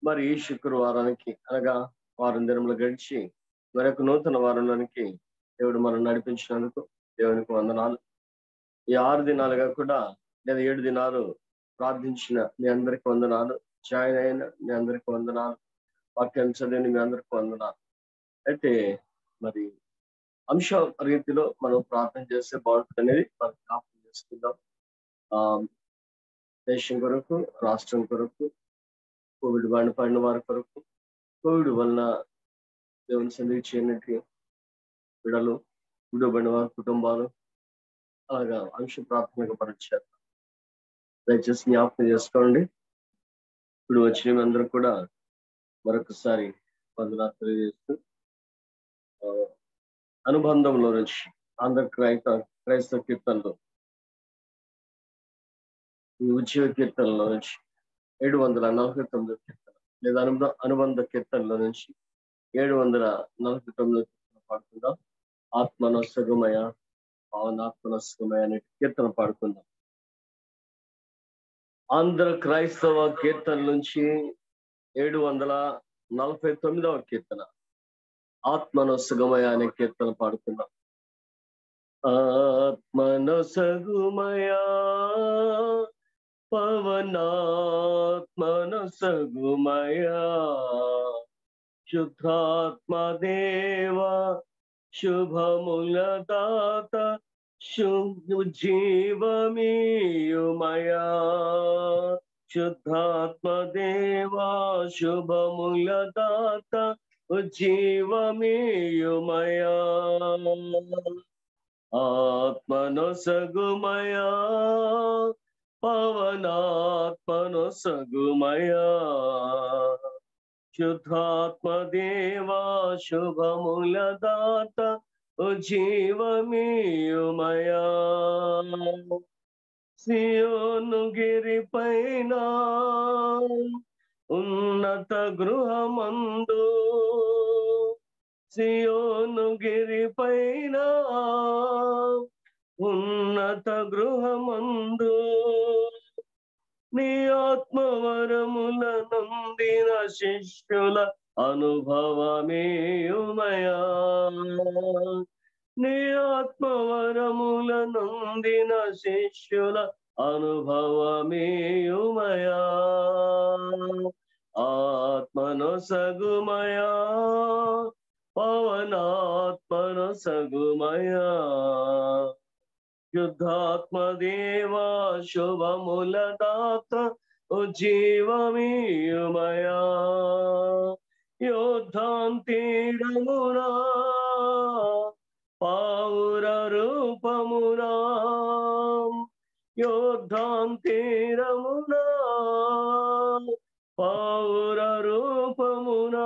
మరి ఈ శుక్రవారానికి అనగా వారం దినములు గడిచి మరొక నూతన వారంలోనికి దేవుడు మనం నడిపించినందుకు దేవునికి వందనాలు ఈ ఆరు దినాలుగా కూడా లేదా ఏడు దినాలు ప్రార్థించిన మీ అందరికి వందనాలు జాయిన్ అయిన మీ అందరికి వందనాలు వాక్యం చదివిన మీ అందరికి వందనాలు అయితే మరి అంశ రీతిలో మనం ప్రార్థన చేస్తే బాగుంటుంది అనేది మనం జ్ఞాపకం చేసుకుందాం ఆ దేశం కొరకు రాష్ట్రం కొరకు కోవిడ్ బారిన పడిన వారి కొరకు కోవిడ్ వలన దేవుని సందికి చేయనట్టు బిడలు విడబడిన వారి కుటుంబాలు అలాగా అంశ ప్రాథమిక పరిచయం దయచేసి జ్ఞాపకం చేసుకోండి ఇప్పుడు వచ్చిన అందరూ కూడా మరొకసారి వందనాలు తెలియజేస్తూ అనుబంధంలో నుంచి ఆంధ్ర క్రైత క్రైస్తవ కీర్తనలో ఈ ఉద్యోగ కీర్తనలో నుంచి ఏడు వందల నలభై తొమ్మిది కీర్తన లేదా అనుబంధ అనుబంధ కీర్తనలో నుంచి ఏడు వందల నలభై తొమ్మిది కీర్తన పాడుకుందాం ఆత్మనస్సగమయ భావనాత్మనస్సగమయ అనే కీర్తన పాడుకుందాం ఆంధ్ర క్రైస్తవ కీర్తన నుంచి ఏడు వందల నలభై తొమ్మిదవ కీర్తన ఆత్మనొసగుమయ అనే కీర్తన పాడుతున్నాం ఆత్మనొసగుమయ పవనాత్మనొసగుమయ శుద్ధాత్మదేవ శుభముల దాత జీవమీయుమయా శుద్ధాత్మదేవా శుభముల దాత జీవమీయుమయా ఆత్మనొసగుమయా పవనాత్మనొసగుమయా శుద్ధాత్మదేవా శుభముల దాత జీవమీయుమయా సియోను గిరిపైన ఉన్నత గృహమందు సియోను గిరిపైన ఉన్నత గృహమందు నీ ఆత్మవరముల నందిన శిష్యుల అనుభవమేయుమయా నీ ఆత్మవరముల నందిన శిష్యుల అనుభవమేయుమయా ఆత్మనొసగుమయా పవనాత్మనొసగుమయా శుద్ధాత్మదేవా శుభముల దాత జీవమీయుమయా యోద్ధాంతీడమునా పావుర రూపమునా యోద్ధాంతీరమునా పావుర రూపమునా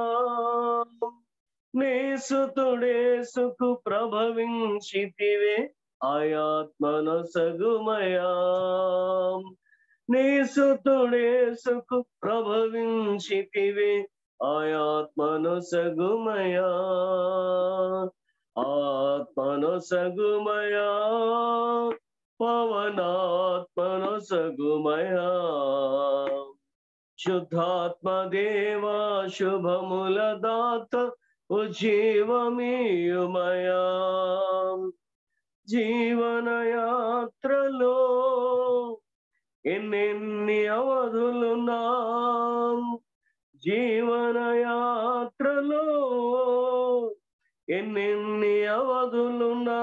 నేసుతుడేసుకు ప్రభవించితివే ఆయాత్మనొసగుమయా నేసుతుడేసుకు ప్రభవించితివే ఆయాత్మనొసగుమయా ఆత్మనొసగుమయా పవనాత్మనొసగుమయా శుద్ధాత్మదేవా శుభముల దాత ఉజీవమీయుమయా జీవన యాత్రలో ఎన్నెన్ని అవధులున్నా జీవన యాత్రలో ఎన్నెన్ని అవధులున్నా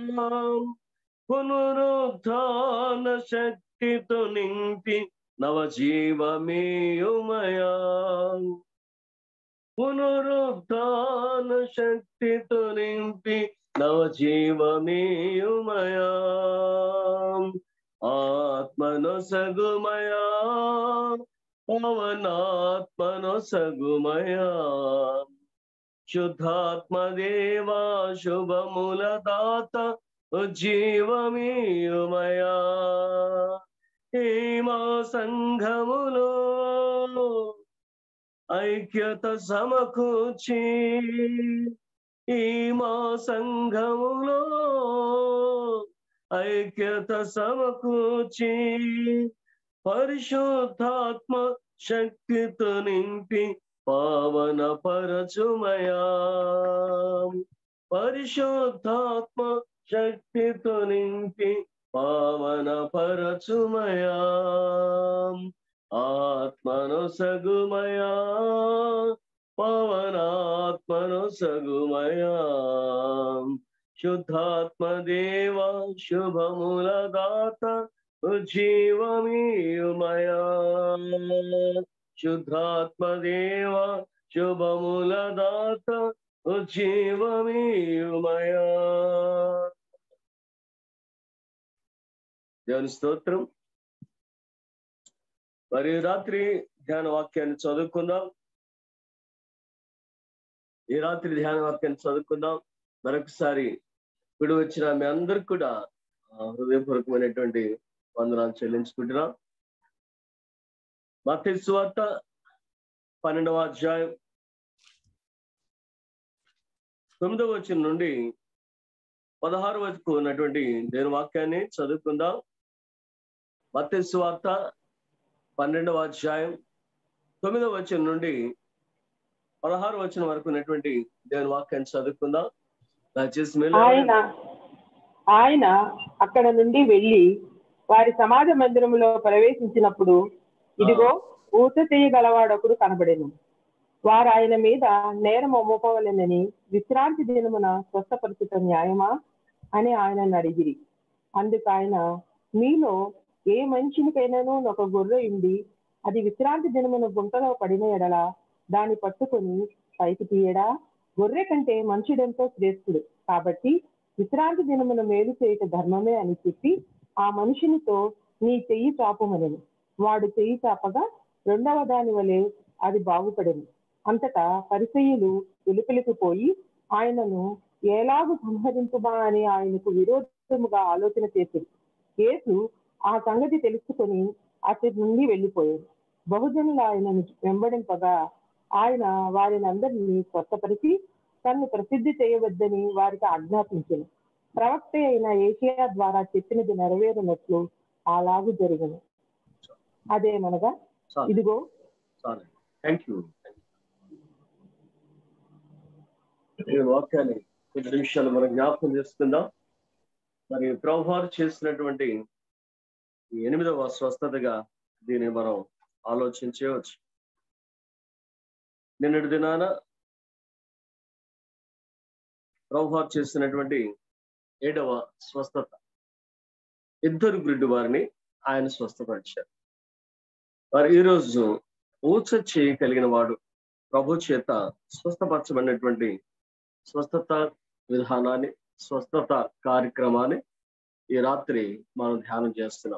పునరుద్ధాన శక్తితో నింపి నవజీవమేయుమయా పునరుద్ధాన శక్తితో నింపి నవజీవమేయుమయా ఆత్మనొసగుమయా పవనాత్మనొసగుమయా శుద్ధాత్మదేవా శుభముల దాత జీవమీయుమయా మా సంఘములో ఐక్యత సమకూర్చి ఈ మా సంఘములో ఐక్యత సమకూర్చి పరిశుద్ధాత్మ శక్తితో నింపి పావన పరచుమయా పరిశుద్ధాత్మ శక్తితో నింపి పావన పరచుమయా ఆత్మను సగుమయా పవనాత్మను సగుమయా శుద్ధాత్మ దేవ శుభముల దాత జీవమీయుమయా శుద్ధాత్మ దేవ శుభముల దాత జీవమీయుమయా దేవుని స్తోత్రం మరి రాత్రి ధ్యాన వాక్యాన్ని చదువుకుందాం ఈ రాత్రి ధ్యాన వాక్యాన్ని చదువుకుందాం మరొకసారి ఇప్పుడు వచ్చిన మీ అందరికి కూడా హృదయపూర్వకమైనటువంటి వందనాలు చెల్లించుకుంటున్నాం మత వార్త పన్నెండవ అధ్యాయం తొమ్మిదవ వచ్చిన నుండి పదహారు వరకు ఉన్నటువంటి దేని వాక్యాన్ని చదువుకుందాం మత వార్త పన్నెండవ అధ్యాయం తొమ్మిదవ వచ్చిన నుండి పదహారు వచ్చిన వరకు ఉన్నటువంటి దేవుని వాక్యాన్ని చదువుకుందాం దయచేసి ఆయన ఆయన అక్కడ నుండి వెళ్ళి వారి సమాజ మందిరంలో ప్రవేశించినప్పుడు ఇదిగో ఊత చేయగలవాడొకడు కనబడెను వారు ఆయన మీద నేరం అమ్ముకోవాలనని విశ్రాంతి దినమున స్వస్థపరిచిత న్యాయమా అని ఆయనను అడిగిరి అందుకు ఆయన మీలో ఏ మనిషినికైనాను ఒక గొర్రె ఉండి అది విశ్రాంతి దినమున గుంటలో పడిన ఎడల దాన్ని పట్టుకొని పైకి తీయడా గొర్రె కంటే మనుషుడెంతో శ్రేష్ఠుడు కాబట్టి విశ్రాంతి దినమున మేలు చేయట ధర్మమే అని చెప్పి ఆ మనుషునితో నీ చెయ్యి చాపమనను వాడు చెయ్యి చాపగా రెండవ దాని వలె అది బాగుపడెను అంతటా పరిసయ్యులు వెలుపలికి పోయి ఆయనను ఎలాగు సంహరించుమా అని ఆయనకు విరోధముగా ఆలోచన చేశారు యేసు ఆ సంగతి తెలుసుకొని అతడి నుండి వెళ్ళిపోయాడు బహుజనులు ఆయనను వెంబడింపగా ఆయన వారిని అందరినీ స్వస్థపరిచి తన్ను ప్రసిద్ధి చేయవద్దని వారికి ఆజ్ఞాపించను ప్రవక్త అయిన ఏషియా ద్వారా చెప్పినది నెరవేరినట్లు అలాగు జరిగను అదేమనగా ఇదిగో థ్యాంక్ యూ ఈ వాక్యాన్ని కొద్ది నిమిషాలు మనం జ్ఞాపకం చేసుకుందాం మరి ప్రభువారు చేసినటువంటి ఎనిమిదవ స్వస్థతగా దీన్ని మనం ఆలోచించవచ్చు నిన్నటి దినాన ప్రభువారు చేసినటువంటి ఏడవ స్వస్థత ఇద్దరు గ్రిడ్డు వారిని ఆయన స్వస్థపరిచారు మరి ఈరోజు ఊచ చేయగలిగిన వాడు ప్రభు చేత స్వస్థపరచబడినటువంటి స్వస్థత విధానాన్ని స్వస్థత కార్యక్రమాన్ని ఈ రాత్రి మనం ధ్యానం చేస్తున్నాం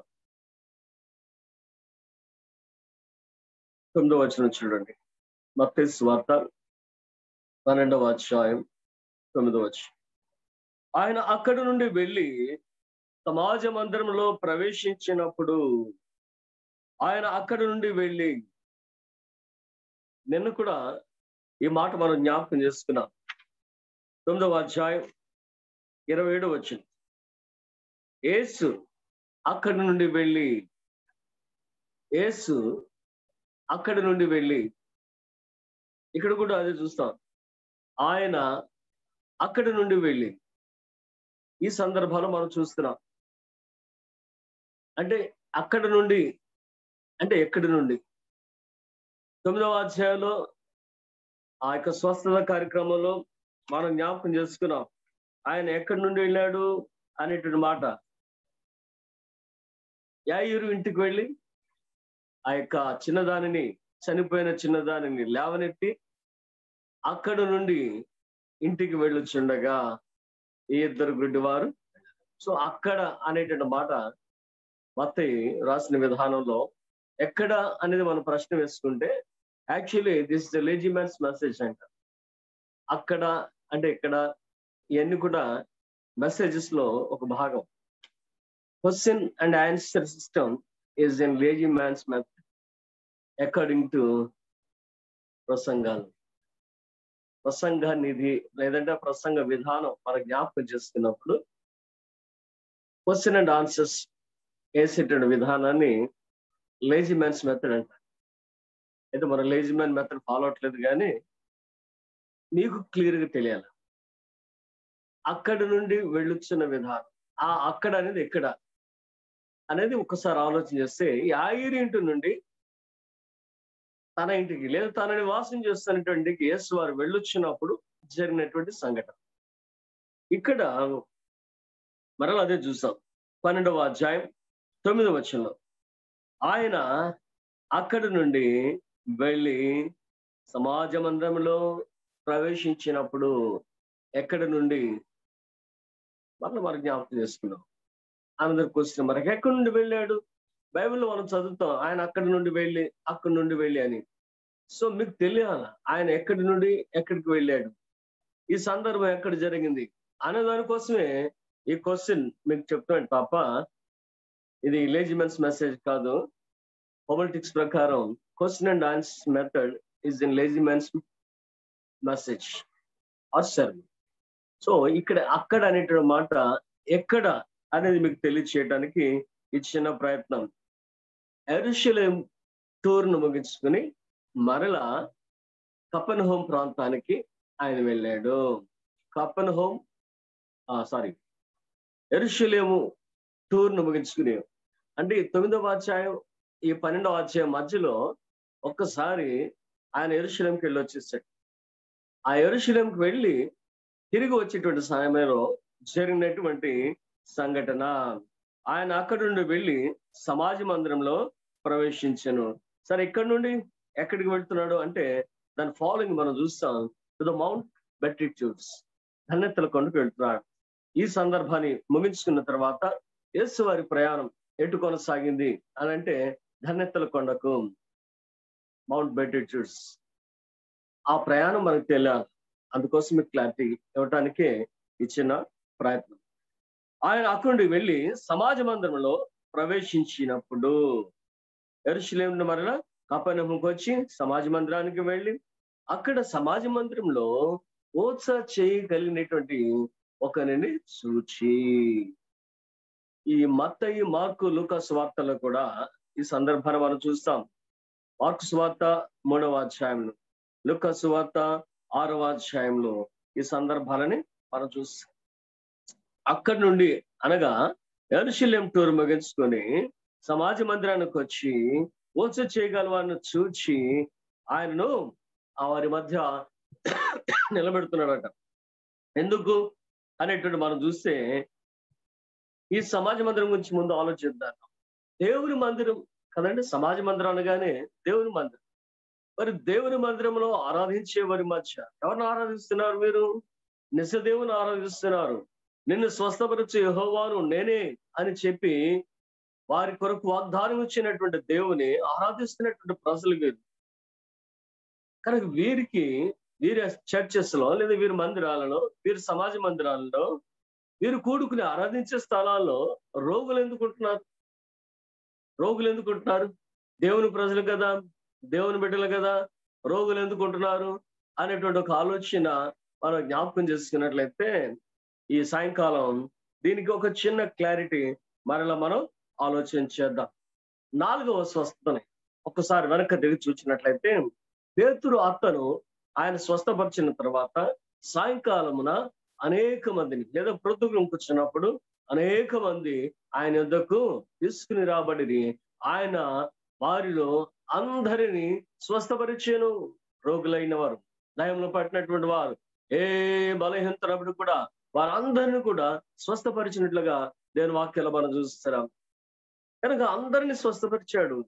తొమ్మిదవ వచనం చూడండి మత్తే స్వార్త పన్నెండవ అధ్యాయం తొమ్మిదవ వచ్చి ఆయన అక్కడి నుండి వెళ్ళి సమాజ మందిరంలో ప్రవేశించినప్పుడు ఆయన అక్కడి నుండి వెళ్ళి నిన్ను కూడా ఈ మాట మనం జ్ఞాపకం చేసుకున్నాం తొమ్మిదవ అధ్యాయం ఇరవై ఏడు వచ్చింది ఏసు అక్కడి నుండి వెళ్ళి ఏసు అక్కడి నుండి వెళ్ళి ఇక్కడ కూడా అదే చూస్తాం ఆయన అక్కడి నుండి వెళ్ళి ఈ సందర్భాలు మనం చూస్తున్నాం అంటే అక్కడి నుండి అంటే ఎక్కడి నుండి తొమ్మిదవ అధ్యాయంలో ఆ యొక్క స్వస్థత కార్యక్రమంలో మనం జ్ఞాపకం చేసుకున్నాం ఆయన ఎక్కడి నుండి వెళ్ళాడు అనేటువంటి మాట యాయూరు ఇంటికి వెళ్ళి ఆ యొక్క చిన్నదానిని చనిపోయిన చిన్నదానిని లేవనెత్తి అక్కడ నుండి ఇంటికి వెళ్ళొచ్చుండగా ఈ ఇద్దరు గుడ్డి వారు సో అక్కడ అనేటువంటి మాట మత్తయి రాసిన విధానంలో ఎక్కడ అనేది మనం ప్రశ్న వేసుకుంటే actually this the lazy man's message అంట అక్కడ అంటే ఇక్కడ ఇవన్నీ కూడా మెసేజెస్ లో ఒక భాగం question and answer system is in lazy man's method according to ప్రసంగాలు ప్రసంగ నిధి లేదంటే ప్రసంగ విధానం మన జ్ఞాపకం చేసుకున్నప్పుడు క్వశ్చన్ అండ్ ఆన్సర్స్ వేసేటువంటి విధానాన్ని లేజీ మ్యాన్స్ మెథడ్ అంట అయితే మనం లేజిమెన్ మెథడ్ ఫాలో అవట్లేదు కానీ మీకు క్లియర్గా తెలియాలి అక్కడి నుండి వెళ్ళొచ్చిన విధానం ఆ అక్కడ అనేది ఎక్కడ అనేది ఒక్కసారి ఆలోచన చేస్తే యాయిరి ఇంటి నుండి తన ఇంటికి లేదా తన నివాసం చేస్తున్నటువంటి యేసు వారు వెళ్ళొచ్చినప్పుడు జరిగినటువంటి సంఘటన ఇక్కడ మరలా అదే చూసాం పన్నెండవ అధ్యాయం తొమ్మిదవ వచనంలో ఆయన అక్కడి నుండి వెళ్ళి సమాజ మందిరంలో ప్రవేశించినప్పుడు ఎక్కడి నుండి మరలా మనం జ్ఞాపకం చేసుకున్నాం అందరికి క్వశ్చన్ మనకి ఎక్కడి నుండి వెళ్ళాడు బైబిల్లో మనం చదువుతాం ఆయన అక్కడి నుండి వెళ్ళి అక్కడి నుండి వెళ్ళి అని సో మీకు తెలియాలి ఆయన ఎక్కడి నుండి ఎక్కడికి వెళ్ళాడు ఈ సందర్భం ఎక్కడ జరిగింది అనే దానికోసమే ఈ క్వశ్చన్ మీకు చెప్తున్నాడు పాప ఇది లేజిమెన్స్ మెసేజ్ కాదు పొలిటిక్స్ ప్రకారం question and answer method is in lazy man's message or serve so ఇక్కడ అక్కడ అనేటువంటి మాట ఎక్కడ అనేది మీకు తెలియచేయడానికి ఇచ్చిన ప్రయత్నం ఎరుషలేం టూర్ను ముగించుకుని మరలా కపన్ హోమ్ ప్రాంతానికి ఆయన వెళ్ళాడు కపన్ హోమ్ సారీ ఎరుషలేము టూర్ను ముగించుకుని అంటే ఈ తొమ్మిదవ అధ్యాయం ఈ పన్నెండవ అధ్యాయం మధ్యలో ఒక్కసారి ఆయన ఎరుశలంకి వెళ్ళి వచ్చేసాడు ఆ ఎరుశలంకి వెళ్ళి తిరిగి వచ్చేటువంటి సమయంలో జరిగినటువంటి సంఘటన ఆయన అక్కడి నుండి వెళ్ళి సమాజ మందిరంలో ప్రవేశించను సరే ఇక్కడ నుండి ఎక్కడికి వెళ్తున్నాడు అంటే దాని ఫాలోయింగ్ మనం చూస్తాం టు ద మౌంట్ బెట్రిట్యూడ్స్ ధన్యతల కొండకు వెళ్తున్నాడు ఈ సందర్భాన్ని ముగించుకున్న తర్వాత యేసు వారి ప్రయాణం ఎటు కొనసాగింది అని అంటే ధన్యతల కొండకు మౌంట్ బెట్రిట్యూడ్స్ ఆ ప్రయాణం మనకు తెలియాలి అందుకోసం మీకు క్లారిటీ ఇవ్వటానికే ఇచ్చిన ప్రయత్నం ఆయన అక్కడి వెళ్ళి సమాజ మందిరంలో ప్రవేశించినప్పుడు ఎరుశలేం మరలా కపనహంకి వచ్చి సమాజ మందిరానికి వెళ్ళి అక్కడ సమాజ మందిరంలో ఓత్స చేయగలిగినటువంటి ఒకరిని చూచి ఈ మత్తయి మార్కు లూకాస్ వార్తలో కూడా ఈ సందర్భాన్ని మనం చూస్తాం మార్కు స్వార్త మూడవ అధ్యాయంలో లుకాస్ వార్త ఆరవ అధ్యాయంలో ఈ సందర్భాలని మనం చూస్తాం అక్కడి నుండి అనగా ఎరుశల్యం టూర్ ముగించుకొని సమాజ మందిరానికి వచ్చి ఓచ చేయగలవాన్ని చూచి ఆయనను ఆ వారి మధ్య నిలబెడుతున్నాడట ఎందుకు అనేటువంటి మనం చూస్తే ఈ సమాజ మందిరం గురించి ముందు ఆలోచిద్దాం దేవుని మందిరం కదండి సమాజ మందిరం అనగానే దేవుని మందిరం మరి దేవుని మందిరంలో ఆరాధించే వారి మధ్య ఎవరిని ఆరాధిస్తున్నారు మీరు నిజదేవుని ఆరాధిస్తున్నారు నిన్ను స్వస్థపరిచే యహోవాను నేనే అని చెప్పి వారి కొరకు వాగ్దానం ఇచ్చినటువంటి దేవుని ఆరాధిస్తున్నటువంటి ప్రజలు వీరు కనుక వీరికి వీరి చర్చెస్ లో లేదా వీరి మందిరాలలో వీరి సమాజ మందిరాలలో వీరు కూడుకుని ఆరాధించే స్థలాల్లో రోగులు ఎందుకుంటున్నారు రోగులు ఎందుకుంటున్నారు దేవుని ప్రజలు కదా దేవుని బిడ్డలు కదా రోగులు ఎందుకుంటున్నారు అనేటువంటి ఒక ఆలోచన మనం జ్ఞాపకం చేసుకున్నట్లయితే ఈ సాయంకాలం దీనికి ఒక చిన్న క్లారిటీ మరలా మనం ఆలోచన చేద్దాం నాలుగవ స్వస్థతని ఒక్కసారి వెనక దిగి చూసినట్లయితే పేతురు అత్తను ఆయన స్వస్థపరిచిన తర్వాత సాయంకాలమున అనేక మందిని లేదా ప్రొద్దుగులం కూర్చున్నప్పుడు అనేక మంది ఆయన యుద్ధకు తీసుకుని రాబడి ఆయన వారిలో అందరినీ స్వస్థపరిచేను రోగులైన వారు దయంలో పట్టినటువంటి వారు ఏ బలహీనతనప్పుడు కూడా వారందరినీ కూడా స్వస్థపరిచినట్లుగా నేను వాక్యాలు మనం చూస్తున్నాం కనుక అందరినీ స్వస్థపరిచాడు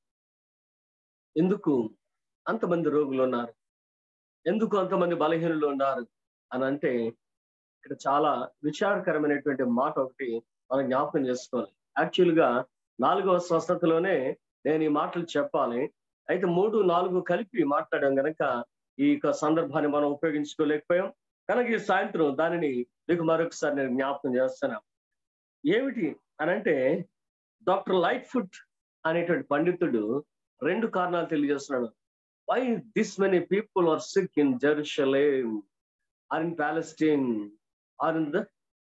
ఎందుకు అంతమంది రోగులు ఉన్నారు ఎందుకు అంతమంది బలహీనులు ఉన్నారు అని అంటే ఇక్కడ చాలా విచారకరమైనటువంటి మాట ఒకటి మనం జ్ఞాపకం చేసుకోవాలి యాక్చువల్ గా నాలుగవ స్వస్థతలోనే నేను ఈ మాటలు చెప్పాలి అయితే మూడు నాలుగు కలిపి మాట్లాడాం గనక ఈ యొక్క సందర్భాన్ని మనం ఉపయోగించుకోలేకపోయాం కనుక ఈ సాయంత్రం దానిని మీకు మరొకసారి నేను జ్ఞాపకం చేస్తున్నా ఏమిటి అనంటే డాక్టర్ లైట్ ఫుడ్ అనేటువంటి పండితుడు రెండు కారణాలు తెలియజేస్తున్నాడు why this many people are sick in Jerusalem or in Palestine or in the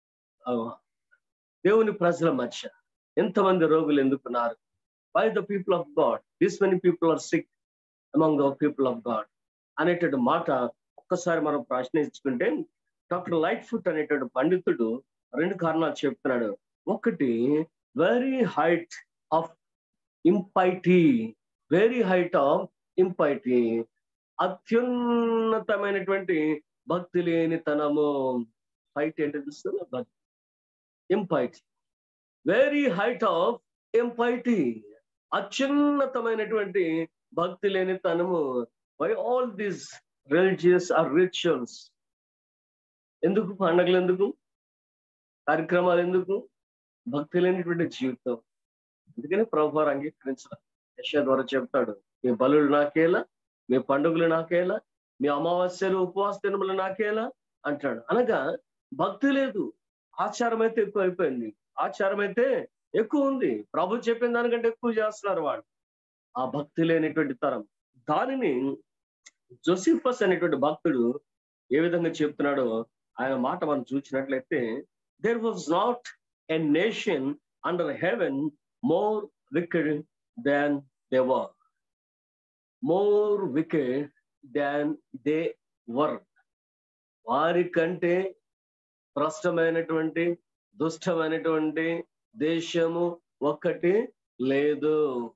దేవుని ప్రజల మధ్య ఎంతమంది రోగులు ఎందుకున్నారు why the people of God this many people are sick among the people of God అనేటువంటి మాట ఒక్కసారి మనం ప్రశ్నించుకుంటే డాక్టర్ లైట్ ఫుట్ అనేటువంటి పండితుడు రెండు కారణాలు చెప్తున్నాడు ఒకటి very height of impiety very height of impiety అత్యున్నతమైనటువంటి భక్తి లేనితనము హైట్ ఏంటి తెలుస్తుంది భక్తి impiety very height of impiety అత్యున్నతమైనటువంటి భక్తి లేనితనము why all these religious or rituals ఎందుకు పండగలు ఎందుకు కార్యక్రమాలు ఎందుకు భక్తి లేనిటువంటి జీవితం అందుకని ప్రభు వారు అంగీకరించాలి యశ ద్వారా చెప్తాడు మీ బలులు నాకేలా మీ పండుగలు నాకేలా మీ అమావాస్యలు ఉపవాస దినములు నాకేలా అంటాడు అనగా భక్తి లేదు ఆచారం అయితే ఎక్కువ అయిపోయింది ఆచారం అయితే ఎక్కువ ఉంది ప్రభు చెప్పిన దానికంటే ఎక్కువ చేస్తున్నారు వాడు ఆ భక్తి లేనిటువంటి తరం దానిని జోసిఫస్ అనేటువంటి భక్తుడు ఏ విధంగా చెప్తున్నాడో ఆయన మాట మనం చూసినట్లయితే there was not a nation under heaven more wicked than they were more wicked than they were వారి కంటే భ్రష్టమైనటువంటి దుష్టమైనటువంటి దేశము ఒక్కటి లేదు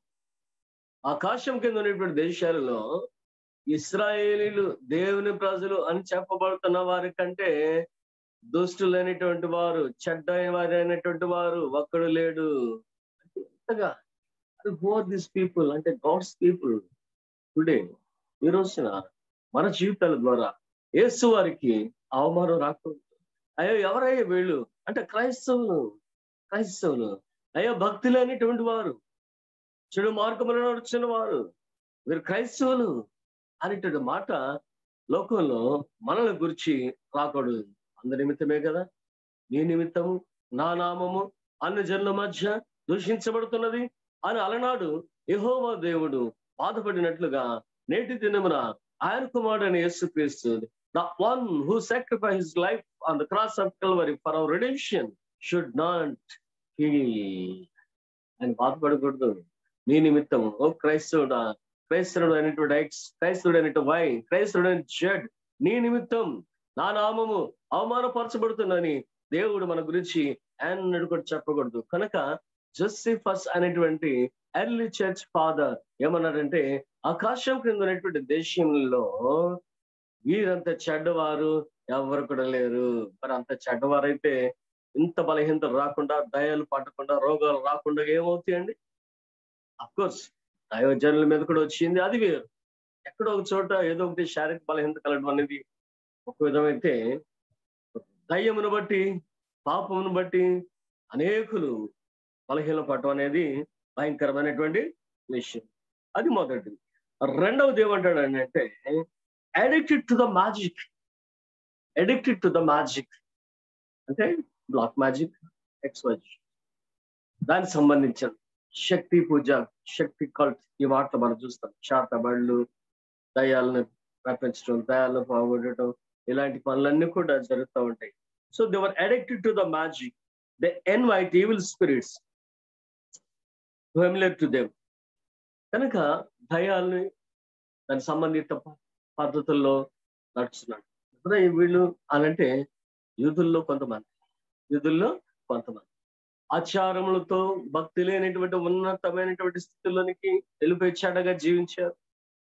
ఆకాశం కింద ఉన్నటువంటి దేశాలలో ఇస్రాయేలీలు దేవుని ప్రజలు అని చెప్పబడుతున్న వారి కంటే దుష్టులైనటువంటి వారు చెడ్డ వారి అయినటువంటి వారు ఒక్కడు లేడు ఎంతగా హోర్ దిస్ పీపుల్ అంటే గాడ్స్ పీపుల్ టుడే ఈ రోజున మన జీవితాల ద్వారా యేసు వారికి అవమానం రాకూడదు అయ్యో ఎవరయ్యా వీళ్ళు అంటే క్రైస్తవులు క్రైస్తవులు అయ్యో భక్తి లేనిటువంటి వారు చెడు మార్గములను నడుచున్న వారు వీరు క్రైస్తవులు అనేటువంటి మాట లోకంలో మనల గురించి రాకూడదు అందరి నిమిత్తమే కదా నీ నిమిత్తము నా నామము అన్ని జనుల మధ్య దూషించబడుతున్నది అని అలనాడు యెహోవా దేవుడు బాధపడినట్లుగా నేటి దినమున ఆయన కుమారుడైన యేసుక్రీస్తు the one who sacrifice life on the cross of Calvary for our redemption should not ఆయన బాధపడకూడదు నీ నిమిత్తం ఓ క్రైస్తవుడా క్రైస్తవుడు అయినటువంటి ఎక్స్ క్రైస్తవుడు అయినటువంటి వై క్రైస్తవుడు అయిన జడ్ నీ నిమిత్తం నా నామము అవమానపరచబడుతుందని దేవుడు మన గురించి ఆయన కూడా చెప్పకూడదు కనుక జస్టిఫస్ అనేటువంటి ఎర్లీ చర్చ్ ఫాదర్ ఏమన్నాడంటే ఆకాశం క్రింద ఉన్నటువంటి దేశంలో వీరంత చెడ్డవారు ఎవరు కూడా లేరు మరి అంత చెడ్డవారైతే ఇంత బలహీనత రాకుండా దయాలు పట్టకుండా రోగాలు రాకుండా ఏమవుతాయండి అఫ్ కోర్స్ దైవజనుల మీద కూడా వచ్చింది అది వేరు ఎక్కడో ఒక చోట ఏదో ఒకటి శారీరక బలహీనత కలగడం అనేది ఒక విధమైతే దయ్యమును బట్టి పాపమును బట్టి అనేకులు బలహీన పడటం అనేది భయంకరమైనటువంటి విషయం అది మొదటిది రెండవది ఏమంటాడు అంటే addicted to the magic addicted to the magic అంటే బ్లాక్ మ్యాజిక్ ఎక్స్వైజ్ దానికి సంబంధించిన శక్తి పూజ శక్తి కల్ట్ ఈ వార్త మనం చూస్తాం శాత బళ్ళు దయాలను రప్పించడం దయాలను పోగొట్టడం ఇలాంటి పనులన్నీ కూడా జరుగుతూ ఉంటాయి so they are addicted to the magic they invite evil spirits familiar to them కనుక భయాల్ని దాని సంబంధిత పద్ధతుల్లో నడుచున్నాడు ఇప్పుడు వీళ్ళు అనంటే యూదుల్లో కొంతమంది యూదుల్లో కొంతమంది ఆచారములతో భక్తి లేనటువంటి ఉన్నతమైనటువంటి స్థితిలోనికి వెళ్ళిపోయి చెడగా జీవించారు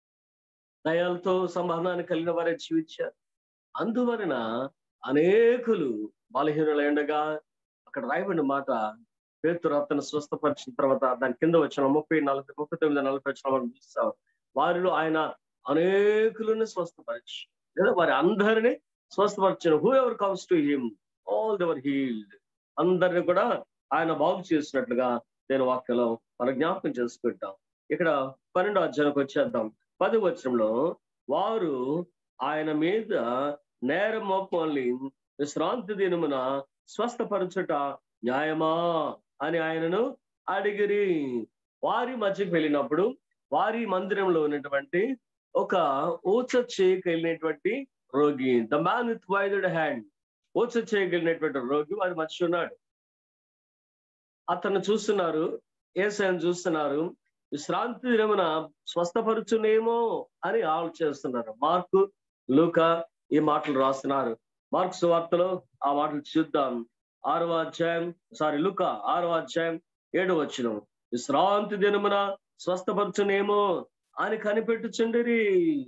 దయాలతో సంబంధాన్ని కలిగిన వారే జీవించారు అందువలన అనేకులు బలహీనులైండగా అక్కడ రాయబడిన మాట పేతురు అతను స్వస్థపరిచిన తర్వాత దాని కింద వచ్చిన ముప్పై నలభై ముప్పై తొమ్మిది నలభై వచ్చిన మనం చూస్తాం వారిలో ఆయన అనేకులను స్వస్థపరిచి లేదా వారి అందరినీ స్వస్థపరిచిన whoever comes to him all they were healed అందరిని కూడా ఆయన బాగు చేసినట్లుగా నేను వాక్యలో మన జ్ఞాపకం చేసుకుంటాం ఇక్కడ పన్నెండో అధ్యాయానికి వచ్చేద్దాం పది వచనంలో వారు ఆయన మీద నేరం మోపల్ని విశ్రాంతి దినమున స్వస్థపరచుట న్యాయమా అని ఆయనను అడిగిరి వారి మధ్యకి వెళ్ళినప్పుడు వారి మందిరంలో ఉన్నటువంటి ఒక ఊచ చేయగలిగినటువంటి రోగి ద మ్యాన్ విత్ వైదెడ్ హ్యాండ్ ఊచ చేయగలిగినటువంటి రోగి వారి మధ్య ఉన్నాడు అతను చూస్తున్నారు ఏసైని చూస్తున్నారు విశ్రాంతి దినమున స్వస్థపరుచునేమో అని ఆలోచిస్తున్నారు మార్కు లూక ఈ మాటలు రాస్తున్నారు మార్క్ సువార్తలో ఆ మాటలు చూద్దాం ఆరవ అధ్యాయం సారీ లుక ఆరవ అధ్యాయం ఏడవ వచ్చిన విశ్రాంతి దినమున స్వస్థపరచునేమో అని కనిపెట్టుచుండిరి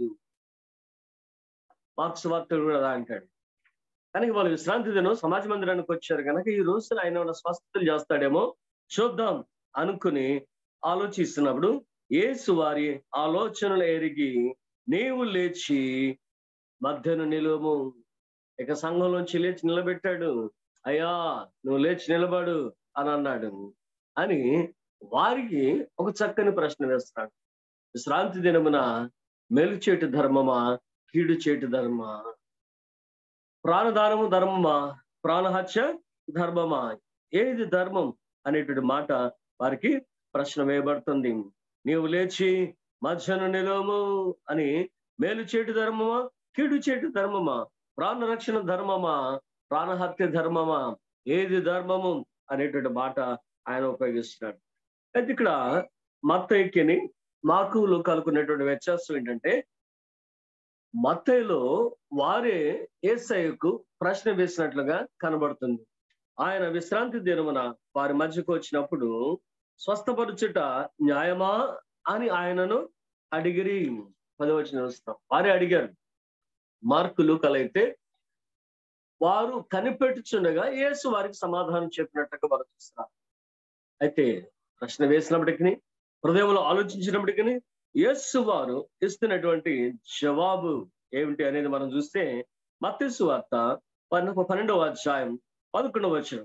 మార్క్స్ వార్తలు కూడా అలా అంటాడు కనుక వాళ్ళు విశ్రాంతి దినం సమాజ మందిరానికి వచ్చారు కనుక ఈ రోజున ఆయన ఏమైనా స్వస్థతలు చేస్తాడేమో చూద్దాం అనుకుని ఆలోచిస్తున్నప్పుడు యేసు వారి ఆలోచనలు ఎరిగి నీవు లేచి మధ్యను నిలువము ఇక సంఘంలోంచి లేచి నిలబెట్టాడు అయ్యా నువ్వు లేచి నిలబడు అని అన్నాడు అని వారికి ఒక చక్కని ప్రశ్న వేస్తాడు విశ్రాంతి దినమున మెలుచేటి ధర్మమా కీడు చేటి ధర్మమా ప్రాణదానము ధర్మమా ప్రాణహత్య ధర్మమా ఏది ధర్మం అనేటువంటి మాట వారికి ప్రశ్న వేయబడుతుంది నీవు లేచి మధ్యను నిలవము అని మేలు చేటు ధర్మమా కీడు చేటు ధర్మమా ప్రాణరక్షణ ధర్మమా ప్రాణహత్య ధర్మమా ఏది ధర్మము అనేటువంటి మాట ఆయన ఉపయోగిస్తున్నాడు అయితే ఇక్కడ మత్తయ్యని మాకులు కలుకునేటువంటి వ్యత్యాసం ఏంటంటే మత్తయ్యలో వారే ఏసయ్యకు ప్రశ్న వేసినట్లుగా కనబడుతుంది ఆయన విశ్రాంతి దినమున వారి మధ్యకు వచ్చినప్పుడు స్వస్థపరుచుట న్యాయమా అని ఆయనను అడిగిరి పదవచన వస్తాం వారే అడిగారు మార్కులు కలైతే వారు కనిపెట్టుచుండగా యేసు వారికి సమాధానం చెప్పినట్టుగా వారు చూస్తారు అయితే ప్రశ్న వేసినప్పటికీ హృదయంలో ఆలోచించినప్పటికీ యేసు వారు ఇస్తున్నటువంటి జవాబు ఏమిటి అనేది మనం చూస్తే మత్స్సు వార్త పన్నె పన్నెండవ అధ్యాయం పదకొండవ వచనం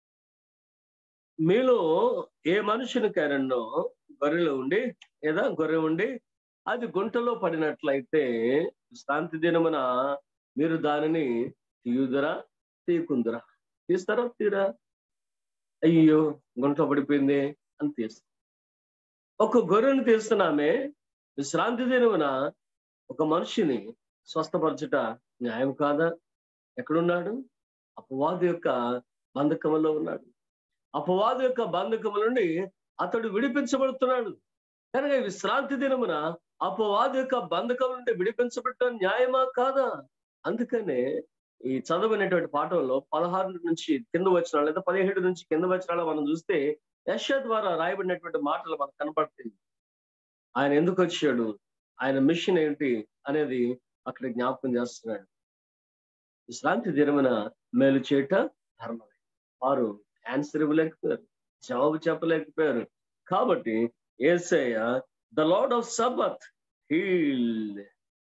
మీలో ఏ మనుషునికైనా గొర్రెలు ఉండి లేదా గొర్రె ఉండి అది గుంటలో పడినట్లయితే శాంతి దినమున మీరు దానిని తీయుదరా తీయకుందరా తీస్తారా తీరా అయ్యో గుంటలో పడిపోయింది అని తీస్తా ఒక గొర్రెను తీస్తున్నామే విశ్రాంతి దినమున ఒక మనిషిని స్వస్థపరచుట న్యాయం కాదా ఎక్కడున్నాడు అపవాదు యొక్క బంధకములో ఉన్నాడు అపవాదు యొక్క బంధకము నుండి అతడు విడిపించబడుతున్నాడు కనుక విశ్రాంతి దినమున అపవాదు యొక్క బంధకం నుండి విడిపించబడటం న్యాయమా కాదా అందుకనే ఈ చదవనేటువంటి పాఠంలో పదహారు నుంచి కింద వచ్చిన లేదా పదిహేడు నుంచి కింద వచ్చిన మనం చూస్తే యశ ద్వారా రాయబడినటువంటి మాటలు మనకు కనపడుతుంది ఆయన ఎందుకు వచ్చాడు ఆయన మిషన్ ఏంటి అనేది అక్కడ జ్ఞాపకం చేస్తున్నాడు విశ్రాంతి దినమున మేలు చేయట ధర్మమే వారు ఆన్సర్ ఇవ్వలేకపోయారు జవాబు చెప్పలేకపోయారు కాబట్టి Yesayya the Lord of Sabbath heal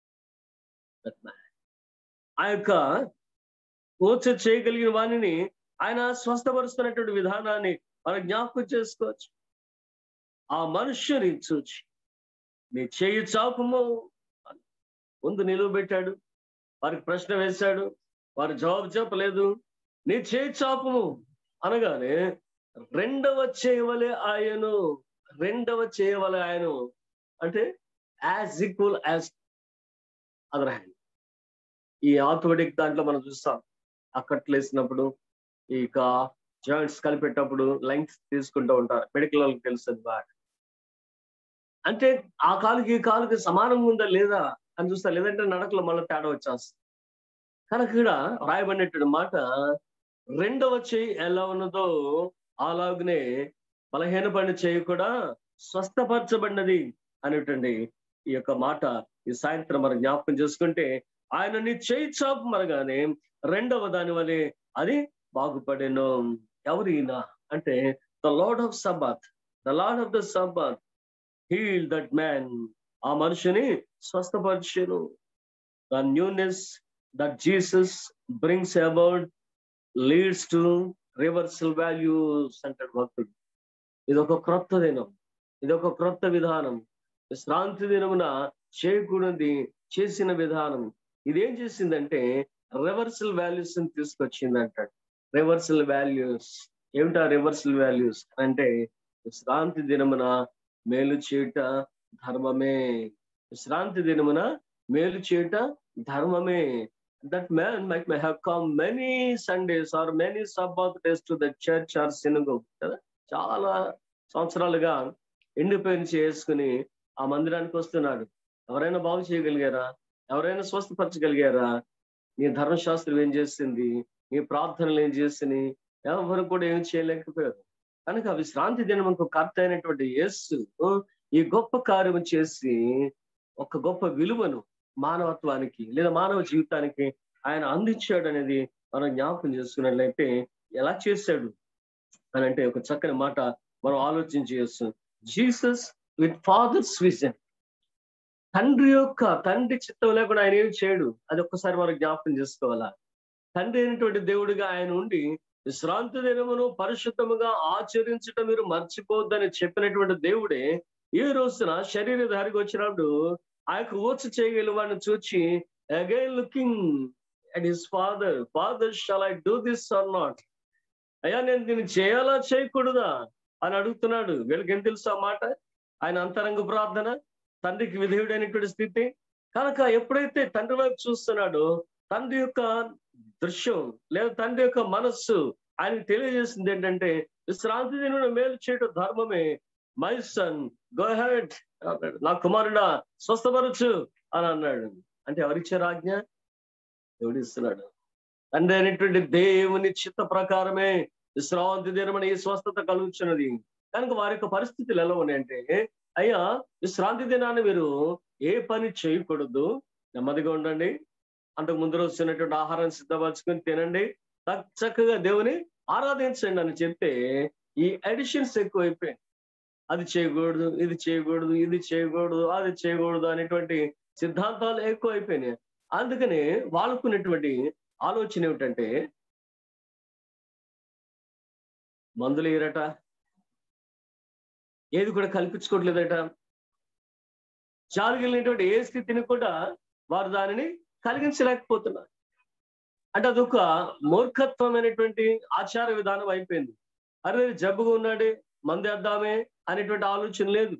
ఆ యొక్క ఓచ చేయగలిగిన వాణిని ఆయన స్వస్థపరుస్తున్నటువంటి విధానాన్ని మనం జ్ఞాపకం చేసుకోవచ్చు ఆ మనుష్యుని చూచి నీ చేయి చాపము ముందు నిలువబెట్టాడు వారికి ప్రశ్న వేశాడు వారు జవాబు చెప్పలేదు నీ చేయి చాపము అనగానే రెండవ చేయవలే ఆయను రెండవ చేయవలే ఆయను అంటే as equal as other hand ఈ ఆర్థోపెడిక్ దాంట్లో మనం చూస్తాం అక్కట్లు వేసినప్పుడు ఇక జాయింట్స్ కలిపేటప్పుడు లెంగ్త్ తీసుకుంటూ ఉంటారు మెడికల్ వాళ్ళకి తెలుస్తుంది బాగా అంటే ఆ కాలుకి ఈ కాలుకి సమానంగా ఉందా లేదా అని చూస్తా లేదంటే నడకలో మళ్ళీ తేడా వచ్చేస్తుంది కనుక ఇక్కడ రాయబడినటువంటి మాట రెండవ చేయి ఎలా ఉన్నదో అలాగనే బలహీనపడిన చేయి కూడా స్వస్థపరచబడినది అనేటువంటి ఈ యొక్క మాట ఈ సాయంత్రం మనం జ్ఞాపకం చేసుకుంటే ఆయన నీ చేయి చాపు మరగానే రెండవ దాని వలె అది బాగుపడేను ఎవరైనా అంటే the Lord of Sabbath the Lord of the Sabbath heal that man ఆ మనిషిని స్వస్థపరిచాను the newness that Jesus brings about leads to reversal values అంటాడు భక్తుడు ఇది ఒక క్రొత్త దినం ఇది ఒక క్రొత్త విధానం విశ్రాంతి దినమున చేయకూడది చేసిన విధానం ఇదేం చేసిందంటే రివర్సల్ వాల్యూస్ ని తీసుకొచ్చింది అంటాడు రివర్సల్ వాల్యూస్ ఏమిటా రివర్సల్ వాల్యూస్ అంటే విశ్రాంతి దినమున మేలు చేయుట ధర్మమే విశ్రాంతి దినమున మేలు చేయుట ధర్మమే that man might may have come many Sundays or many Sabbath days to the church or synagogue కదా చాలా సంవత్సరాలుగా ఎండిపోయిన చేసుకుని ఆ మందిరానికి వస్తున్నాడు ఎవరైనా బాగు చేయగలిగారా ఎవరైనా స్వస్థపరచగలిగారా నీ ధర్మశాస్త్రం ఏం చేసింది నీ ప్రార్థనలు ఏం చేసింది ఎవరు కూడా ఏం చేయలేకపోయారు కనుక విశ్రాంతి దినముకు కర్త అయినటువంటి యేసు ఈ గొప్ప కార్యం చేసి ఒక గొప్ప విలువను మానవత్వానికి లేదా మానవ జీవితానికి ఆయన అందించాడు అనేది మనం జ్ఞాపకం చేసుకున్నట్లయితే ఎలా చేశాడు అని అంటే ఒక చక్కని మాట మనం ఆలోచన చేయొచ్చు జీసస్ విత్ ఫాదర్స్ విజన్ తండ్రి యొక్క తండ్రి చిత్తం లేకుండా ఆయన ఏమి చేయడు అది ఒక్కసారి మనం జ్ఞాపకం చేసుకోవాలా తండ్రి అయినటువంటి దేవుడిగా ఆయన ఉండి విశ్రాంతి దినమును పరిశుద్ధముగా ఆచరించడం మీరు మర్చిపోద్దని చెప్పినటువంటి దేవుడే ఈ రోజున శరీరధారికి వచ్చినప్పుడు ఆ యొక్క ఓచ చేయగలిగిన వాడిని చూచి again looking at his father father shall I do this or not అయ్యా నేను దీన్ని చేయాలా చేయకూడదా అని అడుగుతున్నాడు వీళ్ళకి ఏం తెలుసు ఆ మాట ఆయన అంతరంగ ప్రార్థన తండ్రికి విధేయుడైనటువంటి స్థితి కనుక ఎప్పుడైతే తండ్రి వైపు చూస్తున్నాడో తండ్రి యొక్క దృశ్యం లేదా తండ్రి యొక్క మనస్సు ఆయనకు తెలియజేసింది ఏంటంటే విశ్రాంతి దిన మేలు చేయడం ధర్మమే మై సన్ గో హెడ్ నా కుమారుడా స్వస్థపరచు అని అన్నాడు అంటే ఎవరిచ్చారు ఆజ్ఞ ఎవడిస్తున్నాడు తండ్రి అయినటువంటి దేవుని చిత్త ప్రకారమే విశ్రాంతి దినమని ఈ స్వస్థత కలుగుతున్నది కనుక వారి యొక్క పరిస్థితులు ఎలా ఉన్నాయంటే అయ్యా విశ్రాంతి దినాన్ని మీరు ఏ పని చేయకూడదు నెమ్మదిగా ఉండండి అంతకు ముందు రోజు తిన్నటువంటి ఆహారం సిద్ధపరచుకొని తినండి చక్కగా దేవుని ఆరాధించండి అని చెప్తే ఈ అడిషన్స్ ఎక్కువైపోయాయి అది చేయకూడదు ఇది చేయకూడదు ఇది చేయకూడదు అది చేయకూడదు అనేటువంటి సిద్ధాంతాలు ఎక్కువ అయిపోయినాయి అందుకని వాళ్ళకున్నటువంటి ఆలోచన ఏమిటంటే మందులు ఏరట ఏది కూడా కల్పించుకోవట్లేదట చాలుగిలినటువంటి ఏ స్థితిని కూడా వారు దానిని కలిగించలేకపోతున్నారు అంటే అదొక మూర్ఖత్వమైనటువంటి ఆచార విధానం అయిపోయింది అరే జబ్బుగా ఉన్నాడే మందేద్దామే అనేటువంటి ఆలోచన లేదు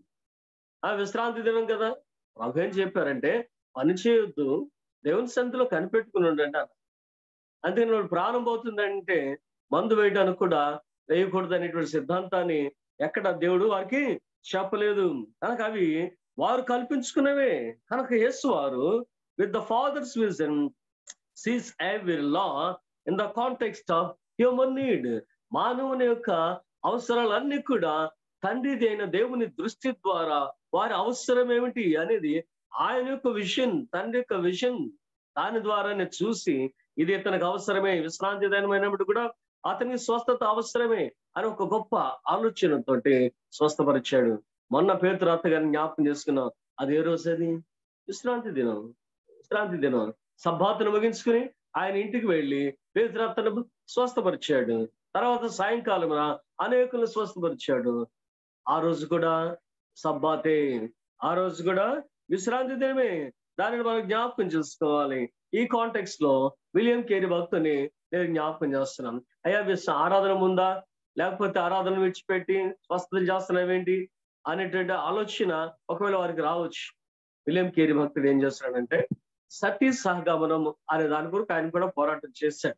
ఆ విశ్రాంతి దినం కదా ప్రభు ఏం చెప్పారంటే పని చేయొద్దు దేవుని సంతిలో కనిపెట్టుకుని ఉండండి అన్న అందుకని వాడు ప్రాణం పోతుందంటే మందు వేయడానికి కూడా వేయకూడదు అనేటువంటి సిద్ధాంతాన్ని ఎక్కడ దేవుడు వారికి చెప్పలేదు కనుక అవి వారు కల్పించుకున్నవే కనుక యేసు వారు with the father's vision sees every law in the context of human need మానవుని యొక్క అవసరాలన్నీ కూడా తండ్రిది అయిన దేవుని దృష్టి ద్వారా వారి అవసరం ఏమిటి అనేది ఆయన యొక్క విషన్ తండ్రి యొక్క విషన్ దాని ద్వారానే చూసి ఇది ఇతనికి అవసరమే విశ్రాంతి దినమైనప్పుడు కూడా అతనికి స్వస్థత అవసరమే అని ఒక గొప్ప ఆలోచనతో స్వస్థపరిచాడు మొన్న పేతురు అత్తగారిని జ్ఞాపకం చేసుకున్నాం అది ఏ రోజు అది విశ్రాంతి దినం విశ్రాంతి దినం సబ్బాతును ముగించుకుని ఆయన ఇంటికి వెళ్ళి పేతురత్తను స్వస్థపరిచాడు తర్వాత సాయంకాలం అనేకులను స్వస్థపరిచాడు ఆ రోజు కూడా సబ్బాతే ఆ రోజు కూడా విశ్రాంతి దినమే దానిని మనం జ్ఞాపకం చేసుకోవాలి ఈ కాంటెక్స్ట్ లో విలియం కేరి భక్తుని నేను జ్ఞాపకం చేస్తున్నాను అయ్యా విశ్వ ఆరాధన ఉందా లేకపోతే ఆరాధన విడిచిపెట్టి స్వస్థత చేస్తున్నావేంటి అనేటువంటి ఆలోచన ఒకవేళ వారికి రావచ్చు విలియం కేరి భక్తుడు ఏం చేస్తున్నాడంటే సతీ సహగమనం అనే దాని కొరకు ఆయన కూడా పోరాటం చేశాడు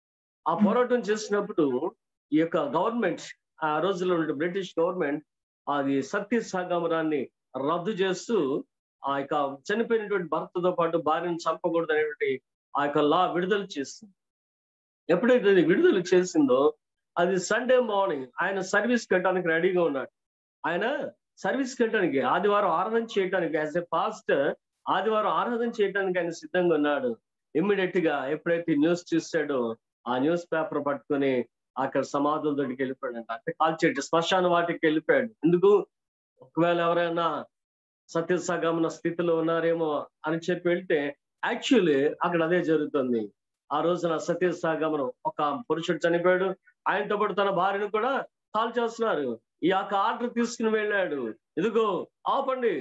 ఆ పోరాటం చేసినప్పుడు ఈ యొక్క గవర్నమెంట్ ఆ రోజుల్లో ఉన్న బ్రిటిష్ గవర్నమెంట్ అది సతీ సహగమనాన్ని రద్దు చేస్తూ ఆ యొక్క చనిపోయినటువంటి భర్తతో పాటు భార్యను చంపకూడదు అనేటువంటి ఆ యొక్క లా విడుదల చేస్తుంది ఎప్పుడైతే అది విడుదల చేసిందో అది సండే మార్నింగ్ ఆయన సర్వీస్ కట్టడానికి రెడీగా ఉన్నాడు ఆయన సర్వీస్ కట్టడానికి ఆదివారం ఆరాధన చేయడానికి యాజ్ ఎ పాస్ట్ ఆదివారం ఆరాధన చేయడానికి ఆయన సిద్ధంగా ఉన్నాడు ఇమ్మీడియట్ గా ఎప్పుడైతే న్యూస్ చూసాడో ఆ న్యూస్ పేపర్ పట్టుకొని అక్కడ సమాధుల దగ్గరికి వెళ్ళిపోయాడంట అంటే కాల్చేటి శ్మశాన వాటికి వెళ్ళిపోయాడు ఎందుకు ఒకవేళ ఎవరైనా సత్యసగమన స్థితిలో ఉన్నారేమో అని చెప్పి వెళ్తే యాక్చువల్లీ అక్కడ అదే జరుగుతుంది ఆ రోజున సత్యసాగమనం ఒక పురుషుడు చనిపోయాడు ఆయనతో పాటు తన భార్యను కూడా కాల్ చేస్తున్నారు ఈ యొక్క ఆర్డర్ తీసుకుని వెళ్ళాడు ఇదిగో ఆపండి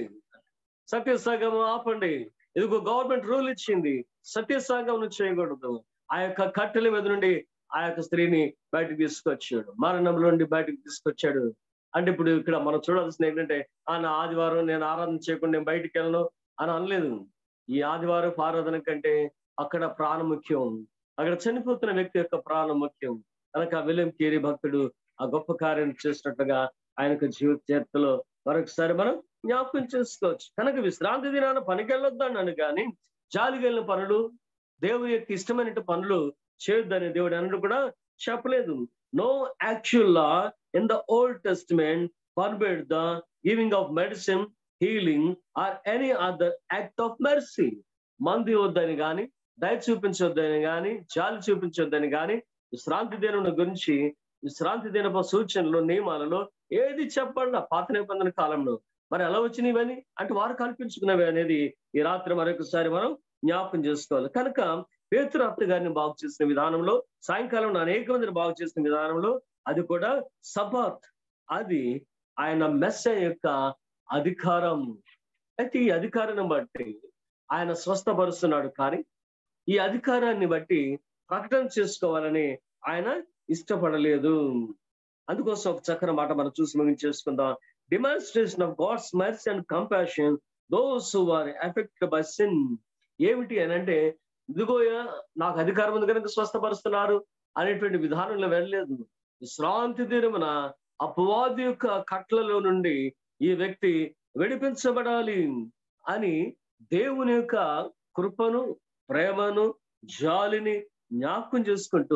సత్యసాగమం ఆపండి ఇదిగో గవర్నమెంట్ రూల్ ఇచ్చింది సత్యసాగమనం చేయకూడదు ఆ యొక్క కట్టెల మీద నుండి ఆ యొక్క స్త్రీని బయటకు తీసుకొచ్చాడు మరణంలో నుండి బయటకు తీసుకొచ్చాడు అంటే ఇప్పుడు ఇక్కడ మనం చూడాల్సింది ఏంటంటే ఆ నా ఆదివారం నేను ఆరాధన చేయకుండా నేను బయటికి వెళ్ళను అని అనలేదు ఈ ఆదివారం ఆరాధన కంటే అక్కడ ప్రాణం ముఖ్యం అక్కడ చనిపోతున్న వ్యక్తి యొక్క ప్రాణం ముఖ్యం కనుక విలియం కేరి భక్తుడు ఆ గొప్ప కార్యం చేసినట్టుగా ఆయనకు జీవిత చరిత్రలో మరొకసారి మనం జ్ఞాపకం చేసుకోవచ్చు కనుక విశ్రాంతి దినాన పనికి వెళ్ళొద్దన్నాను కానీ జాలిగలిన పనులు దేవుని యొక్క ఇష్టమైన పనులు చేయొద్దని దేవుడు అన్నట్టు కూడా చెప్పలేదు no actual law in the Old Testament forbid the giving of medicine healing or any other act of mercy మంది వద్దని కానీ దయ చూపించొద్దని కానీ జాలి చూపించొద్దని కానీ విశ్రాంతి దినం గురించి విశ్రాంతి దినపు సూచనలు నియమాలలో ఏది చెప్పండి పాత నిబంధన కాలంలో మరి ఎలా వచ్చినవని అంటే వారు కల్పించుకున్నవి అనేది ఈ రాత్రి మరొకసారి మనం జ్ఞాపకం చేసుకోవాలి కనుక పేతురాప్తి గారిని బాగు చేసిన విధానంలో సాయంకాలం అనేక మందిని బాగు చేసిన విధానంలో అది కూడా సబాత్ అది ఆయన మెస్స యొక్క అధికారం అయితే ఈ అధికారాన్ని బట్టి ఆయన స్వస్థపరుస్తున్నాడు కానీ ఈ అధికారాన్ని బట్టి ప్రకటన చేసుకోవాలని ఆయన ఇష్టపడలేదు అందుకోసం ఒక చక్కని మాట మనం చూసి ముగించి చేసుకుందాం demonstration of God's mercy and compassion those who are affected by sin ఏమిటి అని అంటే ఇదిగోయా నాకు అధికారం ఉంది కనుక స్వస్థపరుస్తున్నారు అనేటువంటి విధానంలో వెళ్ళలేదు విశ్రాంతి దినమున అపవాది యొక్క కట్లలో నుండి ఈ వ్యక్తి విడిపించబడాలి అని దేవుని యొక్క కృపను ప్రేమను జాలిని జ్ఞాపకం చేసుకుంటూ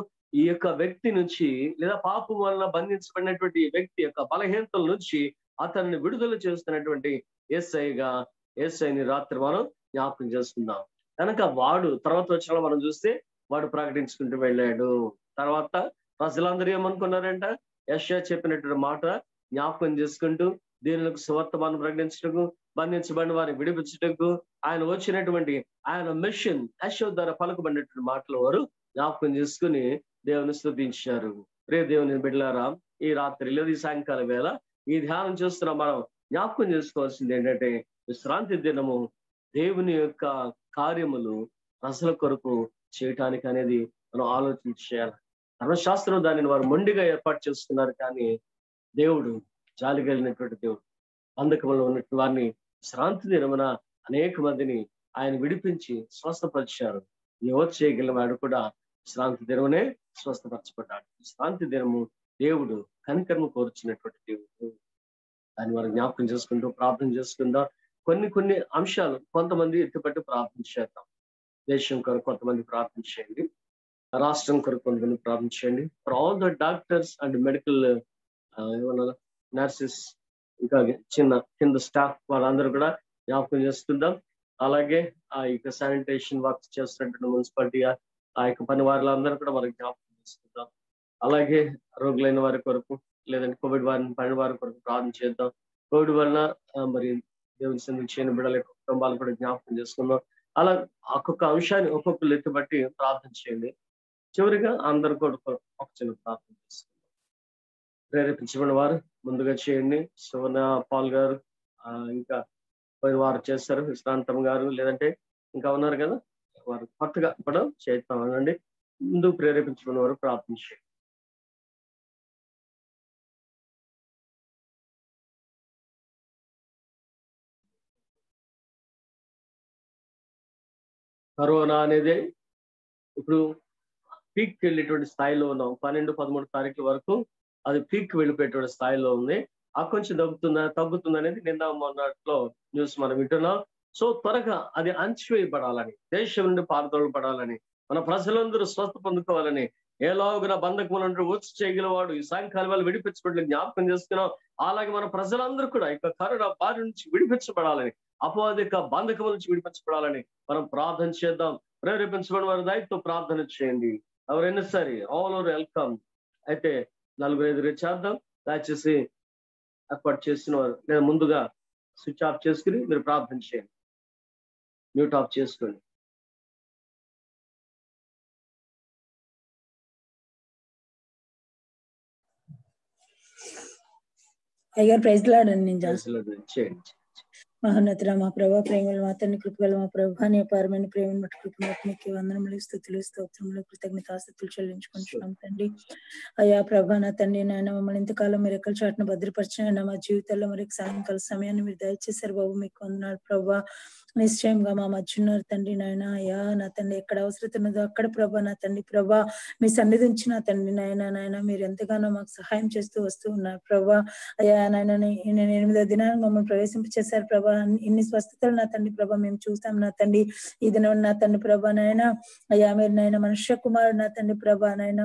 ఈ యొక్క వ్యక్తి నుంచి లేదా పాపం వలన బంధించబడినటువంటి ఈ వ్యక్తి యొక్క బలహీనతల నుంచి అతన్ని విడుదల చేస్తున్నటువంటి ఎస్ఐగా ఎస్ఐని రాత్రి మనం జ్ఞాపకం చేసుకుందాం కనుక వాడు తర్వాత వచ్చిన మనం చూస్తే వాడు ప్రకటించుకుంటూ వెళ్ళాడు తర్వాత ప్రజలందరూ ఏమనుకున్నారంట యశ చెప్పినటువంటి మాట జ్ఞాపకం చేసుకుంటూ దీనులకు సువర్తమానం ప్రకటించటకు బంధించబడిన వారిని విడిపించటకు ఆయన వచ్చినటువంటి ఆయన మిషన్ యశో ద్వారా పలుకబడినటువంటి మాటలు వారు జ్ఞాపకం చేసుకుని దేవుని స్థుతించారు రే దేవుని బిడ్డలారా ఈ రాత్రి లేదా ఈ సాయంకాలం వేళ ఈ ధ్యానం చేస్తున్న మనం జ్ఞాపకం చేసుకోవాల్సింది ఏంటంటే విశ్రాంతి దినము దేవుని యొక్క కార్యములు ప్రజల కొరకు చేయటానికి అనేది మనం ఆలోచన చేయాలి ధర్మశాస్త్రం దానిని వారు మొండిగా ఏర్పాటు చేసుకున్నారు కానీ దేవుడు జాలి కలిగినటువంటి దేవుడు బంధకంలో ఉన్నటువంటి వారిని శ్రాంతి దినమున అనేక మందిని ఆయన విడిపించి స్వస్థపరిచారు యువత చేయగలిగిన వాడు కూడా శ్రాంతి దినమునే స్వస్థపరచబడ్డాడు శ్రాంతి దినము దేవుడు కనికరము కోరుచున్నటువంటి దేవుడు దాన్ని మనం జ్ఞాపకం చేసుకుంటూ ప్రార్థన చేసుకుందాం కొన్ని కొన్ని అంశాలు కొంతమంది ఎత్తుపట్టి ప్రార్థన చేద్దాం దేశం కొరకు కొంతమంది ప్రార్థన చేయండి రాష్ట్రం కొరకు కొంతమంది ప్రార్థన చేయండి for all the doctors and medical ఏమన్నా నర్సెస్ ఇంకా చిన్న కింద స్టాఫ్ వాళ్ళందరూ కూడా జ్ఞాపకం చేసుకుందాం అలాగే ఆ యొక్క శానిటేషన్ వర్క్ చేస్తున్నటువంటి మున్సిపాలిటీ ఆ యొక్క పని వారిలందరూ కూడా మనకి జ్ఞాపకం చేసుకుందాం అలాగే రోగులైన వారి కొరకు లేదంటే కోవిడ్ వారిని పని వారి కొరకు ప్రార్థన చేద్దాం కోవిడ్ వలన మరి దేవుని సందుకు చేయని బిడ్డల యొక్క కుటుంబాలు కూడా జ్ఞాపకం చేసుకుందాం అలా ఒక్కొక్క అంశాన్ని ఒక్కొక్కరు ఎత్తుబట్టి ప్రార్థన చేయండి చివరిగా అందరు కూడా ఒక చిన్న ప్రార్థన చేసుకుందాం ప్రేరేపించబడిన వారు ముందుగా చేయండి సువర్ణ పాల్ గారు ఇంకా పోయిన వారు చేస్తారు విశ్రాంతం గారు లేదంటే ఇంకా ఉన్నారు కదా వారు కొత్తగా కూడా చేస్తాం అనండి ముందు ప్రేరేపించబడిన వారు ప్రార్థన చేయండి కరోనా అనేది ఇప్పుడు పీక్ వెళ్ళేటువంటి స్థాయిలో ఉన్నాం పన్నెండు పదమూడు తారీఖుల వరకు అది పీక్ వెళ్ళిపోయేటువంటి స్థాయిలో ఉంది ఆ కొంచెం తగ్గుతుందా తగ్గుతుంది అనేది నిన్న మొన్నట్లో న్యూస్ మనం వింటున్నాం సో త్వరగా అది అణచివేయబడాలని దేశం నుండి పారదోలపడాలని మన ప్రజలందరూ స్వస్థ పొందుకోవాలని ఏలాగున బంధకములంటూ వచ్చి చేయగలవాడు ఈ సాయంకాలం వాళ్ళు విడిపించబడి జ్ఞాపకం చేస్తున్నాం అలాగే మన ప్రజలందరూ కూడా ఇక కరోనా బారి నుంచి విడిపించబడాలని అపవాదిక బంధకముల నుంచి విడిపించబడాలని మనం ప్రార్థన చేద్దాం ప్రేరేపించబడిన వారి దాయితో ప్రార్థన చేయండి ఎవరైనా సరే ఆల్ ఓవర్ వెల్కమ్ అయితే నలుగురు ఐదుగురు చేద్దాం దయచేసి ఏర్పాటు చేసిన వారు లేదా ముందుగా స్విచ్ ఆఫ్ చేసుకుని మీరు ప్రార్థన చేయండి మ్యూట్ ఆఫ్ చేసుకోండి అయ్యారు ప్రైజ్ లాడండి నేను చేయండి మహోన్నతుల మా ప్రభా ప్రేమలు మా తండ్రి కృపగల మా ప్రభా నీ అపారమైన ప్రేమను బట్టి కృపలకు మీకు వందనములు స్థుతులు స్తోత్రములు కృతజ్ఞతాస్థుతులు చెల్లించుకుంటున్నాం తండ్రి అయ్యా ప్రభా నా తండ్రి నాయన మమ్మల్ని ఇంతకాలం మీరు ఎక్కడ చాటున భద్రపరిచిన మా జీవితాల్లో మరి సాయంకాల సమయాన్ని మీరు దయచేశారు బాబు మీకు వందనాలు ప్రభా నిశ్చయంగా మా మధ్య ఉన్నారు తండ్రి నాయన అయ్యా నా తండ్రి ఎక్కడ అవసరం ఉన్నదో అక్కడ ప్రభా నా తండ్రి ప్రభా మీ సన్నిధి ఉంచి నా తండ్రి నాయన నాయన మీరు ఎంతగానో మాకు సహాయం చేస్తూ వస్తూ ఉన్నారు ప్రభా అయ్యా నాయన నేను ఎనిమిదో దినాన్ని మమ్మల్ని ప్రవేశింపచేశారు ప్రభా ఇన్ని స్వస్థతలు నా తండ్రి ప్రభా మేము చూస్తాం నా తండ్రి ఈ దినం నా తండ్రి ప్రభా నాయన అయ్యా మీరు నాయన మనుష్య కుమారుడు నా తండ్రి ప్రభా నాయన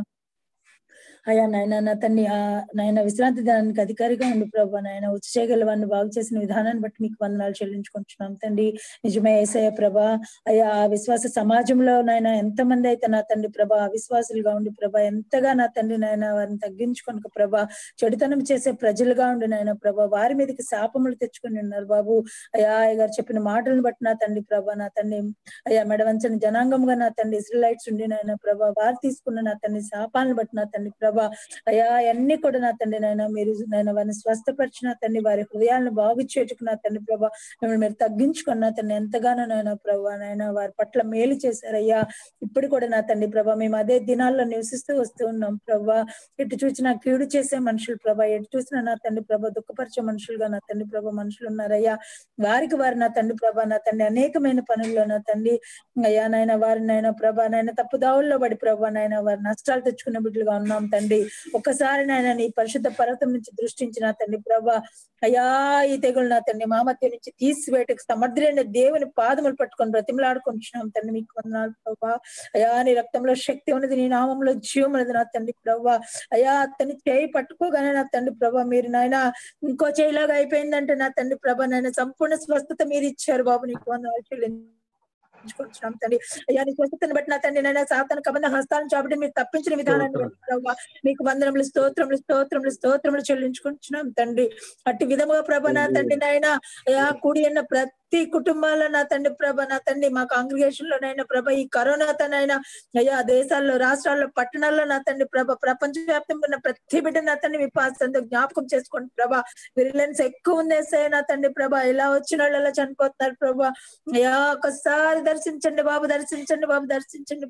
అయ్యా నాయన నా తండ్రి ఆ నాయన విశ్రాంతి దానికి అధికారిగా ఉండి ప్రభా నాయన వచ్చి చేయగల వాడిని బాగు చేసిన విధానాన్ని బట్టి మీకు వందనాలు చెల్లించుకుంటున్నాం తండ్రి నిజమే ఏసయ్య ప్రభా అయ్యా ఆ విశ్వాస సమాజంలో నాయన ఎంతమంది అయితే నా తండ్రి ప్రభా అవిశ్వాసులుగా ఉండి ప్రభా ఎంతగా నా తండ్రి నాయన వారిని తగ్గించుకొనక ప్రభా చెడుతనం చేసే ప్రజలుగా ఉండి నాయన ప్రభా వారి మీదకి శాపములు తెచ్చుకొని ఉన్నారు బాబు అయ్యా అయ్య గారు చెప్పిన మాటలను బట్టి నా తండ్రి ప్రభా నా తండ్రి అయ్యా మెడవంచని జనాంగంగా నా తండ్రి ఇస్రాయిట్స్ ఉండి నాయన ప్రభా వారు తీసుకున్న నా తండ్రి శాపాలను బట్టి నా తండ్రి ప్రభా అయ్యా అన్ని కూడా నా తండ్రి నాయన మీరు నాయన వారిని స్వస్థపరిచిన తండ్రి వారి హృదయాలను బాగు చేటుకు నా తండ్రి ప్రభా మిమ్మల్ని మీరు తగ్గించుకున్న తండ్రి ఎంతగానో నాయన ప్రభా నాయన వారి పట్ల మేలు చేశారయ్యా ఇప్పుడు కూడా నా తండ్రి ప్రభా మేము అదే దినాల్లో నివసిస్తూ వస్తూ ఉన్నాం ప్రభా ఎటు చూసినా కీడు చేసే మనుషులు ప్రభా ఎటు చూసినా నా తండ్రి ప్రభా దుఃఖపరిచే మనుషులుగా నా తండ్రి ప్రభా మనుషులు ఉన్నారయ్యా వారికి వారు నా తండ్రి ప్రభా నా తండ్రి అనేకమైన పనుల్లో నా తండ్రి అయ్యా నాయన వారి నాయన ప్రభా నాయన తప్పుదావుల్లో పడి ప్రభా నాయన వారి నష్టాలు తెచ్చుకున్న బిడ్డలుగా ఉన్నాం తండ్రి ఒక్కసారి నాయన నీ పరిశుద్ధ పర్వతం నుంచి దృష్టించిన తండ్రి ప్రభా అయ్యా ఈ తెగులు నా తండ్రి మా మధ్య నుంచి తీసివేటకు సమర్థులైన దేవుని పాదములు పట్టుకొని బ్రతిమలాడుకుంటున్నాం తండ్రి మీకు వందనాలు ప్రభా అయ్యా నీ రక్తంలో శక్తి ఉన్నది నీ నామంలో జీవం ఉన్నది నా తండ్రి ప్రభా అయ్యా అతని చేయి పట్టుకోగానే నా తండ్రి ప్రభా మీరు నాయన ఇంకో చేయిలాగా అయిపోయిందంటే నా తండ్రి ప్రభా నాయన సంపూర్ణ స్వస్థత మీరు ఇచ్చారు బాబు నీకు వందనాలు చెల్లించుకుంటున్నాం తండ్రి అయ్యా నీ స్వస్థతను బట్టి నా తండ్రి నేను సాతన కబంధ హస్తాలను చాపటి మీరు తప్పించిన విధానాన్ని బట్టి ప్రభా మీకు వందనములు స్తోత్రములు స్తోత్రములు స్తోత్రములు చెల్లించుకుంటున్నాం తండ్రి అట్టి విధముగా ప్రభ నా తండ్రి నాయన అయ్యా కూడి ఉన్న ప్రతి కుటుంబాల్లో నా తండ్రి ప్రభ నా తండ్రి మా కాంగ్రిగేషన్ లోనైనా ప్రభ ఈ కరోనాతోనైనా అయ్యా దేశాల్లో రాష్ట్రాల్లో పట్టణాల్లో నా తండ్రి ప్రభ ప్రపంచ వ్యాప్తంగా ఉన్న ప్రతి బిడ్డ నా తండ్రి మీ పాస్తంతో జ్ఞాపకం చేసుకోండి ప్రభా విరిలెన్స్ ఎక్కువ ఉంది ఎస్ఐ నా తండ్రి ప్రభా ఇలా వచ్చిన వాళ్ళు ఎలా చనిపోతున్నారు ప్రభా అయ్యా ఒకసారి దర్శించండి బాబు దర్శించండి బాబు దర్శించండి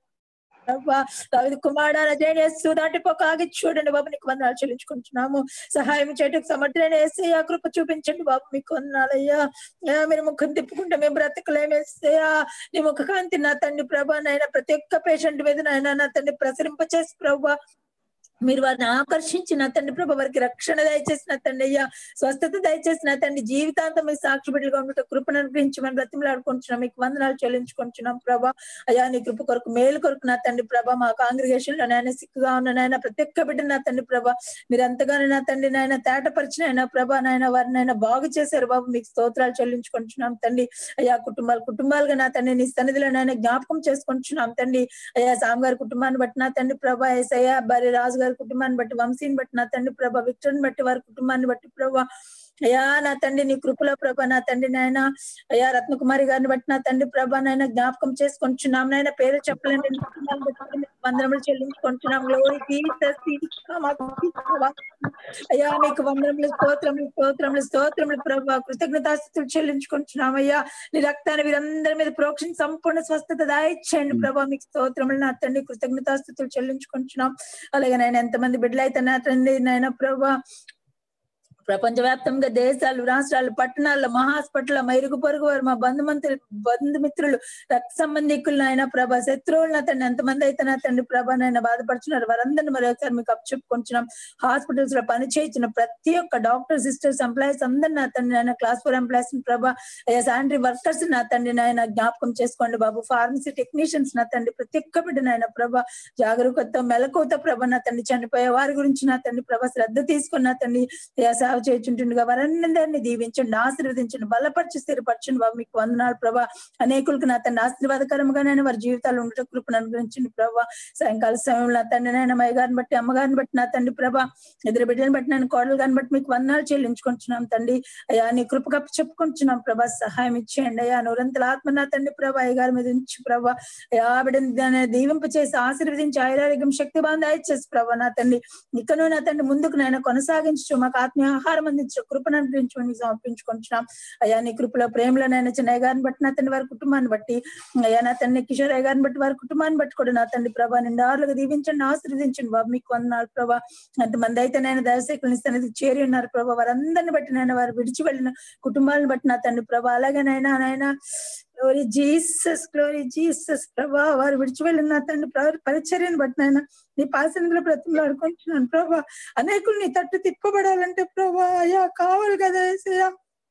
ప్రభా దావిది కుమారుడు జయనేసు దాటిపోక ఆగి చూడండి బాబు నీకు వందనాలు చెల్లించుకుంటున్నాము సహాయం చేయటకు సమర్థులైన ఏసయ్యా కృప చూపించండి బాబు మీకు వందనాలయ్యా అయ్యా మీరు ముఖం తిప్పుకుంటే మేము బ్రతకలేమేసయ్యా నీ ముఖ కాంతి నా తండ్రి ప్రభా నాయన ప్రతి ఒక్క పేషెంట్ మీద నాయన నా తండ్రి ప్రసరింపచేసి ప్రభా మీరు వారిని ఆకర్షించి నా తండ్రి ప్రభు వారికి రక్షణ దయచేసిన తండ్రి అయ్యా స్వస్థత దయచేసిన తండ్రి జీవితాంతం మీ సాక్షి బిడ్డలుగా ఉండటం కృపను అనుగ్రహించి మనం బ్రతిమలాడుకుంటున్నాం మీకు వందనాలు చెల్లించుకుంటున్నాం ప్రభా అయ్యా నీ కృప కొరకు మేలు కొరకు నా తండ్రి ప్రభా మా కాంగ్రిగేషన్ లో నాయన సిక్కుగా ఉన్న నాయన ప్రతి ఒక్క బిడ్డ నా తండ్రి ప్రభా మీరు ఎంతగానో నా తండ్రి నాయన తేటపరిచిన ఆయన ప్రభా నాయన వారిని ఆయన బాగు చేశారు బాబు మీకు స్తోత్రాలు చెల్లించుకుంటున్నాం తండ్రి అయ్యా కుటుంబాలు కుటుంబాలుగా నా తండ్రి నీ సన్నిధిలో నాయన జ్ఞాపకం చేసుకుంటున్నాం తండ్రి అయ్యా సామ్ గారి కుటుంబాన్ని బట్టి నా తండ్రి ప్రభా ఎస్ఐయా భార్య రాజు గారి కుటుంబాన్ని బట్టి వంశీని బట్టి నా తండ్రి ప్రభా విక్టర్ని బట్టి వారి కుటుంబాన్ని బట్టి ప్రభా అయ్యా నా తండ్రి నీ కృపలో ప్రభా నా తండ్రి నాయన అయ్యా రత్నకుమారి గారిని బట్టి నా తండ్రి ప్రభా నాయన జ్ఞాపకం చేసుకుంటున్నాం నాయన పేరు చెప్పలేని నీ కుటుంబాన్ని బట్టి మీకు వందనములు చెల్లించుకుంటున్నాం గ్లోరీ అయ్యా మీకు వందనములు స్తోత్రములు స్తోత్రములు స్తోత్రములు ప్రభా కృతజ్ఞతాస్థితులు చెల్లించుకుంటున్నాం అయ్యా నీ రక్తాన్ని వీరందరి మీద ప్రోక్షణ సంపూర్ణ స్వస్థత దాయిచ్చేయండి ప్రభా మీకు స్తోత్రములు నా తండ్రి కృతజ్ఞతాస్థితులు చెల్లించుకుంటున్నాం అలాగే నాయన ఎంతమంది బిడ్డలైతే నా తండ్రి నాయన ప్రభా ప్రపంచవ్యాప్తంగా దేశాలు రాష్ట్రాలు పట్టణాల్లో మా హాస్పిటల్ మా ఇరుగు పొరుగు వారు మా బంధుమంతులు బంధుమిత్రులు రక్త సంబంధికులు ఆయన ప్రభా శత్రువులు నా తండ్రి ఎంతమంది అయితే నా తండ్రి ప్రభా నాయన బాధపడుతున్నారు వారందరినీ మరి ఒకసారి మీకు అప్పచెప్పుకుంటున్నాం హాస్పిటల్స్ లో పని చేయించిన ప్రతి ఒక్క డాక్టర్ సిస్టర్స్ ఎంప్లాయీస్ అందరు నా తండ్రి నాయన క్లాస్ ఫోర్ ఎంప్లాయీస్ ప్రభా అయ్యా శానిటరీ వర్కర్స్ నా తండ్రి నాయన జ్ఞాపకం చేసుకోండి బాబు ఫార్మసీ టెక్నీషియన్స్ నా తండ్రి ప్రతి ఒక్క బిడ్డ నాయన ప్రభా జాగరూకత మెలకువత ప్రభ నా తండ్రి చనిపోయే వారి గురించి నా తండ్రి ప్రభా శ్రద్ధ తీసుకుని నా తండ్రి అయ్యా సేవ చేస్తుంటుండగా వారందరినీ దీవించండి ఆశీర్వదించండి బలపరిచి స్థిరపరచండి బాబు మీకు వందనాలు ప్రభా అనేకులకు నా తండ్రి ఆశీర్వాదకరంగా నేను వారి జీవితాలు ఉండటం కృపను అనుగ్రహించండి ప్రభా సాయంకాల సమయంలో నా తండ్రి నాయన అమ్మాయి గారిని బట్టి అమ్మగారిని బట్టి నా తండ్రి ప్రభా ఎదురు బిడ్డలను బట్టి నేను కోడలు గారిని బట్టి మీకు వందనాలు చెల్లించుకుంటున్నాం తండ్రి అయ్యా నీ కృప కప్ప చెప్పుకుంటున్నాం ప్రభా సహాయం ఇచ్చేయండి అయ్యా నూరంతల ఆత్మ నా తండ్రి ప్రభా అయ్య గారి మీద ఉంచి ప్రభా అయ్యా బిడ్డని దీవింప చేసి ఆశీర్వదించి ఆయురారోగ్యం శక్తి బాగా దయచేసి ప్రభా నా తండ్రి ఇకను నా తండ్రి ముందుకు నాయన కొనసాగించు మాకు ఆత్మీయ ఆహారం అందించిన కృపను అనుగ్రహించమని సమర్పించుకుంటున్నాం అయ్యా నీ కృపలో ప్రేమలోనైనా చిన్నయ్య గారిని బట్టి నా తండ్రి వారి కుటుంబాన్ని బట్టి అయ్యా నా తండ్రి కిషోర్ అయ్య గారిని బట్టి వారి కుటుంబాన్ని బట్టి కూడా నా తండ్రి ప్రభా నిండారులుగా దీవించండి ఆశీర్వదించండి బాబు మీకు వందనాలు ప్రభా ఎంతమంది అయితే నేను దయసేకులని సన్నిధి చేరి ఉన్నారు ప్రభా వారందరిని బట్టి నేను వారు విడిచి వెళ్ళిన కుటుంబాలను బట్టి నా తండ్రి ప్రభా అలాగే నైనా నాయన గ్లోరీ జీసస్ గ్లోరీ జీసస్ ప్రభా వారు విడిచి వెళ్ళిన నా తండ్రి ప్ర- పరిచర్యను బట్టి నాయన నీ పాసనలో బ్రతంలో ఆడుకుంటున్నాను ప్రభా అనేకులు నీ తట్టు తిప్పబడాలంటే ప్రభా అయ్యా కావాలి కదా ఏసయ్యా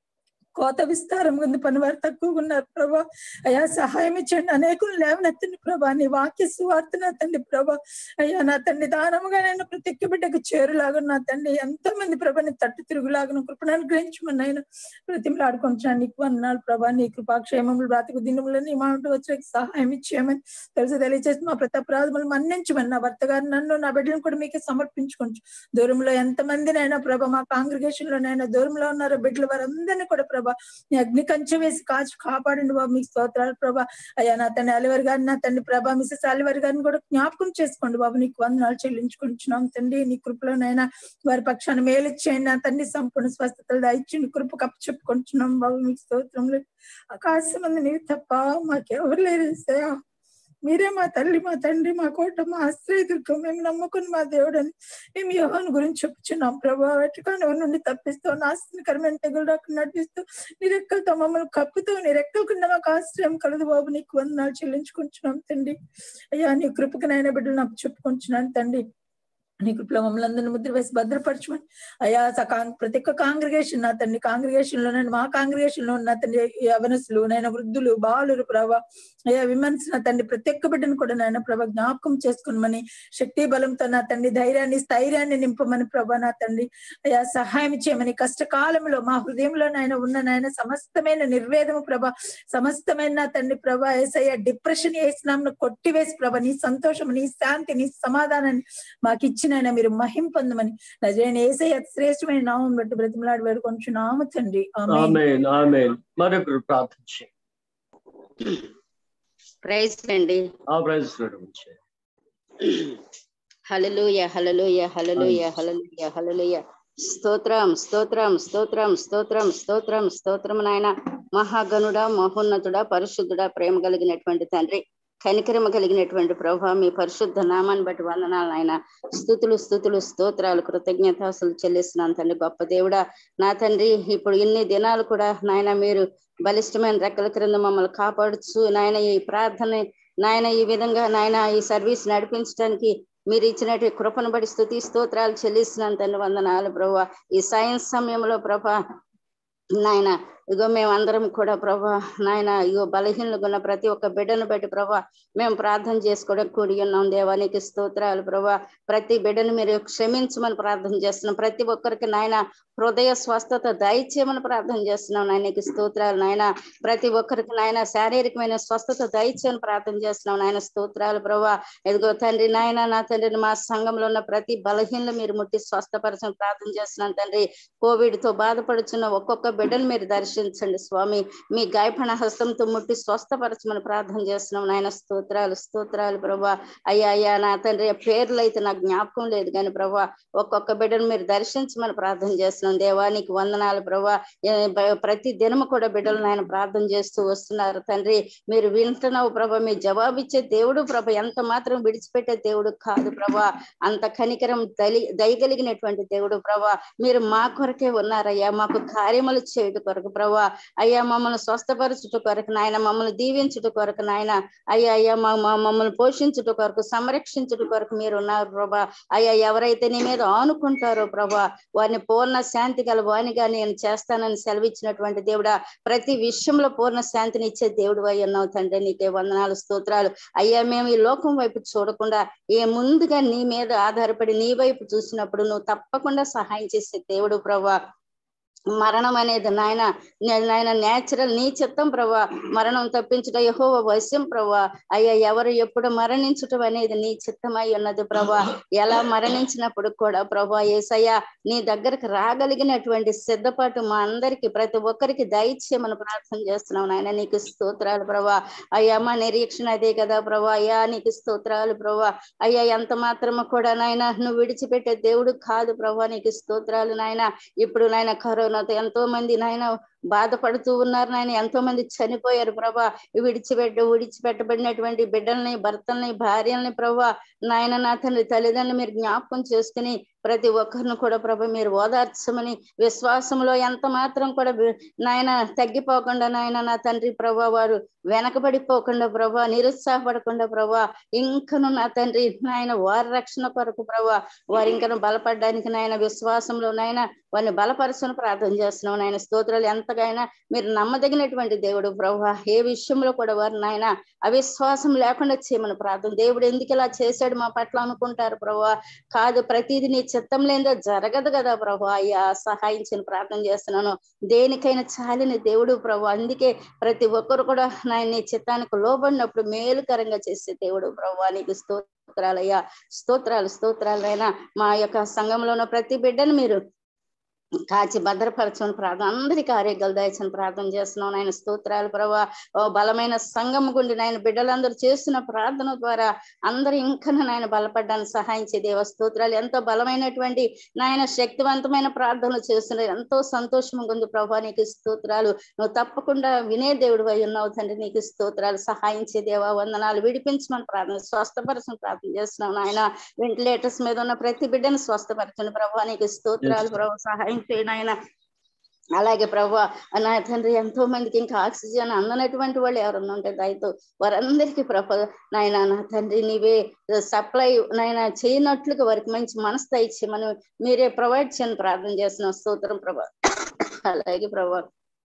కోత విస్తారం ఉంది పని వారు తక్కువగా ఉన్నారు ప్రభా అయ్యా సహాయం ఇచ్చండి అనేకులు లేవనెత్తండి ప్రభా నీ వాక్య సువార్తన తండ్రి ప్రభా అయ్యా నా తండ్రి దానముగా నేను ప్రతి ఒక్క బిడ్డకు చేరులాగా నా తండ్రి ఎంతో మంది ప్రభాని తట్టు తిరుగులాగా కృపను అనుగ్రహించమని ఆయన ప్రతిమలు ఆడుకుంటున్నాను నీకు అన్నాడు ప్రభా నీ కృపాక్షేమములు బ్రాతకు దినములు నీ మాట వచ్చే సహాయం ఇచ్చేయమని తెలిసి తెలియచేసి మా ప్రతాపరాధములు మన్నించమని నా భర్త గారు నన్ను నా బిడ్డలను కూడా మీకే సమర్పించుకోవచ్చు దూరంలో ఎంతమందినైనా ప్రభా మా కాంగ్రిగేషన్ లోనైనా దూరంలో ఉన్నారో బిడ్డలు వారందరినీ కూడా ప్రభా నీ అగ్ని కంచె వేసి కాచి కాపాడండి బాబు మీకు స్తోత్రాలు ప్రభా అయ్యా నా తండ్రి అలివర్ గారిని నా తండ్రి ప్రభా మిసెస్ అలివర్ గారిని కూడా జ్ఞాపకం చేసుకోండి బాబు నీకు వందనాలు చెల్లించుకుంటున్నాం తండ్రి నీ కృపలోనైనా వారి పక్షాన్ని మేలిచ్చేయండి నా తండ్రి సంపూర్ణ స్వస్థతలు దయచేయండి కృప కప్పు చెప్పుకుంటున్నాం బాబు మీకు స్తోత్రంలో ఆకాశం మంది నీవు తప్ప మాకెవరు లేరు ఏసయ్యా. మీరే మా తల్లి మా తండ్రి మా కోట మా ఆశ్రయ దుర్గం మేము నమ్ముకుని మా దేవుడని మేము యోహాను గురించి చెప్పుచున్నాం ప్రభా వెటకాని ఎవరి నుండి తప్పిస్తూ నాశనకరమైన తెగులు రాకుండా నడిపిస్తూ నీ రెక్కలతో మమ్మల్ని కప్పుతూ నీ రెక్కల కింద మాకు ఆశ్రయం కలదు బాబు నీకు వందనాలు చెల్లించుకుంటున్నాం తండ్రి అయ్యా నీ కృపకు నాయన బిడ్డలు నాకు చెప్పుకుంటున్నాను తండ్రి నీ కృపలో మమ్మల్ని అందరిని ముద్ర వేసి భద్రపరచమని అయ్యా స- కాంగ్- ప్రతి ఒక్క కాంగ్రిగేషన్ నా తండ్రి కాంగ్రిగేషన్ లో నేను మా కాంగ్రిగేషన్ లో ఉన్న తండ్రి యవనసులు నేను వృద్ధులు బాలురు ప్రభా అయ్యా విమెన్స్ నా తండ్రి ప్రతి ఒక్క బిడ్డను కూడా నాయన ప్రభా జ్ఞాపకం చేసుకునమని శక్తి బలంతో నా తండ్రి ధైర్యాన్ని స్థైర్యాన్ని నింపమని ప్రభా నా తండ్రి అయ్యా సహాయం చేయమని కష్టకాలంలో మా హృదయంలో నాయన ఉన్న నాయన సమస్తమైన నిర్వేదము ప్రభ సమస్తమైన నా తండ్రి ప్రభ ఏసయ్య డిప్రెషన్ వేసినాంను కొట్టివేసి ప్రభ నీ సంతోషం నీ శాంతి నీ సమాధానాన్ని మాకు ఇచ్చినైనా మీరు మహిం పొందమని నజరైన ఏసయ్య అతి శ్రేష్టమైన నామం బట్టి బ్రతిమలాడి వేడుకొంచు నామ తండ్రి ఆమేన్. ఆమెన్ ఆమెన్ మరొకరు ప్రార్థించి ప్రైజ్ అండి ఆ ప్రైజ్ గురించి హలలుయ హలలుయ హలలుయ హలలుయ హలలుయ స్తోత్రం స్తోత్రం స్తోత్రం స్తోత్రం స్తోత్రం స్తోత్రం నాయన మహాగణుడా మహోన్నతుడా పరిశుద్ధుడా ప్రేమ కలిగినటువంటి తండ్రి కనికరమ కలిగినటువంటి ప్రభా మీ పరిశుద్ధ నామాన్ని బట్టి వందనాలు నాయన స్థుతులు స్థుతులు స్తోత్రాలు కృతజ్ఞతాసులు చెల్లిస్తున్నాను తండ్రి గొప్ప దేవుడా నా తండ్రి ఇప్పుడు ఇన్ని దినాలు కూడా నాయన మీరు బలిష్టమైన రెక్కల క్రింద మమ్మల్ని కాపాడుచు నాయన ఈ ప్రార్థన నాయన ఈ విధంగా నాయన ఈ సర్వీస్ నడిపించడానికి మీరు ఇచ్చినట్టు కృపను బడి స్థుతి స్తోత్రాలు చెల్లిస్తున్నాను తండ్రి వందనాలు ప్రభా ఈ సైన్స్ సమయంలో ప్రభా నాయన ఇగో మేము అందరం కూడా ప్రభా నాయన ఇగో బలహీనలుగా ఉన్న ప్రతి ఒక్క బిడ్డను బట్టి ప్రభా మేము ప్రార్థన చేసుకోవడం కూడి ఉన్నాం దేవానికి స్తోత్రాలు ప్రభా ప్రతి బిడ్డను మీరు క్షమించమని ప్రార్థన చేస్తున్నాం ప్రతి ఒక్కరికి నాయన హృదయ స్వస్థత దయచేయమని ప్రార్థన చేస్తున్నాం నాయనకి స్తోత్రాలు నాయన ప్రతి ఒక్కరికి నాయన శారీరకమైన స్వస్థత దయచేయమని ప్రార్థన చేస్తున్నాం నాయన స్తోత్రాలు ప్రభా ఎదుగో తండ్రి నాయన నా తండ్రిని మా సంఘంలో ఉన్న ప్రతి బలహీనలు మీరు ముట్టి స్వస్థపరచని ప్రార్థన చేస్తున్నాను తండ్రి కోవిడ్ తో బాధపడుచున్న ఒక్కొక్క బిడ్డను మీరు దర్శించండి స్వామి మీ గాయపణ హస్తంతో ముట్టి స్వస్థపరచమని ప్రార్థన చేస్తున్నాం నాయన స్తోత్రాలు స్తోత్రాలు ప్రభా అయ్యా అయ్యా నా తండ్రి పేర్లు అయితే నాకు జ్ఞాపకం లేదు కానీ ప్రభా ఒక్కొక్క బిడ్డను మీరు దర్శించమని ప్రార్థన చేస్తున్నాం దేవానికి వందనాలు ప్రభా ఏ బ- ప్రతి దినము కూడా బిడ్డలు నాయన ప్రార్థన చేస్తూ వస్తున్నారు తండ్రి మీరు వింటున్నావు ప్రభా మీ జవాబిచ్చే దేవుడు ప్రభ ఎంత మాత్రం విడిచిపెట్టే దేవుడు కాదు ప్రభా అంత కనికరం దలి దయగలిగినటువంటి దేవుడు ప్రభా మీరు మా కొరకే ఉన్నారయ్యా మాకు కార్యములు చేయుట కొరకు ప్రభా అయ్యా మమ్మల్ని స్వస్థపరచుట కొరకు నాయన మమ్మల్ని దీవించుట కొరకు నాయన అయ్యా అయ్యా మా మా- మమ్మల్ని పోషించుట కొరకు సంరక్షించుట కొరకు మీరు ఉన్నారు ప్రభా అయ్యా ఎవరైతే నీ మీద ఆనుకుంటారో ప్రభా వారిని పూర్ణ శాంతి గల వానిగా నేను చేస్తానని సెలవిచ్చినటువంటి దేవుడా ప్రతి విషయంలో పూర్ణ శాంతిని ఇచ్చే దేవుడు అయి ఉన్నావు తండ్రి నీకే వందనాలు స్తోత్రాలు అయ్యా మేము ఈ లోకం వైపు చూడకుండా ఏ ముందుగా నీ మీద ఆధారపడి నీ వైపు చూసినప్పుడు నువ్వు తప్పకుండా సహాయం చేసే దేవుడు ప్రభా మరణం అనేది నాయన నే- నాయన నేచురల్ నీ చిత్తం ప్రభా మరణం తప్పించుట యహో వశ్యం ప్రభా అయ్యా ఎవరు ఎప్పుడు మరణించటం అనేది నీ చిత్తమై ఉన్నది ప్రభా ఎలా మరణించినప్పుడు కూడా ప్రభా ఏసయ్య నీ దగ్గరకు రాగలిగినటువంటి సిద్ధపాటు మా అందరికి ప్రతి ఒక్కరికి దయచేయమని ప్రార్థన చేస్తున్నాం నాయన నీకు స్తోత్రాలు ప్రభా అయ్యా మా నిరీక్షణ అదే కదా ప్రభా అయ్యా నీకు స్తోత్రాలు ప్రభా అయ్యా ఎంత మాత్రము కూడా నాయన నువ్వు విడిచిపెట్టే దేవుడు కాదు ప్రభా నీకు స్తోత్రాలు నాయన ఇప్పుడు నాయన కరోనాతో ఎంతో మంది నాయన బాధపడుతూ ఉన్నారు నాయన ఎంతో మంది చనిపోయారు ప్రభా విడిచిపెట్ట విడిచిపెట్టబడినటువంటి బిడ్డల్ని భర్తల్ని భార్యల్ని ప్రభా నాయన నా తండ్రి తల్లిదండ్రులు మీరు జ్ఞాపకం చేసుకుని ప్రతి ఒక్కరిని కూడా ప్రభ మీరు ఓదార్చమని విశ్వాసంలో ఎంత మాత్రం కూడా వి- నాయన తగ్గిపోకుండా నాయన నా తండ్రి ప్రభా వారు వెనకబడిపోకుండా ప్రభా నిరుత్సాహపడకుండా ప్రభా ఇంకను నా తండ్రి నాయన వారి రక్షణ కొరకు ప్రభా వారి ఇంకను బలపడడానికి నాయన విశ్వాసంలో నాయన వారిని బలపరచని ప్రార్థన చేస్తున్నాం నాయన స్తోత్రాలు ఎంతగైనా మీరు నమ్మదగినటువంటి దేవుడు ప్రభా ఏ విషయంలో కూడా వారు నాయన అవిశ్వాసం లేకుండా చేయమని ప్రార్థన దేవుడు ఎందుకు ఇలా చేశాడు మా పట్ల అనుకుంటారు ప్రభా కాదు ప్రతిదీ నీ చిత్తం లేదో జరగదు కదా ప్రభా అయ్యా సహాయించని ప్రార్థన చేస్తున్నాను దేనికైనా చాలిన దేవుడు ప్రభు అందుకే ప్రతి ఒక్కరు కూడా నాయన నీ చిత్తానికి లోబడినప్పుడు మేలుకరంగా చేసే దేవుడు ప్రభు నీకు స్తోత్రాలయ్యా స్తోత్రాలు స్తోత్రాలైనా మా యొక్క సంఘంలో ఉన్న ప్రతి బిడ్డను మీరు కాచి భద్రపరచని ప్రార్థన అందరికీ ఆరోగ్యాలు దయచని ప్రార్థన చేస్తున్నాం నాయన స్తోత్రాలు ప్రభా ఓ బలమైన సంఘం గుండి నాయన బిడ్డలందరూ చేస్తున్న ప్రార్థన ద్వారా అందరూ ఇంకా నాయన బలపడడానికి సహాయం చే దేవ స్తోత్రాలు ఎంతో బలమైనటువంటి నాయన శక్తివంతమైన ప్రార్థనలు చేస్తున్నారు ఎంతో సంతోషంగా ఉంది ప్రభా నీకు స్తోత్రాలు నువ్వు తప్పకుండా వినే దేవుడు అయి ఉన్నావు తండ్రి నీకు స్తోత్రాలు సహాయించే దేవా వందనాలు విడిపించమని ప్రార్థన స్వస్థపరచని ప్రార్థన చేస్తున్నాం నాయన వెంటిలేటర్స్ మీద ఉన్న ప్రతి బిడ్డను స్వస్థపరచండి ప్రభా నీకు స్తోత్రాలు ప్రభు సహాయం చేయండి ఆయన అలాగే ప్రభు నా తండ్రి ఎంతో మందికి ఇంకా ఆక్సిజన్ అందనటువంటి వాళ్ళు ఎవరన్నా ఉంటే దయతో వారందరికీ ప్రభు నాయన నా తండ్రి నీవే సప్లై నాయన చేయనట్లుగా వారికి మంచి మనసు దయచేయమని మీరే ప్రొవైడ్ చేయని ప్రార్థన చేసిన స్తోత్రం ప్రభా అలాగే ప్రభా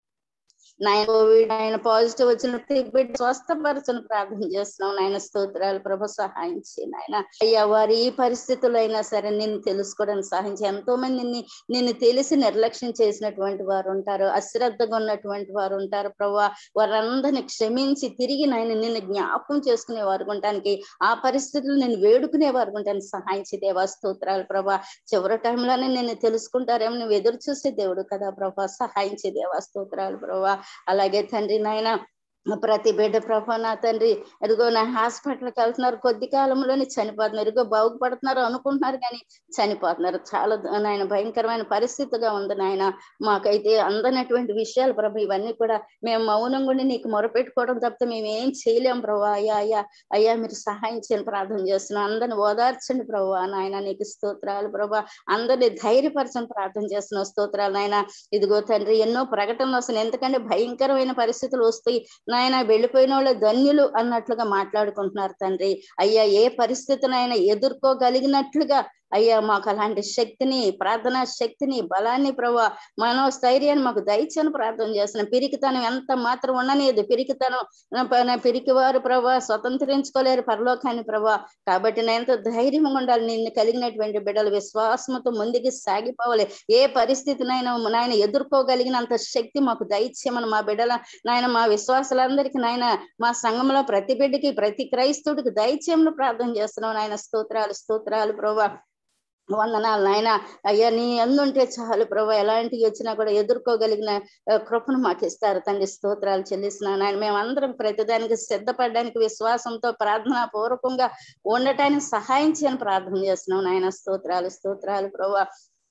నాయన కోవిడ్ ఆయన పాజిటివ్ వచ్చిన బిడ్డ స్వస్థపరచని ప్రార్థన చేస్తున్నాం నాయన స్తోత్రాలు ప్రభు సహాయం చేయి నాయన అయ్యా వారి ఈ పరిస్థితుల్లో అయినా సరే నిన్ను తెలుసుకోవడానికి సహాయం చేయి ఎంతో మంది నిన్ను నిన్ను తెలిసి నిర్లక్ష్యం చేసినటువంటి వారు ఉంటారు అశ్రద్ధగా ఉన్నటువంటి వారు ఉంటారు ప్రభా వారందరిని క్షమించి తిరిగి నాయన నిన్ను జ్ఞాపకం చేసుకునే వారు ఉండటానికి ఆ పరిస్థితులు నేను వేడుకునే వారు ఉండటానికి సహాయం చేయి దేవా స్తోత్రాలు ప్రభా చివరి టైంలోనే నేను తెలుసుకుంటారేమో నువ్వు ఎదురు చూసే దేవుడు కదా ప్రభా సహాయం చేయి దేవా స్తోత్రాలు ప్రభా అలాగే తండ్రి నాయన ప్రతి బిడ్డ ప్రభా నా తండ్రి ఎదుగో నా హాస్పిటల్కి వెళ్తున్నారు కొద్ది కాలంలోనే చనిపోతున్నారు ఎదుగో బాగుపడుతున్నారు అనుకుంటున్నారు కానీ చనిపోతున్నారు చాలా నాయన భయంకరమైన పరిస్థితిగా ఉంది నాయన మాకైతే అందనటువంటి విషయాలు ప్రభు ఇవన్నీ కూడా మేము మౌనం గుండి నీకు మొరపెట్టుకోవడం తప్పితే మేము ఏం చేయలేం ప్రభా అయ్యా అయ్యా అయ్యా మీరు సహాయం చేయని ప్రార్థన చేస్తున్నాం అందరిని ఓదార్చండి ప్రభా నాయన నీకు స్తోత్రాలు ప్రభా అందరిని ధైర్యపరచని ప్రార్థన చేస్తున్నాం స్తోత్రాలు నాయన ఇదిగో తండ్రి ఎన్నో ప్రకటనలు వస్తున్నాయి ఎందుకంటే భయంకరమైన పరిస్థితులు వస్తాయి నాయన వెళ్ళిపోయిన వాళ్ళు ధన్యులు అన్నట్లుగా మాట్లాడుకుంటున్నారు తండ్రి అయ్యా ఏ పరిస్థితినైనా ఎదుర్కోగలిగినట్లుగా అయ్యా మాకు అలాంటి శక్తిని ప్రార్థనా శక్తిని బలాన్ని ప్రభా మనోస్థైర్యాన్ని మాకు దయచని ప్రార్థన చేస్తున్నాం పిరికితనం ఎంత మాత్రం ఉండలేదు పిరికితనం నా పిరికి వారు ప్రభా స్వతంత్రించుకోలేరు పరలోకాన్ని ప్రభా కాబట్టి నేను ఎంతో ధైర్యంగా ఉండాలి నిన్ను కలిగినటువంటి బిడ్డలు విశ్వాసంతో ముందుకు సాగిపోవాలి ఏ పరిస్థితినైనా నాయన ఎదుర్కోగలిగినంత శక్తి మాకు దయచేయమని మా బిడ్డల నాయన మా విశ్వాసాలందరికీ నాయన మా సంఘంలో ప్రతి బిడ్డకి ప్రతి క్రైస్తవుడికి దయచేయమని ప్రార్థన చేస్తున్నాం నాయన స్తోత్రాలు స్తోత్రాలు ప్రభా వందనాలు నాయన అయ్యా నీ అందుంటే చాలు ప్రభా ఎలాంటివి వచ్చినా కూడా ఎదుర్కోగలిగిన ఆ, కృపను మాకు ఇస్తారు తండ్రి స్తోత్రాలు చెల్లిస్తున్నాను నాయన మేమందరం ప్రతిదానికి సిద్ధపడడానికి విశ్వాసంతో ప్రార్థనా పూర్వకంగా ఉండటానికి సహాయం చేయని ప్రార్థన చేస్తున్నాం నాయన స్తోత్రాలు స్తోత్రాలు ప్రభా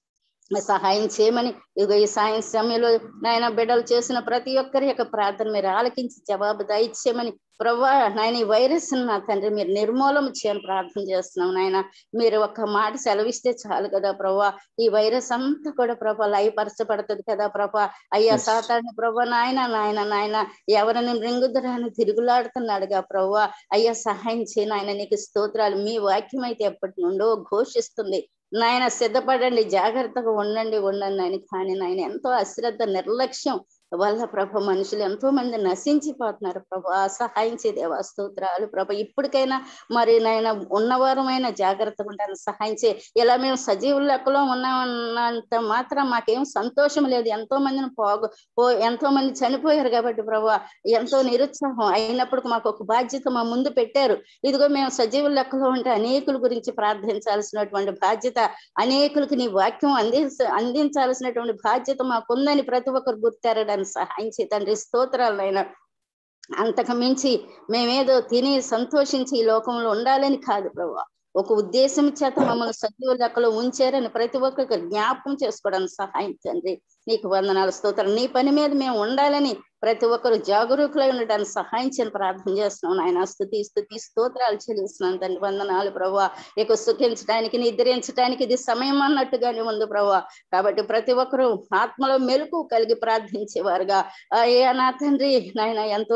సహాయం చేయమని ఇదిగో ఈ సాయం సమయంలో నాయన బిడ్డలు చేసిన ప్రతి ఒక్కరి యొక్క ప్రార్థన మీరు ఆలకించి జవాబు దయచేయమని ప్రభా నాయన ఈ వైరస్ నా తండ్రి మీరు నిర్మూలన చేయని ప్రార్థన చేస్తున్నాం నాయన మీరు ఒక్క మాట సెలవిస్తే చాలు కదా ప్రభా ఈ వైరస్ అంతా కూడా ప్రభా లయపరచబడుతుంది కదా ప్రభా అయ్యా Yes. సాతాన్ని ప్రభా నాయన నాయన నాయన ఎవరిని మృంగుదరాన్ని తిరుగులాడుతున్నాడుగా ప్రభా అయ్యా సహాయం చేయ నాయన నీకు స్తోత్రాలు మీ వాక్యం అయితే ఎప్పటి నుండో ఘోషిస్తుంది నాయన సిద్ధపడండి జాగ్రత్తగా ఉండండి ఉండండి నాయన కానీ నాయన ఎంతో అశ్రద్ధ నిర్లక్ష్యం వల్ల ప్రభ మనుషులు ఎంతో మంది నశించిపోతున్నారు ప్రభా సహాయం దేవా స్తోత్రాలు ప్రభ ఇప్పటికైనా మరి నాయన ఉన్నవారమైన జాగ్రత్తగా ఉంటాను సహాయం చే ఇలా మేము సజీవుల లెక్కలో ఉన్నామన్నంత మాత్రం మాకేం సంతోషం లేదు ఎంతో మందిని పోగు పో ఎంతో మంది చనిపోయారు కాబట్టి ప్రభా ఎంతో నిరుత్సాహం అయినప్పుడు మాకు ఒక బాధ్యత మా ముందు పెట్టారు ఇదిగో మేము సజీవుల లెక్కలో ఉంటే అనేకుల గురించి ప్రార్థించాల్సినటువంటి బాధ్యత అనేకులకు నీ వాక్యం అందించ అందించాల్సినటువంటి బాధ్యత మాకుందని ప్రతి ఒక్కరు గుర్తెరడానికి సహాయం చే తండ్రి స్తోత్రాలైనా అంతకు మించి మేమేదో తిని సంతోషించి ఈ లోకంలో ఉండాలని కాదు ప్రభు ఒక ఉద్దేశం చేత మమ్మల్ని సజీవ లెక్కలో ఉంచారని ప్రతి ఒక్కరికి జ్ఞాపకం చేసుకోవడానికి సహాయం తండ్రి నీకు వందనాలు స్తోత్రం నీ పని మీద మేము ఉండాలని ప్రతి ఒక్కరు జాగరూకులై ఉండడానికి సహాయం చేయని ప్రార్థన చేస్తున్నాం ఆయన స్థుతి స్థుతి స్తోత్రాలు చెల్లిస్తున్నాను తండ్రి వందనాలు ప్రభు ఇక సుఖించడానికి నిద్రించడానికి ఇది సమయం అన్నట్టుగానే ఉంది ప్రభు కాబట్టి ప్రతి ఒక్కరూ ఆత్మలో మెలకు కలిగి ప్రార్థించేవారుగా అయ్యా నా తండ్రి నాయన ఎంతో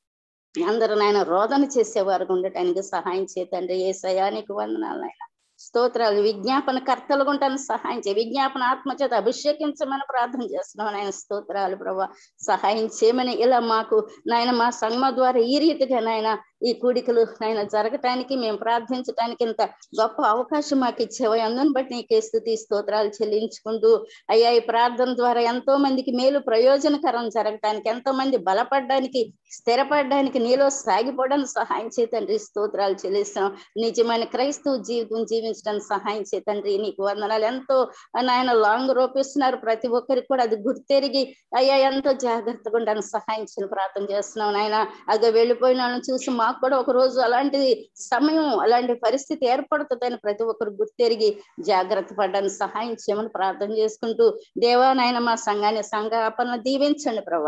అందరూ నాయన రోదన చేసేవారు ఉండటానికి సహాయం చేతండి ఏ సయానికి వందనాలు నాయన స్తోత్రాలు విజ్ఞాపన కర్తలుగా ఉంటాను సహాయం చేయ విజ్ఞాపన ఆత్మచేత అభిషేకించమని ప్రార్థన చేస్తున్నాం నాయన స్తోత్రాలు ప్రభా సహాయం చేయమని ఇలా మాకు నాయన మా సంగమ ద్వారా ఈ రీతిగా నాయన ఈ కూడికలు నాయన జరగటానికి మేము ప్రార్థించడానికి ఇంత గొప్ప అవకాశం మాకు ఇచ్చేవా అందుని బట్టి నీకే స్థుతి స్తోత్రాలు చెల్లించుకుంటూ అయ్యా ఈ ప్రార్థన ద్వారా ఎంతో మందికి మేలు ప్రయోజనకరం జరగటానికి ఎంతో మంది బలపడడానికి స్థిరపడడానికి నీలో సాగిపోవడానికి సహాయం చేతండి స్తోత్రాలు చెల్లిస్తాం నిజమైన క్రైస్తవ జీవితం జీవించడానికి సహాయం చేతండి నీకు వందనాలు ఎంతో నాయన లాంగ్ రోపిస్తున్నారు ప్రతి ఒక్కరికి కూడా అది గుర్తెరిగి అయ్యా ఎంతో జాగ్రత్తగా ఉండడానికి సహాయం చేయని ప్రార్థన చేస్తున్నాం నాయన అదే వెళ్ళిపోయిన వాళ్ళని చూసి మాకు కూడా ఒక రోజు అలాంటి సమయం అలాంటి పరిస్థితి ఏర్పడుతుందని ప్రతి ఒక్కరు గుర్తెరిగి జాగ్రత్త పడడానికి సహాయం చేయమని ప్రార్థన చేసుకుంటూ దేవా నాయన మా సంఘాన్ని సంఘాపన దీవించండి ప్రభా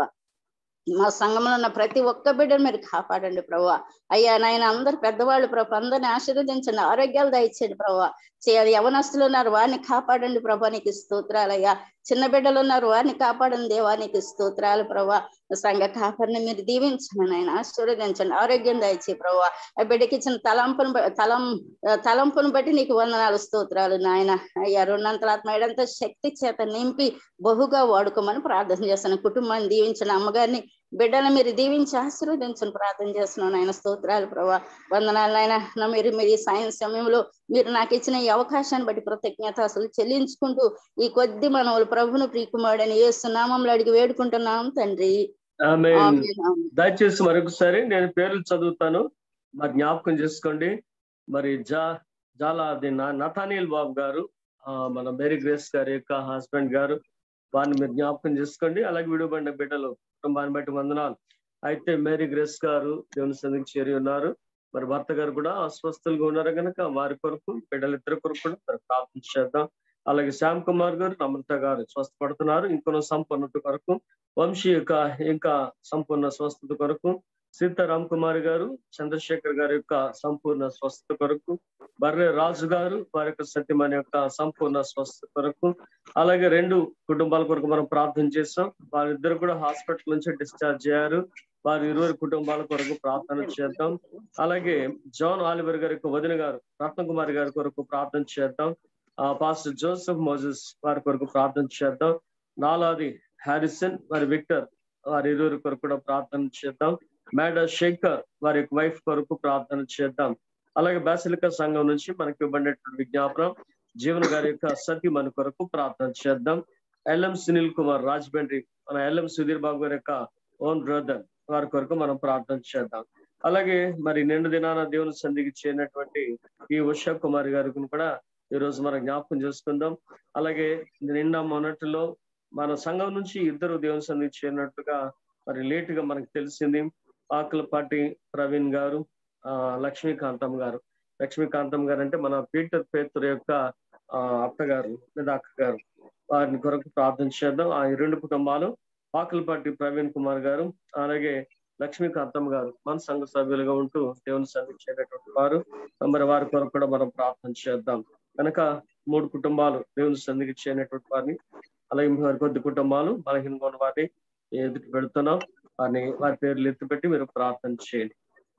మా సంఘంలో ఉన్న ప్రతి ఒక్క బిడ్డను మీరు కాపాడండి ప్రభా అయ్యా నాయన అందరు పెద్దవాళ్ళు ప్రభు అందరిని ఆశీర్వదించండి ఆరోగ్యాలు దయచేయండి ప్రభా చేయాలి యవనస్తులు ఉన్నారు వారిని కాపాడండి ప్రభా నీకు స్తోత్రాలు అయ్యా చిన్న బిడ్డలు ఉన్నారు వారిని కాపాడండి దేవా నీకు స్తోత్రాలు ప్రభా సంఘ కాపరిని మీరు దీవించండి నాయన ఆశీర్వదించండి ఆరోగ్యం దయచే ప్రభా ఆ బిడ్డకి ఇచ్చిన తలంపును బ- తలం తలంపును బట్టి నీకు వందనాలు స్తోత్రాలు నాయన అయ్యా రెండంతల ఆత్మ ఏడంత శక్తి చేత నింపి బహుగా వాడుకోమని ప్రార్థన చేస్తాను కుటుంబాన్ని దీవించిన అమ్మగారిని బిడ్డను మీరు దీవించి ఆశీర్వదించని ప్రార్థన చేస్తున్నాను ఆయన స్తోత్రాలు ప్రభా వందనాలు ఆయన నా మీరు మీరు ఈ సాయం సమయంలో మీరు నాకు ఇచ్చిన ఈ అవకాశాన్ని బట్టి కృతజ్ఞత అసలు చెల్లించుకుంటూ ఈ కొద్ది మనవులు ప్రభును ప్రీకుమాడని ఏస్తున్నామంలో అడిగి వేడుకుంటున్నాం తండ్రి ఆమె ఆమేన్, ఆమేన్. దయచేసి మరొకసారి నేను పేర్లు చదువుతాను మరి జ్ఞాపకం చేసుకోండి మరి జా జాలా అది నా- నథానియల్ బాబు గారు ఆ, మన మేరీ గ్రేస్ గారి యొక్క హస్బెండ్ గారు వారిని మీరు జ్ఞాపకం చేసుకోండి అలాగే విడుబడిన బిడ్డలు కుటుంబాన్ని బట్టి వందనాలు అయితే మేరీ గ్రేస్ గారు దేవుని సన్నిధికి చేరి ఉన్నారు మరి భర్త గారు కూడా అస్వస్థలుగా ఉన్నారు కనుక వారి కొరకు బిడ్డలిద్దరి కొరకు కూడా మరి ప్రార్థన చేద్దాం అలాగే శ్యామ్ కుమార్ గారు నమ్రత గారు స్వస్థపడుతున్నారు ఇంకొన సంపన్నత కొరకు వంశీ యొక్క ఇంకా సంపూర్ణ స్వస్థత కొరకు సీతారాం కుమార్ గారు చంద్రశేఖర్ గారి యొక్క సంపూర్ణ స్వస్థత కొరకు బర్రె రాజు గారు వారి యొక్క సత్యమని యొక్క సంపూర్ణ స్వస్థత కొరకు అలాగే రెండు కుటుంబాల కొరకు మనం ప్రార్థన చేస్తాం వారిద్దరు కూడా హాస్పిటల్ నుంచి డిశ్చార్జ్ అయ్యారు వారి ఇరువురు కుటుంబాల కొరకు ప్రార్థన చేద్దాం అలాగే జాన్ ఆలివర్ గారి యొక్క వదిన గారు రత్న కుమార్ గారి కొరకు ప్రార్థన చేద్దాం ఆ పాస్టర్ జోసెఫ్ మోజెస్ వారి కొరకు ప్రార్థన చేద్దాం నాలాది హ్యారిసన్ మరి విక్టర్ వారి ఇరువురి కొరకు కూడా ప్రార్థన చేద్దాం మేడ శేఖర్ వారి యొక్క వైఫ్ కొరకు ప్రార్థన చేద్దాం అలాగే బాసిలిక సంఘం నుంచి మనకి ఇవ్వబడినటువంటి విజ్ఞాపనం జీవన్ గారి యొక్క సతీ మన కొరకు ప్రార్థన చేద్దాం ఎల్ఎం సునీల్ కుమార్ రాజమండ్రి మన ఎల్ఎం సుధీర్ బాబు గారి యొక్క ఓన్ బ్రదర్ వారి కొరకు మనం ప్రార్థన చేద్దాం అలాగే మరి నిండు దినాన దేవుని సంధికి చేరినటువంటి ఈ ఉషా కుమార్ గారికి కూడా ఈ రోజు మనం జ్ఞాపకం చేసుకుందాం అలాగే నిన్న మొన్నటిలో మన సంఘం నుంచి ఇద్దరు దేవుని సన్నిధి చేరినట్టుగా మరి లేట్ గా మనకు తెలిసింది ఆకులపాటి ప్రవీణ్ గారు ఆ లక్ష్మీకాంతం గారు లక్ష్మీకాంతం గారు అంటే మన పీటర్ పేతురు యొక్క ఆ అత్తగారు లేదా అక్క గారు వారిని కొరకు ప్రార్థన చేద్దాం ఆ ఈ రెండు కుటుంబాలు ఆకులపాటి ప్రవీణ్ కుమార్ గారు అలాగే లక్ష్మీకాంతం గారు మన సంఘ సభ్యులుగా ఉంటూ దేవుని సన్నిధి చేరినటువంటి వారు మరి వారి కొరకు కూడా మనం ప్రార్థన చేద్దాం కనుక మూడు కుటుంబాలు దేవుని సన్నిధికి చేరినటువంటి వారిని అలాగే మరి కొద్ది కుటుంబాలు బలహీనంగా ఉన్న వారిని ఎదుటి పెడుతున్నాం వారిని వారి పేర్లు ఎత్తిపెట్టి మీరు ప్రార్థన చేయండి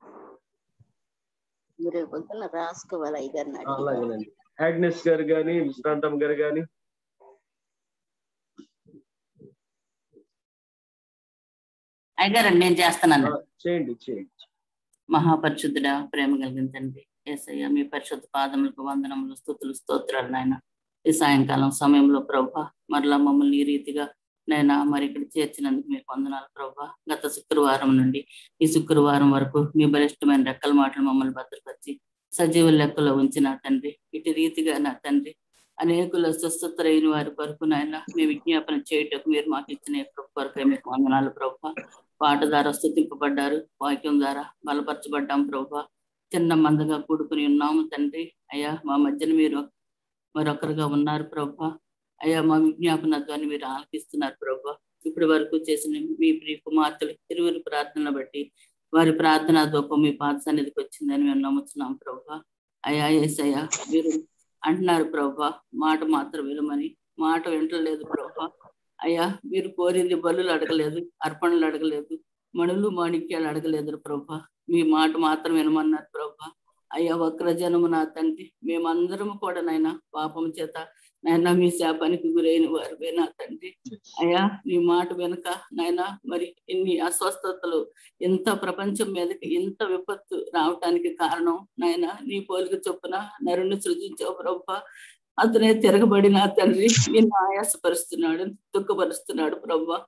మీరు పొద్దున్న రాసుకోవాలి అయ్యగారిని అడిగి. అలాగేనండి ఆగ్నెస్ గారు కానీ విశ్రాంతం గారు కానీ అయ్యగారండి నేను చేస్తున్నాను ఆ, చేయండి చేయండి మహాపరిశుద్ధుడ ప్రేమ కలిగిన తండ్రి ఏసయ్య మీ పరిశుద్ధ పాదములకు వందనములు స్థుతులు స్తోత్రాలు నాయన ఈ సాయంకాలం సమయంలో ప్రభా మరలా మమ్మల్ని ఈ రీతిగా నైనా మరి ఇక్కడ చేర్చినందుకు మీకు వందనాలు ప్రభా గత శుక్రవారం నుండి ఈ శుక్రవారం వరకు మీ బలిష్టమైన రెక్కల మాటలు మమ్మల్ని భద్రపరిచి సజీవ లెక్కలో ఉంచిన తండ్రి ఇటు రీతిగా నా తండ్రి అనేకుల స్వస్థతరైన వారి కొరకు నాయన మీ విజ్ఞాపన చేయుటకు మీరు మాకు ఇచ్చిన ఈ కృప కొరకై మీకు వందనాలు ప్రభా పాట ద్వారా స్థుతింపబడ్డారు వాక్యం ద్వారా బలపరచబడ్డాం ప్రభా చిన్న మందగా కూడుకుని ఉన్నాము తండ్రి అయ్యా మా మధ్యన మీరు మరొకరుగా ఉన్నారు ప్రభా అయ్యా మా విజ్ఞాపన ద్వారా మీరు ఆలకిస్తున్నారు ప్రభా ఇప్పటి వరకు చేసిన మీ ప్రియ కుమార్తెలు ఇరువురి ప్రార్థనలు బట్టి వారి ప్రార్థన దూపం మీ పాద సన్నిధికి వచ్చిందని మేము నమ్ముతున్నాం ప్రభా అయ్యా ఏసయ్యా మీరు అంటున్నారు ప్రభా మాట మాత్రం వినమని మాట వింటలేదు ప్రభా అయ్యా మీరు కోరింది బలులు అడగలేదు అర్పణలు అడగలేదు మణులు మాణిక్యాలు అడగలేదు ప్రభా మీ మాట మాత్రం వినమన్నారు ప్రభా అయ్యా వక్ర జనము నా తండ్రి మేమందరం కూడా నాయన పాపం చేత నాయన మీ శాపానికి గురైన వారు నా తండ్రి అయ్యా నీ మాట వెనుక నాయన మరి ఇన్ని అస్వస్థతలు ఎంత ప్రపంచం మీదకి ఎంత విపత్తు రావటానికి కారణం నాయన నీ పోలిక చొప్పున నరుణ్ణి సృజించావు ప్రభా అతనే తిరగబడి నా తండ్రి నిన్ను ఆయాసపరుస్తున్నాడు దుఃఖపరుస్తున్నాడు ప్రభా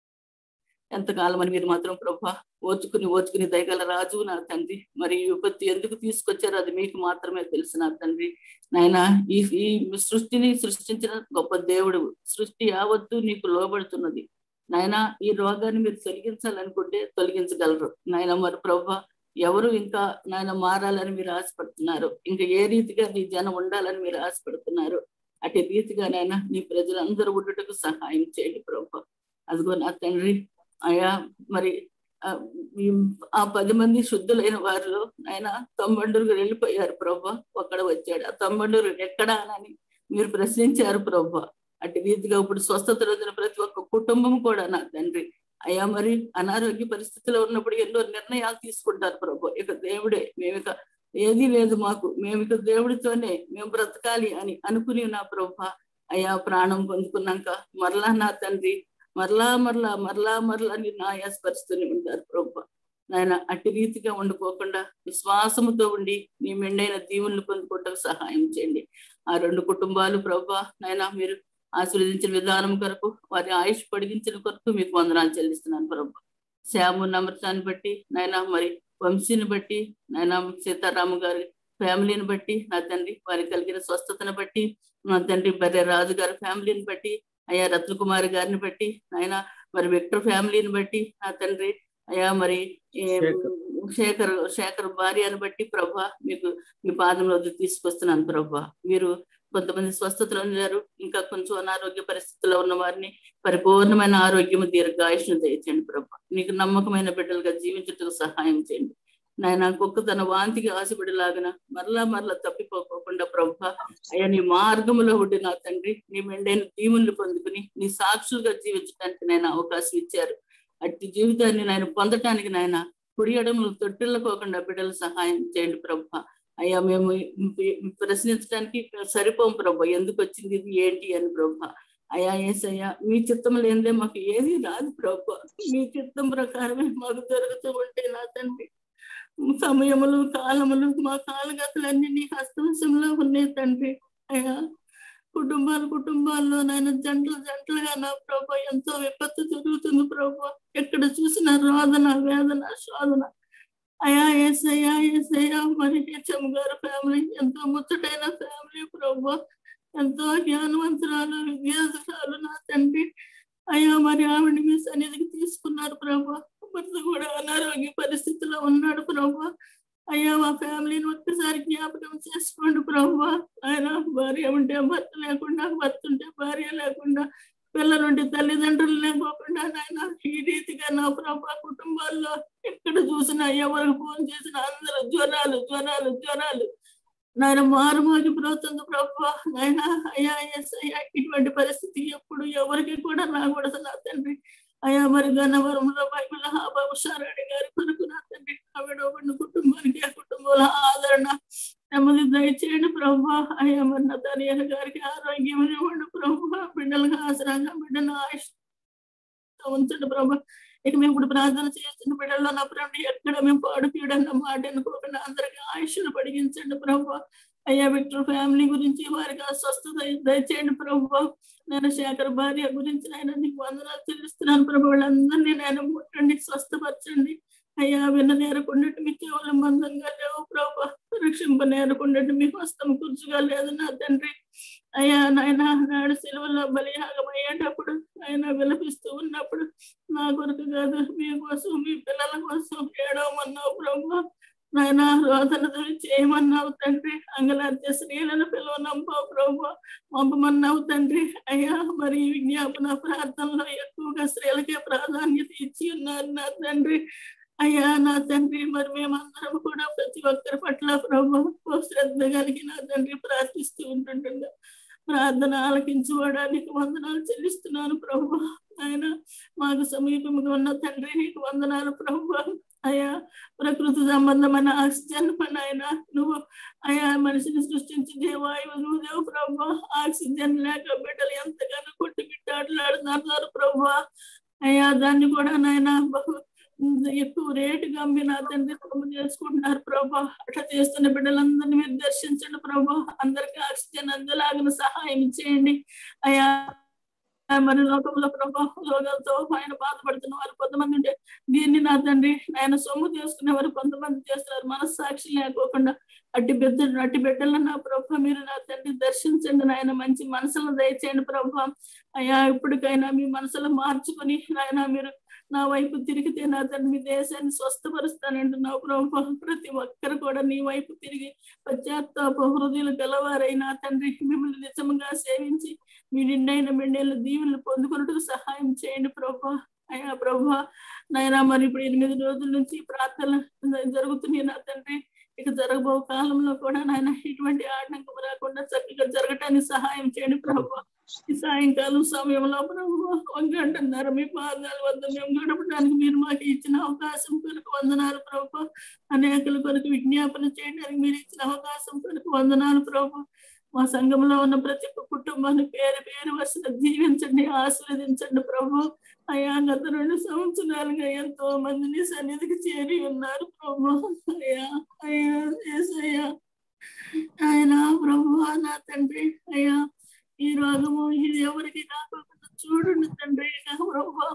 ఎంతకాలం అని మీరు మాత్రం ప్రభా ఓచుకుని ఓచుకుని దయగల రాజు నా తండ్రి మరి ఈ విపత్తు ఎందుకు తీసుకొచ్చారో అది మీకు మాత్రమే తెలుసు నా తండ్రి నాయన ఈ ఈ సృష్టిని సృష్టించిన గొప్ప దేవుడు సృష్టి యావత్తు నీకు లోబడుతున్నది నాయన ఈ రోగాన్ని మీరు తొలగించాలనుకుంటే తొలగించగలరు నాయన మరి ప్రభా ఎవరు ఇంకా నాయన మారాలని మీరు ఆశపడుతున్నారు ఇంకా ఏ రీతిగా నీ జనం ఉండాలని మీరు ఆశపడుతున్నారు అటు రీతిగా నాయన నీ ప్రజలందరూ ఉండుటకు సహాయం చేయండి ప్రభా అదిగో నా తండ్రి అయా మరి ఆ, ఈ- ఆ పది మంది శుద్ధులైన వారిలో ఆయన తమ్మండూరుకు వెళ్ళిపోయారు ప్రభా ఒక్కడ వచ్చాడు ఆ తమ్మండూరు ఎక్కడా అని మీరు ప్రశ్నించారు ప్రభా అటు రీతిగా ఇప్పుడు స్వస్థత రోజున ప్రతి ఒక్క కుటుంబం కూడా నా తండ్రి అయ్యా మరి అనారోగ్య పరిస్థితిలో ఉన్నప్పుడు ఎన్నో నిర్ణయాలు తీసుకుంటారు ప్రభు ఇక దేవుడే మేము ఇక ఏదీ లేదు మాకు మేము ఇక దేవుడితోనే మేము బ్రతకాలి అని అనుకుని నా ప్రభా అయ్యా ప్రాణం పొందుకున్నాక మరలా నా తండ్రి మరలా మరలా మరలా మరలా నిన్ను ఆయాసపరుస్తూనే ఉంటారు ప్రభా నాయన అట్టి రీతిగా ఉండిపోకుండా విశ్వాసముతో ఉండి నీ మెండైన దీవులను పొందుకోవటం సహాయం చేయండి ఆ రెండు కుటుంబాలు ప్రభా నాయన మీరు ఆశీర్వదించిన విధానం కొరకు వారి ఆయుష్ పొడిగించిన కొరకు మీకు వందనాలు చెల్లిస్తున్నాను ప్రభా శ్యాము నమ్రతాన్ని బట్టి నాయన మరి వంశీని బట్టి నాయన సీతారాము గారి ఫ్యామిలీని బట్టి నా తండ్రి వారికి కలిగిన స్వస్థతను బట్టి నా తండ్రి బర్రె రాజు గారి ఫ్యామిలీని బట్టి అయ్యా రత్న కుమారి గారిని బట్టి నాయన మరి విక్టర్ ఫ్యామిలీని బట్టి నా తండ్రి అయ్యా మరి ఏ, శేఖర్. శేఖర్ శేఖర్ భార్యను బట్టి ప్రభా మీకు మీ పాదంలో తీసుకొస్తున్నాను ప్రభా మీరు కొంతమంది స్వస్థతలు ఉన్నారు ఇంకా కొంచెం అనారోగ్య పరిస్థితుల్లో ఉన్న వారిని పరిపూర్ణమైన ఆరోగ్యము దీర్ఘాయుష్ను దయచేయండి ప్రభా నీకు నమ్మకమైన బిడ్డలుగా జీవించుటకు సహాయం చేయండి నాయన కుక్క తన వాంతికి ఆశపడిలాగన మరలా మరలా తప్పిపోకుండా ప్రభా అయ్యా నీ మార్గములో ఉండి నా తండ్రి నీ మెండైన దీవులు పొందుకుని నీ సాక్షులుగా జీవించడానికి నాయన అవకాశం ఇచ్చారు అట్టి జీవితాన్ని నాయన పొందటానికి నాయన కుడి ఎడములు తొట్టిల్లకోకుండా బిడ్డలు సహాయం చేయండి ప్రభా అయ్యా మేము ప్రశ్నించడానికి సరిపోం ప్రభా ఎందుకు వచ్చింది ఇది ఏంటి అని ప్రభా అయ్యా ఏసయ్యా మీ చిత్తం లేనిదే మాకు ఏది రాదు ప్రభా మీ చిత్తం ప్రకారమే మాకు జరుగుతూ ఉంటే నా తండ్రి సమయములు కాలములు మా కాలగతులన్నీ నీ హస్తవశంలో ఉన్నాయి తండ్రి అయ్యా కుటుంబాలు కుటుంబాల్లో నాయన జంటలు జంటలుగా నా ప్రభా ఎంతో విపత్తు జరుగుతుంది ప్రభా ఎక్కడ చూసిన రోదన వేదన శోధన అయా ఏసయ్యా ఏసయ్యా మరి హెచ్ఎం గారి ఫ్యామిలీ ఎంతో ముచ్చటైన ఫ్యామిలీ ప్రభా ఎంతో జ్ఞానవంతురాలు విద్యాసురాలు నా తండ్రి అయ్యా మరి ఆవిడ మీ సన్నిధికి తీసుకున్నారు ప్రభా భర్త కూడా అనారోగ్య పరిస్థితిలో ఉన్నాడు ప్రభా అయ్యా మా ఫ్యామిలీని ఒక్కసారి జ్ఞాపకం చేసుకోండి ప్రభా ఆయన భార్య ఉంటే భర్త లేకుండా భర్త ఉంటే భార్య లేకుండా పిల్లలుంటే తల్లిదండ్రులు లేకోకుండా నాయన ఈ రీతిగా నా ప్రభా కుటుంబాల్లో ఎక్కడ చూసినా ఎవరికి ఫోన్ చేసినా అందరూ జ్వరాలు జ్వరాలు జ్వరాలు నాయన మారుమోగి పోతుంది ప్రభా నాయన అయ్యా ఎస్ అయ్యా ఇటువంటి పరిస్థితి ఎప్పుడు ఎవరికి కూడా రాకూడదు నా తండ్రి అయ్యా మరి గన్నవరంలో బైబిల్ బాబు శారాణి గారి కొరకు నా తండ్రి ఆవిడ ఒకటి కుటుంబానికి ఆ కుటుంబంలో ఆదరణ నెమ్మది దయచేయండి ప్రభా అయ్యా మరి నా తనయ్య గారికి ఆరోగ్యం ఇవ్వండి ప్రభా బిడ్డలకు ఆసరాగా బిడ్డను ఆయుష్ ఉంచండి ప్రభా ఇక మేము ఇప్పుడు ప్రార్థన చేస్తున్న బిడ్డల్లో నా ప్రభు ఎక్కడ మేము పాడు పీడన్న మాట అనుకోకుండా అందరికి ఆయుష్ను పడిగించండి ప్రభు అయ్యా విక్టర్ ఫ్యామిలీ గురించి వారికి అస్వస్థత దయచేయండి ప్రభు నేను శేఖర్ భార్య గురించి ఆయన నీకు వందనాలు చెల్లిస్తున్నాను ప్రభు వాళ్ళందరినీ నేను ముట్టండి స్వస్థపరచండి అయ్యా విన్న నేరకుండట్టు మీ కేవలం బంధంగా లేవు ప్రభు రక్షింప నేరకుండట్టు మీ హస్తం కూర్చుగా లేదు నా తండ్రి అయ్యా నాయన నాడు సెలవుల్లో బలియాగం అయ్యేటప్పుడు ఆయన విలపిస్తూ ఉన్నప్పుడు నా కొరకు కాదు మీ కోసం మీ పిల్లల కోసం ఏడవమన్నావు ప్రభు నాయన రోదన చేయమన్నావు తండ్రి అంగలార్చే స్త్రీలను పిలువనంపావు ప్రభు పంపమన్నావు తండ్రి అయ్యా మరి ఈ విజ్ఞాపన ప్రార్థనలో ఎక్కువగా స్త్రీలకే ప్రాధాన్యత ఇచ్చి ఉన్నారు నా తండ్రి అయ్యా నా తండ్రి మరి మేమందరం కూడా ప్రతి ఒక్కరి పట్ల ప్రభు శ్రద్ధ కలిగి నా తండ్రి ప్రార్థిస్తూ ఉంటుండగా ప్రార్థన ఆలకించుకోవడానికి వందనాలు చెల్లిస్తున్నాను ప్రభు ఆయన మాకు సమీపంగా ఉన్న తండ్రి నీకు వందనాలు ప్రభు అయ్యా ప్రకృతి సంబంధమైన ఆక్సిజన్ పని ఆయన నువ్వు అయా మనిషిని సృష్టించి దేవాయువు నువ్వు దేవు ప్రభు ఆక్సిజన్ లేక బిడ్డలు ఎంతగానో కొట్టి బిడ్డాడులాడుతున్నారు ప్రభు అయ్యా దాన్ని కూడా నాయన బహు ఎక్కువ రేటుగా మీ నా తండ్రి కొమ్ము చేసుకుంటున్నారు ప్రభా అట్లా చేస్తున్న బిడ్డలందరినీ మీరు దర్శించండి ప్రభా అందరికీ ఆక్సిజన్ అందేలాగిన సహాయం చేయండి అయ్యా మరి లోకంలో ప్రభా రోగాలతో ఆయన బాధపడుతున్న వారు కొంతమంది ఉంటే దీన్ని నా తండ్రి ఆయన సొమ్ము చేసుకునే వారు కొంతమంది చేస్తున్నారు మనస్సాక్షి లేకోకుండా అట్టి బిడ్డ అట్టి బిడ్డలను నా ప్రభా మీరు నా తండ్రి దర్శించండి నాయన మంచి మనసులను దయచేయండి ప్రభా అయ్యా ఇప్పటికైనా మీ మనసులో మార్చుకొని నాయన మీరు నా వైపు తిరిగితే నా తండ్రి మీ దేశాన్ని స్వస్థపరుస్తానంటున్నావు ప్రభు ప్రతి ఒక్కరు కూడా నీ వైపు తిరిగి పశ్చాత్తాప హృదయులు గలవారైనా తండ్రి మిమ్మల్ని నిజంగా సేవించి మీ నిండైన మెండేళ్ళ దీవులు పొందుకున్నట్టుకు సహాయం చేయండి ప్రభా అయ్యా ప్రభా నాయనా మరి ఇప్పుడు ఎనిమిది రోజుల నుంచి ప్రార్థనలు జరుగుతున్నాయి నా తండ్రి ఇక జరగబో కాలంలో కూడా నాయన ఇటువంటి ఆటంకం రాకుండా చక్కగా జరగటానికి సహాయం చేయండి ప్రభు ఈ సాయంకాలం సమయంలో ప్రభు ఒక గంటన్నర మీ పాదాల వద్ద మేము గడపడానికి మీరు మాకు ఇచ్చిన అవకాశం కొరకు వందనాలు ప్రభు అనేకుల కొరకు విజ్ఞాపన చేయడానికి మీరు ఇచ్చిన అవకాశం కొరకు వందనాలు ప్రభు మా సంఘంలో ఉన్న ప్రతి ఒక్క కుటుంబాన్ని పేరు పేరు వరుసగా జీవించండి ఆశీర్వదించండి ప్రభు అయ్యా గత రెండు సంవత్సరాలుగా ఎంతో మందిని సన్నిధికి చేరి ఉన్నారు ప్రభు అయ్యా అయ్యా అయ్యా ఆయన ప్రభు నా తండ్రి అయ్యా ఈ రోగము ఇది ఎవరికి కాకుండా చూడండి తండ్రి ప్రభు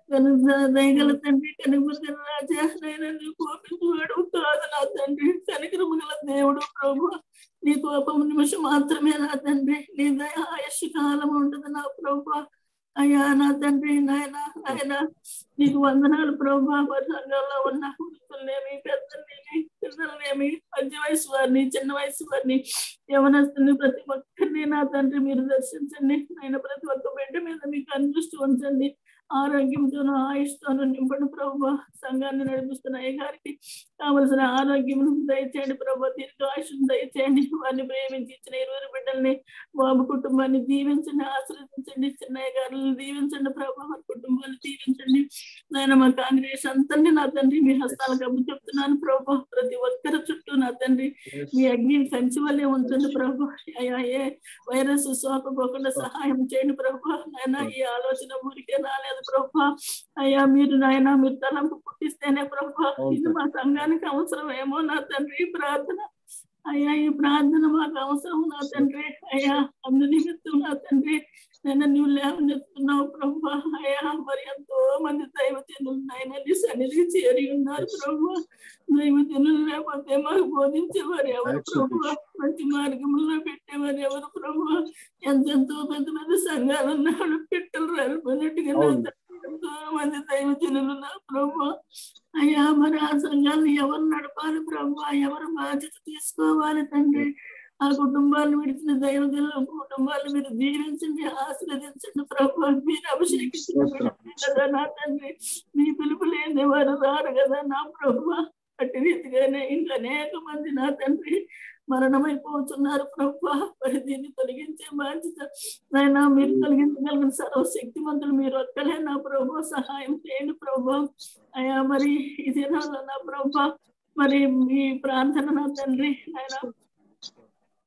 దయగల తండ్రి కనుమగల రాజా నేను నీ కోపించువాడు కాదు నా తండ్రి కనికరము గల దేవుడు ప్రభు నీ కోపం నిమిషం మాత్రమే నా తండ్రి నీ దయ ఆయుష్ కాలం ఉండదు నా ప్రభు అయ్యా నా తండ్రి నాయన ఆయన నీకు వందనాలు ప్రభా సంఘంలో ఉన్న వృద్ధులనేమి పెద్దలేమి పిల్లలనేమి మధ్య వయసు వారిని చిన్న వయసు వారిని యవనస్తుని ప్రతి ఒక్కరిని నా తండ్రి మీరు దర్శించండి ఆయన ప్రతి ఒక్క బిడ్డ మీద మీకు అనుదృష్టి ఉంచండి ఆరోగ్యంతోనూ ఆయుష్తోనూ నింపండి ప్రభు సంఘాన్ని నడిపిస్తున్న అయ్య గారికి కావలసిన ఆరోగ్యం దయచేయండి ప్రభు దీర్ఘ ఆయుష్ దయచేయండి వారిని ప్రేమించి ఇచ్చిన ఇరువురు బిడ్డల్ని బాబు కుటుంబాన్ని దీవించండి ఆశ్రయించండి చిన్నయ్య గారిని దీవించండి ప్రభు వారి కుటుంబాన్ని దీవించండి నాయన మా కాంగ్రెస్ అంతని నా తండ్రి మీ హస్తాలకు అప్పు చెప్తున్నాను ప్రభు ప్రతి ఒక్కరి చుట్టూ నా తండ్రి మీ అగ్నిని కంచి వల్లే ఉంచండి ప్రభు అయ్యా ఏ వైరస్ సోకపోకుండా సహాయం చేయండి ప్రభు నాయన ఈ ఆలోచన ఊరికే రాలేదు ప్రభు అయ్యా మీరు నాయన మీరు తలంపు పుట్టిస్తేనే ప్రభు ఇది మా సంఘానికి అవసరం ఏమో నా తండ్రి ప్రార్థన అయ్యా ఈ ప్రార్థన మాకు అవసరం నా తండ్రి అయ్యా అందు నిమిత్తం నా తండ్రి నేను నువ్వు లేవనెత్తున్నావు ప్రభు అయ్యా మరి ఎంతో మంది దైవజనులు నాయన నీ సన్నిధికి చేరి ఉన్నారు ప్రభు దైవజనులు లేకపోతే మాకు బోధించేవారు ఎవరు ప్రభు మంచి మార్గంలో పెట్టేవారు ఎవరు ప్రభు ఎంతెంతో పెద్ద పెద్ద సంఘాలు ఉన్నాడు పెట్టలు రాలిపోయినట్టుగా నా తండ్రి ఎంతో మంది దైవజనులు నా ప్రభు అయ్యా మరి ఆ సంఘాన్ని ఎవరు నడపాలి ప్రభు ఎవరు బాధ్యత తీసుకోవాలి తండ్రి ఆ కుటుంబాలను విడిచిన దైవజనుల కుటుంబాలను మీరు దీవించండి ఆశీర్వదించండి ప్రభు మీరు అభిషేకించండి కదా నా తండ్రి మీ పిలుపు లేని వారు రారు కదా నా ప్రభు అట్టి రీతిగానే ఇంకా అనేక మంది నా తండ్రి మరణమైపోతున్నారు ప్రభు మరి దీన్ని తొలగించే బాధ్యత నాయన మీరు తొలగించగలిగిన సర్వశక్తిమంతులు మీరు ఒక్కలే నా ప్రభు సహాయం చేయండి ప్రభు అయ్యా మరి ఇదే నా ప్రభు మరి మీ ప్రార్థన నా తండ్రి ఆయన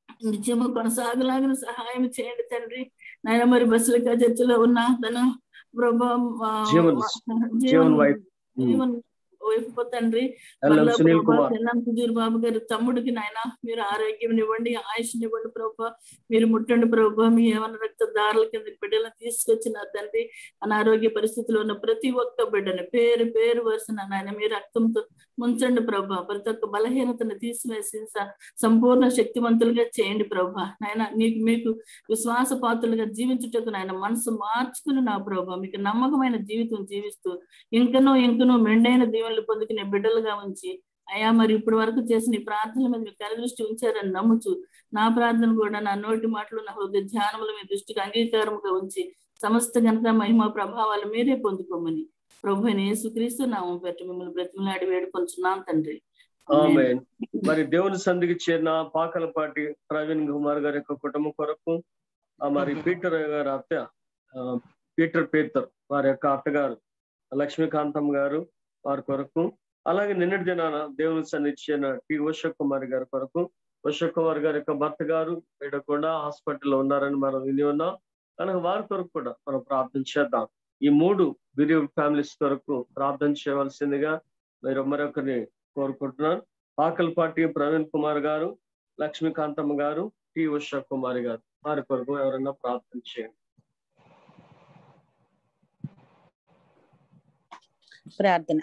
నిత్యము కొనసాగలాగిన సహాయం చేయండి తండ్రి నాయన మరి బస్సులుగా చర్చలో ఉన్న తను ప్రభా ఆ, జీవన్ జీవన్ వైఫ్ ఉమ్. జీవన్ వైపు తండ్రి ఎల్ఎం మళ్ళా సునీల్ ప్రభా కుమార్ తెల్లం సుధీర్ బాబు గారి తమ్ముడికి నాయన మీరు ఆరోగ్యం ఇవ్వండి ఆయుష్ ఇవ్వండి ప్రభా మీరు ముట్టండి ప్రభా మీ ఏమైనా రక్త దారుల కింద బిడ్డలను తీసుకొచ్చిన తండ్రి అనారోగ్య పరిస్థితిలో ఉన్న ప్రతి ఒక్క బిడ్డని పేరు పేరు వరుసన నాయన మీ రక్తంతో ముంచండి ప్రభా ప్రతి ఒక్క బలహీనతను తీసివేసి స- సంపూర్ణ శక్తివంతులుగా చేయండి ప్రభా నాయన నీకు మీకు విశ్వాస పాత్రలుగా జీవించుటకు నాయన మనసు మార్చుకుని నా ప్రభా మీకు నమ్మకమైన జీవితం జీవిస్తూ ఇంకనూ ఇంకనూ మెండైన దీవెనలు పొందుకునే బిడ్డలుగా ఉంచి అయ్యా మరి ఇప్పటి వరకు చేసిన ఈ ప్రార్థనల మీద మీరు కనుదృష్టి ఉంచారని నమ్ముచు నా ప్రార్థన కూడా నా నోటి మాటలు నా హృదయ ధ్యానముల మీ దృష్టికి అంగీకారముగా ఉంచి సమస్త ఘనత మహిమ ప్రభావాలు మీరే పొందుకోమని ప్రభు అయిన యేసుక్రీస్తు నామం పెట్టి మిమ్మల్ని బ్రతిమలాడి వేడుకొంచున్నాం తండ్రి ఆమె మరి దేవుని సంధికి చేరిన పాకలపాటి ప్రవీణ్ కుమార్ గారి యొక్క కుటుంబం కొరకు ఆ మరి పీటర్ గారి అత్త ఆ, పీటర్ పీతర్ వారి యొక్క అత్తగారు లక్ష్మీకాంతమ్మ గారు వారి కొరకు అలాగే నిన్నటి దినాన దేవుని సన్నిధి చేరిన టి ఉష కుమార్ గారి కొరకు ఉష కుమార్ గారి యొక్క భర్త గారు ఇక్కడ కూడా హాస్పిటల్లో ఉన్నారని మనం విని ఉన్నాం కనుక వారి కొరకు కూడా మనం ప్రార్థన చేద్దాం ఈ మూడు బిలీవ్ ఫ్యామిలీస్ కొరకు ప్రార్థన చేయవలసిందిగా మీరు మరొకరిని కోరుకుంటున్నాను పాకల్పాటి ప్రవీణ్ కుమార్ గారు లక్ష్మీకాంతమ్మ గారు టి ఉషా కుమారి గారు వారి కొరకు ఎవరైనా ప్రార్థన చేయండి ప్రార్థన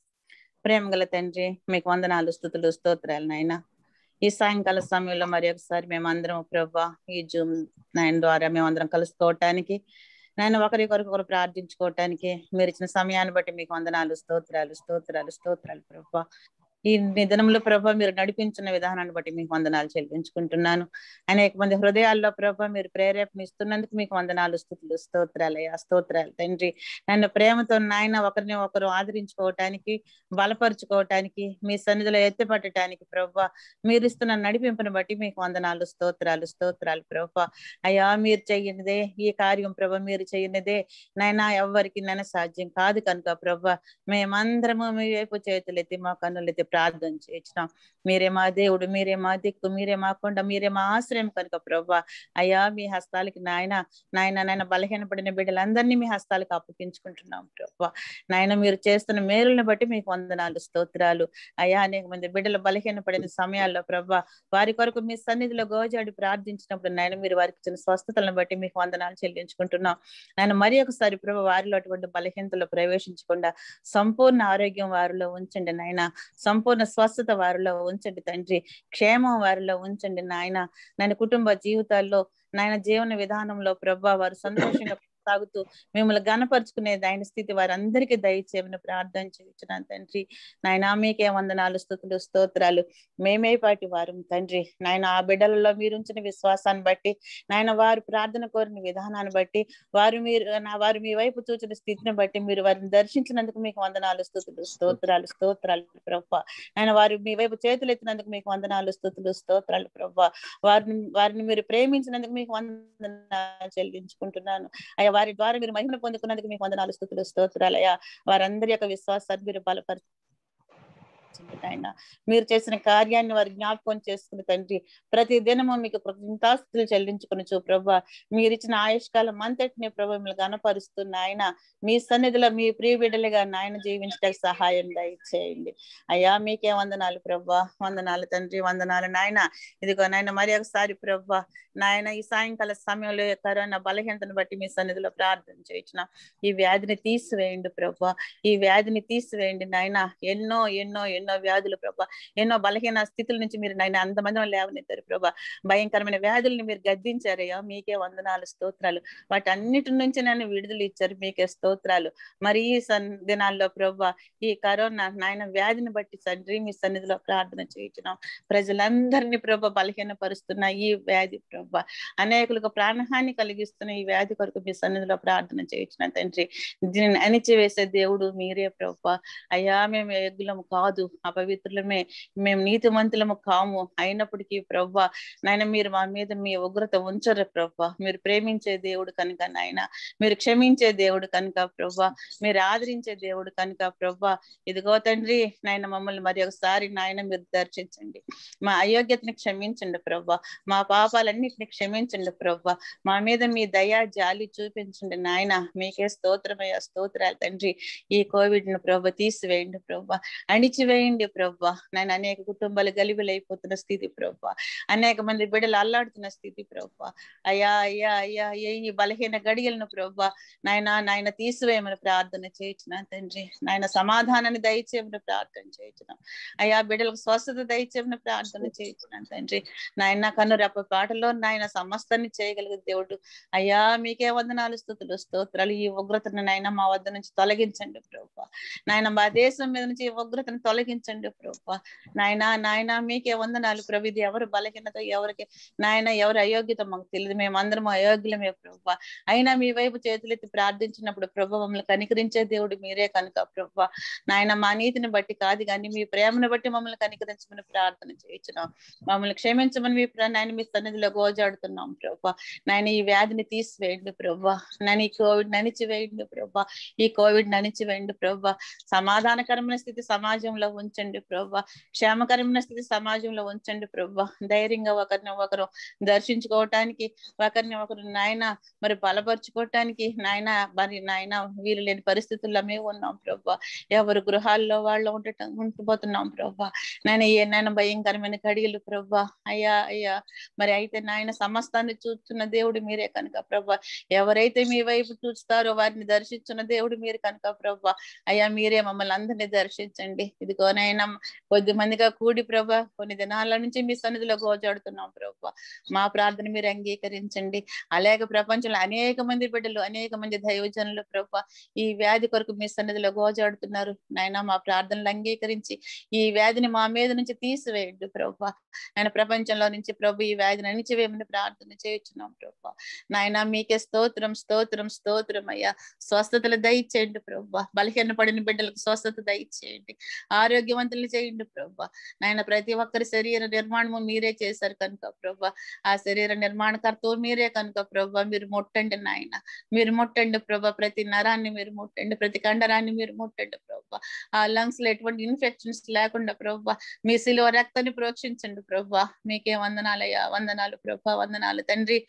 ప్రేమ గల తండ్రి మీకు వందనాలు స్థుతులు స్తోత్రాలు నాయన ఈ సాయంకాల సమయంలో మరి ఒకసారి మేమందరం ప్రభా ఈ జూమ్ నైన్ ద్వారా మేమందరం కలుసుకోవటానికి నాయన ఒకరికొరకు ఒకరు ప్రార్థించుకోవటానికి మీరు ఇచ్చిన సమయాన్ని బట్టి మీకు వందనాలు స్తోత్రాలు స్తోత్రాలు స్తోత్రాలు ప్రభా ఈ నిధనంలో ప్రభా మీరు నడిపించిన విధానాన్ని బట్టి మీకు వందనాలు చెల్లించుకుంటున్నాను అనేక మంది హృదయాల్లో ప్రభా మీరు ప్రేరేపణ ఇస్తున్నందుకు మీకు వందనాలు స్థుతులు స్తోత్రాలయ్యా స్తోత్రాలు తండ్రి నన్ను ప్రేమతో నాయన ఒకరిని ఒకరు ఆదరించుకోవటానికి బలపరుచుకోవటానికి మీ సన్నిధిలో ఎత్తిపట్టడానికి ప్రభా మీరు ఇస్తున్న నడిపింపుని బట్టి మీకు వందనాలు స్తోత్రాలు స్తోత్రాలు ప్రభా అయ్యా మీరు చెయ్యనిదే ఈ కార్యం ప్రభా మీరు చెయ్యనిదే నైనా ఎవ్వరికి నన్ను సాధ్యం కాదు కనుక ప్రభా మేమందరము మీ వైపు చేతులెత్తి మా కన్నులెత్తి ప్రార్థన చేయించినాం మీరే మా దేవుడు మీరే మా దిక్కు మీరే మా కొండ మీరే మా ఆశ్రయం కనుక ప్రభా అయ్యా మీ హస్తాలకి నాయన నాయన నాయన బలహీనపడిన బిడ్డలందరినీ మీ హస్తాలకు అప్పగించుకుంటున్నాం ప్రభా నాయన మీరు చేస్తున్న మేలుని బట్టి మీకు వందనాలు స్తోత్రాలు అయ్యా అనేక మంది బిడ్డలు బలహీనపడిన సమయాల్లో ప్రభా వారి కొరకు మీ సన్నిధిలో గోజాడి ప్రార్థించినప్పుడు నాయన మీరు వారికి ఇచ్చిన స్వస్థతలను బట్టి మీకు వందనాలు చెల్లించుకుంటున్నాం నాయన మరి ఒకసారి ప్రభా వారిలో అటువంటి బలహీనతలో ప్రవేశించకుండా సంపూర్ణ ఆరోగ్యం వారిలో ఉంచండి నాయన సంపూర్ణ స్వస్థత వారిలో ఉంచండి తండ్రి క్షేమం వారిలో ఉంచండి నాయన నాయన కుటుంబ జీవితాల్లో నాయన జీవన విధానంలో ప్రభా వారు సంతోషంగా సాగుతూ మిమ్మల్ని గనపరుచుకునే ఆయన స్థితి వారందరికీ దయచేయమని ప్రార్థన చేయించున్నాను తండ్రి నాయన మీకే వందనాలు స్థుతులు స్తోత్రాలు మేమే పాటి వారు తండ్రి నాయన ఆ బిడ్డలలో మీరు ఉంచిన విశ్వాసాన్ని బట్టి నాయన వారు ప్రార్థన కోరిన విధానాన్ని బట్టి వారు మీరు నా వారు మీ వైపు చూచిన స్థితిని బట్టి మీరు వారిని దర్శించినందుకు మీకు వందనాలు స్థుతులు స్తోత్రాలు స్తోత్రాలు ప్రభా ఆయన వారు మీ వైపు చేతులు ఎత్తినందుకు మీకు వందనాలు స్థుతులు స్తోత్రాలు ప్రభా వారిని వారిని మీరు ప్రేమించినందుకు మీకు వందనాలు చెల్లించుకుంటున్నాను అయ్యా వారి ద్వారా మీరు మహిమను పొందుకున్నందుకు మీకు వందనాలు స్థుతులు స్తోత్రాలు అయ్యా వారందరి యొక్క విశ్వాసాన్ని మీరు బలపరచు ఆయన మీరు చేసిన కార్యాన్ని వారు జ్ఞాపకం చేసుకుని తండ్రి ప్రతి దినము మీకు కృతజ్ఞతాస్తులు చెల్లించుకుని చూ ప్రభా మీరు ఇచ్చిన ఆయుష్కాలం అంతటిని ప్రభు మిమ్మల్ని గనపరుస్తున్న ఆయన మీ సన్నిధిలో మీ ప్రియ బిడ్డలుగా నాయన జీవించడానికి సహాయం దయచేయండి అయ్యా మీకే వందనాలు ప్రభా వందనాలు తండ్రి వందనాలు నాయన ఇదిగో నాయన మరి ఒకసారి ప్రభా నాయన ఈ సాయంకాల సమయంలో కరోనా బలహీనతను బట్టి మీ సన్నిధిలో ప్రార్థన చేయించిన ఈ వ్యాధిని తీసివేయండి ప్రభా ఈ వ్యాధిని తీసివేయండి నాయన ఎన్నో ఎన్నో ఎన్నో వ్యాధులు ప్రభా ఎన్నో బలహీన స్థితుల నుంచి మీరు నాయన అంతమంది లేవనెత్తారు ప్రభా భయంకరమైన వ్యాధుల్ని మీరు గద్దించారయ్యా మీకే వందనాలు స్తోత్రాలు వాటి అన్నిటి నుంచి నన్ను విడుదల ఇచ్చారు మీకే స్తోత్రాలు మరి ఈ సన్ దినాల్లో ప్రభా ఈ కరోనా నాయన వ్యాధిని బట్టి తండ్రి మీ సన్నిధిలో ప్రార్థన చేయించినాం ప్రజలందరినీ ప్రభా బలహీనపరుస్తున్న ఈ వ్యాధి ప్రభా అనేకులకు ప్రాణహాని కలిగిస్తున్న ఈ వ్యాధి కొరకు మీ సన్నిధిలో ప్రార్థన చేయించిన తండ్రి దీనిని అణిచివేసే దేవుడు మీరే ప్రభా అయ్యా మేము ఎగ్గులం కాదు అపవిత్రులమే మేము నీతిమంతులము కాము అయినప్పటికీ ప్రవ్వ నాయన మీరు మా మీద మీ ఉగ్రత ఉంచరు ప్రవ్వ మీరు ప్రేమించే దేవుడు కనుక నాయన మీరు క్షమించే దేవుడు కనుక ప్రవ్వ మీరు ఆదరించే దేవుడు కనుక ప్రవ్వ ఇదిగో తండ్రి నాయన మమ్మల్ని మరి ఒకసారి నాయన మీరు దర్శించండి మా అయోగ్యతని క్షమించండి ప్రవ్వ మా పాపాలన్నిటిని క్షమించండి ప్రవ్వ మా మీద మీ దయా జాలి చూపించండి నాయన మీకే స్తోత్రమయ్య స్తోత్రాలు తండ్రి ఈ కోవిడ్ ను ప్రభ తీసివేయండి ప్రభ అణిచివేయండి ప్రభ నేను అనేక కుటుంబాలు గలిబిలైపోతున్న స్థితి ప్రభ అనేక మంది బిడ్డలు అల్లాడుతున్న స్థితి ప్రభ అయ్యా అయ్యా అయ్యా అయ్యా ఈ బలహీన గడియలను ప్రభ నాయన నాయన తీసివేయమని ప్రార్థన చేయించిన తండ్రి నాయన సమాధానాన్ని దయచేయమని ప్రార్థన చేయించిన అయ్యా బిడ్డలకు స్వస్థత దయచేయమని ప్రార్థన చేయించిన తండ్రి నాయన కన్ను రెప్ప పాటలో నాయన సమస్తాన్ని చేయగలిగే దేవుడు అయ్యా మీకే వందనాలు స్థుతులు స్తోత్రాలు ఈ ఉగ్రతను నాయన మా వద్ద నుంచి తొలగించండి ప్రభా నాయన మా దేశం మీద నుంచి ఈ ఉగ్రతను తొలగించండి ప్రభా నాయన నాయన మీకే వందనాలు ప్రభు ఇది ఎవరు బలహీనత ఎవరికి నాయన ఎవరు అయోగ్యత మాకు తెలియదు మేమందరం అయోగ్యులమే ప్రభా అయినా మీ వైపు చేతులెత్తి ప్రార్థించినప్పుడు ప్రభు మమ్మల్ని కనికరించే దేవుడు మీరే కనుక ప్రభా నాయన మా నీతిని బట్టి కాదు కానీ మీ ప్రేమను బట్టి మమ్మల్ని కనికరించమని ప్రార్థన చేయించున్నాం మమ్మల్ని క్షమించమని మీ ప్ర- నాయన మీ సన్నిధిలో గోజాడుతున్నాం ప్రభా నాయన ఈ వ్యాధిని తీసివేయండి ప్రభా నాయన ఈ కోవిడ్ నణిచివేయండి ప్రభా ఈ కోవిడ్ నణిచివేయండి ప్రభా సమాధానకరమైన స్థితి సమాజంలో ఉంచండి ప్రభా క్షేమకరమైన స్థితి సమాజంలో ఉంచండి ప్రభా ధైర్యంగా ఒకరిని ఒకరు దర్శించుకోవటానికి ఒకరిని ఒకరు నాయన మరి బలపరుచుకోవటానికి నాయన మరి నాయన వీలు లేని పరిస్థితుల్లో మేము ఉన్నాం ప్రభా ఎవరు గృహాల్లో వాళ్ళు ఉండటం ఉండిపోతున్నాం ప్రభా నాయన ఏ నాయన భయంకరమైన కడిగలు ప్రభా అయ్యా అయ్యా మరి అయితే నాయన సమస్తాన్ని చూస్తున్న దేవుడు మీరే కనుక ప్రభా ఎవరైతే మీ వైపు చూస్తారో వారిని దర్శించున్న దేవుడు మీరు కనుక ప్రభా అయ్యా మీరే మమ్మల్ని అందరినీ దర్శించండి ఇదిగోనైనా కొద్ది మందిగా కూడి ప్రభా కొన్ని దినాల నుంచి మీ సన్నిధిలో గోజాడుతున్నాం ప్రభా మా ప్రార్థన మీరు అంగీకరించండి అలాగే ప్రపంచంలో అనేక మంది బిడ్డలు అనేక మంది దైవజనులు ప్రభా ఈ వ్యాధి కొరకు మీ సన్నిధిలో గోజాడుతున్నారు నాయన మా ప్రార్థనలు అంగీకరించి ఈ వ్యాధిని మా మీద నుంచి తీసివేయండి ప్రభా ఆయన ప్రపంచంలో నుంచి ప్రభు ఈ వ్యాధిని అణిచివేయమని ప్రార్థన చేయించున్నాం ప్రభా నాయన మీకే స్తోత్రం స్తోత్రం స్తోత్రం అయ్యా స్వస్థతలు దయచేయండి ప్రభా బలహీన పడిన బిడ్డలకు స్వస్థత దయచేయండి ఆరోగ్యవంతులు చేయండి ప్రభా నాయన ప్రతి ఒక్కరి శరీర నిర్మాణము మీరే చేశారు కనుక ప్రభా ఆ శరీర నిర్మాణకర్త మీరే కనుక ప్రభా మీరు ముట్టండి నాయన మీరు ముట్టండి ప్రభా ప్రతి నరాన్ని మీరు ముట్టండి ప్రతి కండరాన్ని మీరు ముట్టండి ప్రభా ఆ లంగ్స్ లో ఎటువంటి ఇన్ఫెక్షన్స్ లేకుండా ప్రభా మీ సిలువ రక్తాన్ని ప్రోక్షించండి ప్రభా మీకే వందనాలయ్యా వందనాలు ప్రభా వందనాలు తండ్రి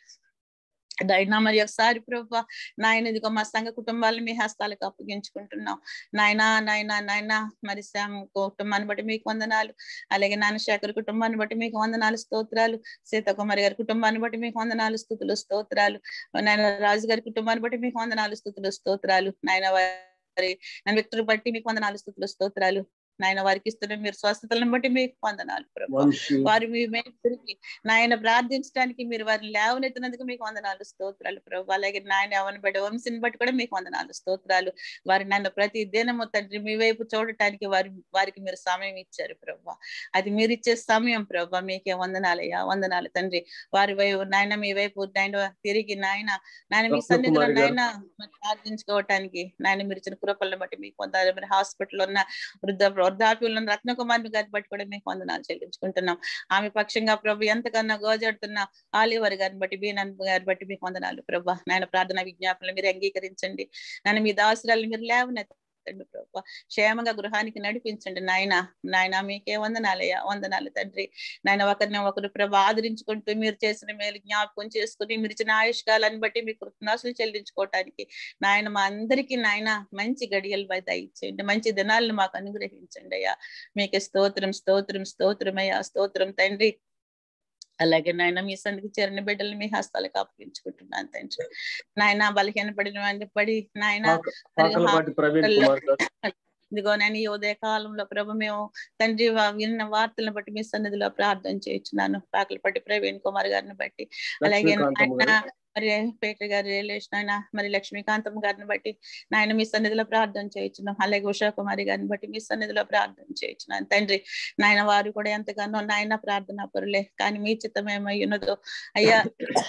దైనా మరి ఒకసారి ప్రభా నాయన ఇదిగో మా సంఘ కుటుంబాలను మీ హస్తాలకు అప్పగించుకుంటున్నాం నాయనా నాయనా నాయనా మరి శ్యామ్ కుటుంబాన్ని బట్టి మీకు వందనాలు అలాగే నాన్న శేఖర్ కుటుంబాన్ని బట్టి మీకు వందనాలు స్తోత్రాలు సీతకుమారి గారి కుటుంబాన్ని బట్టి మీకు వందనాలు స్థుతులు స్తోత్రాలు నాయన రాజు గారి కుటుంబాన్ని బట్టి మీకు వందనాలు స్థుతులు స్తోత్రాలు నాయన వారి నన్ను వ్యక్తులు బట్టి మీకు వందనాలు స్థుతులు స్తోత్రాలు నాయన వారికి ఇస్తున్న మీరు స్వస్థతలను బట్టి మీకు వందనాలు ప్రభా వంశీ వారు మీ మీద తిరిగి నాయన ప్రార్థించడానికి మీరు వారిని లేవనెత్తినందుకు మీకు వందనాలు స్తోత్రాలు ప్రభు అలాగే నాయన అవని బిడ్డ వంశీని బట్టి కూడా మీకు వందనాలు స్తోత్రాలు వారి నన్ను ప్రతి దినము తండ్రి మీ వైపు చూడటానికి వారి వారికి మీరు సమయం ఇచ్చారు ప్రభు అది మీరు ఇచ్చే సమయం ప్రభు మీకే వందనాలయ్యా వందనాలు తండ్రి వారి వైపు నాయన మీ వైపు నాయన తిరిగి నాయన నాయన మీ రత్నకుమారి సన్నిధిలో గారు. నాయన మరి ప్రార్థించుకోవటానికి నాయన మీరు ఇచ్చిన కృపలను బట్టి మీకు వందాలు మరి హాస్పిటల్ ఉన్న వృద్ధ వృద్ధాప్యులను రత్నకుమార్ని గారి బట్టి కూడా మీకు వందనాలు చెల్లించుకుంటున్నాం ఆమె పక్షంగా ప్రభు ఎంతకన్నా గోజాడుతున్న ఆలివర్ గారిని బట్టి బీనన్ గారి బట్టి మీకు వందనాలు ప్రభా నాయన ప్రార్థన విజ్ఞాపనలు మీరు అంగీకరించండి నాయన మీ దాసురాలు మీరు లేవనెత్తండి ప్రభా క్షేమంగా గృహానికి నడిపించండి నాయన నాయన మీకే వందనాలయ్యా వందనాలు తండ్రి నాయన ఒకరిని ఒకరు ప్రభు ఆదరించుకుంటూ మీరు చేసిన మేలు జ్ఞాపకం చేసుకుని మీరు ఇచ్చిన ఆయుష్కాలాన్ని బట్టి మీకు కృతజ్ఞాసులు చెల్లించుకోవటానికి నాయన మా అందరికీ నాయన మంచి గడియలు దయచేయండి మంచి దినాలను మాకు అనుగ్రహించండి అయ్యా మీకు స్తోత్రం స్తోత్రం స్తోత్రం అయ్యా స్తోత్రం తండ్రి అలాగే నాయన మీ సందికి చేరిన బిడ్డలు మీ హస్తాలకు అప్పగించుకుంటున్నాను తండ్రి నాయన బలహీన పడిన వాడిని పడి నాయన పాక- పాకలపాటి ప్రవీణ్ కుమార్ గారు ఇదిగో నేను ఈ ఉదయ కాలంలో ప్రభు మేము తండ్రి వా- విన్న వార్తలను బట్టి మీ సన్నిధిలో ప్రార్థన చేయించున్నాను పాకలపట్టి ప్రవీణ్ కుమార్ గారిని బట్టి అలాగే లక్ష్మీకాంతమ్మ నాయన గారు మరి పేట గారి రిలేషన్ ఆయన మరి లక్ష్మీకాంతమ్మ గారిని బట్టి నాయన మీ సన్నిధిలో ప్రార్థన చేయించున్నాం అలాగే ఉషా కుమారి గారిని బట్టి మీ సన్నిధిలో ప్రార్థన చేయించున్నాను తండ్రి నాయన వారు కూడా ఎంతగానో నాయన ప్రార్థన పరులే కానీ మీ చిత్తం ఏమై ఉన్నదో అయ్యా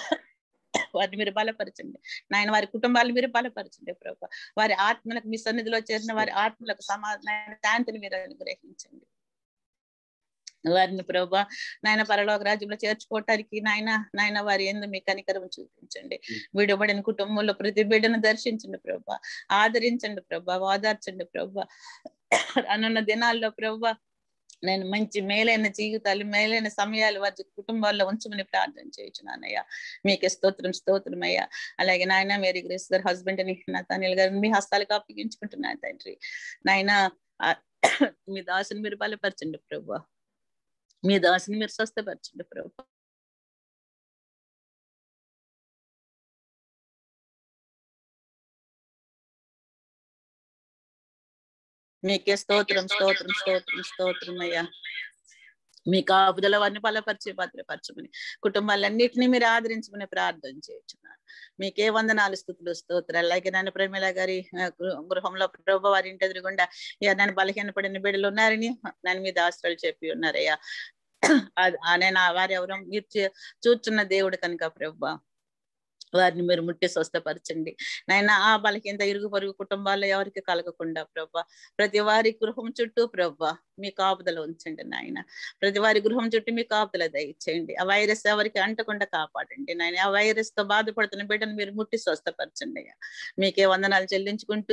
వారిని మీరు బలపరచండి నాయన వారి కుటుంబాలు మీరు బలపరచండి ప్రభు వారి ఆత్మలకు మీ సన్నిధిలో చేరిన వారి ఆత్మలకు సమాధాన శాంతిని మీరు అనుగ్రహించండి వారిని ప్రభా నాయన పరలోక రాజ్యంలో చేర్చుకోవటానికి నాయన నాయన వారి ఎందు మీ కనికరం చూపించండి విడబడిన కుటుంబంలో ప్రతి బిడ్డను దర్శించండి ప్రభా ఆదరించండి ప్రభా ఓదార్చండి ప్రభా అనున్న దినాల్లో ప్రభా నేను మంచి మేలైన జీవితాలు మేలైన సమయాలు వారి కుటుంబాల్లో ఉంచమని ప్రార్థన చేయించున్నానయ్యా మీకే స్తోత్రం స్తోత్రం అయ్యా అలాగే నాయన మేరీ గ్రేస్ గారు హస్బెండ్ అని నా తనిల్ గారు మీ హస్తాలకు అప్పగించుకుంటున్నాను తండ్రి నాయన ఆ, మీ దాసుని మీరు బలపరచండి ప్రభా మీ దాసుని మీరు స్వస్థపరచండి ప్రభా మీకే స్తోత్రం స్తోత్రం స్తోత్రం స్తోత్రం అయ్యా మీ కాపుదల వారిని బలపరిచి భద్రపరచమని కుటుంబాలన్నింటినీ మీరు ఆదరించమని ప్రార్థన చేయించున్నాను మీకే వందనాలు స్థుతులు స్తోత్రాలు అలాగే నన్ను ప్రేమిల గారి ఆ, గృ- గృహంలో ప్రభు వారి ఇంటి ఎదురుగుండా ఇక నన్ను బలహీన పడిన బిడ్డలు ఉన్నారని నన్ను మీద ఆశ్రయాలు చెప్పి ఉన్నారయ్యా అది- ఆ నేను ఆ వారు ఎవరో మీరు చూ- చూచున్న దేవుడు కనుక ప్రభా వారిని మీరు ముట్టి స్వస్థపరచండి నాయన ఆ బలహీనత ఇరుగు పొరుగు కుటుంబాల్లో ఎవరికి కలగకుండా ప్రభా ప్రతి వారి గృహం చుట్టూ ప్రభా మీ కాపుదల ఉంచండి నాయన ప్రతి వారి గృహం చుట్టూ మీ కాపుదల దయచేయండి ఆ వైరస్ ఎవరికి అంటకుండా కాపాడండి నాయన ఆ వైరస్ తో బాధపడుతున్న బిడ్డను మీరు ముట్టి స్వస్థపరచండి అయ్యా మీకే వందనాలు చెల్లించుకుంటూ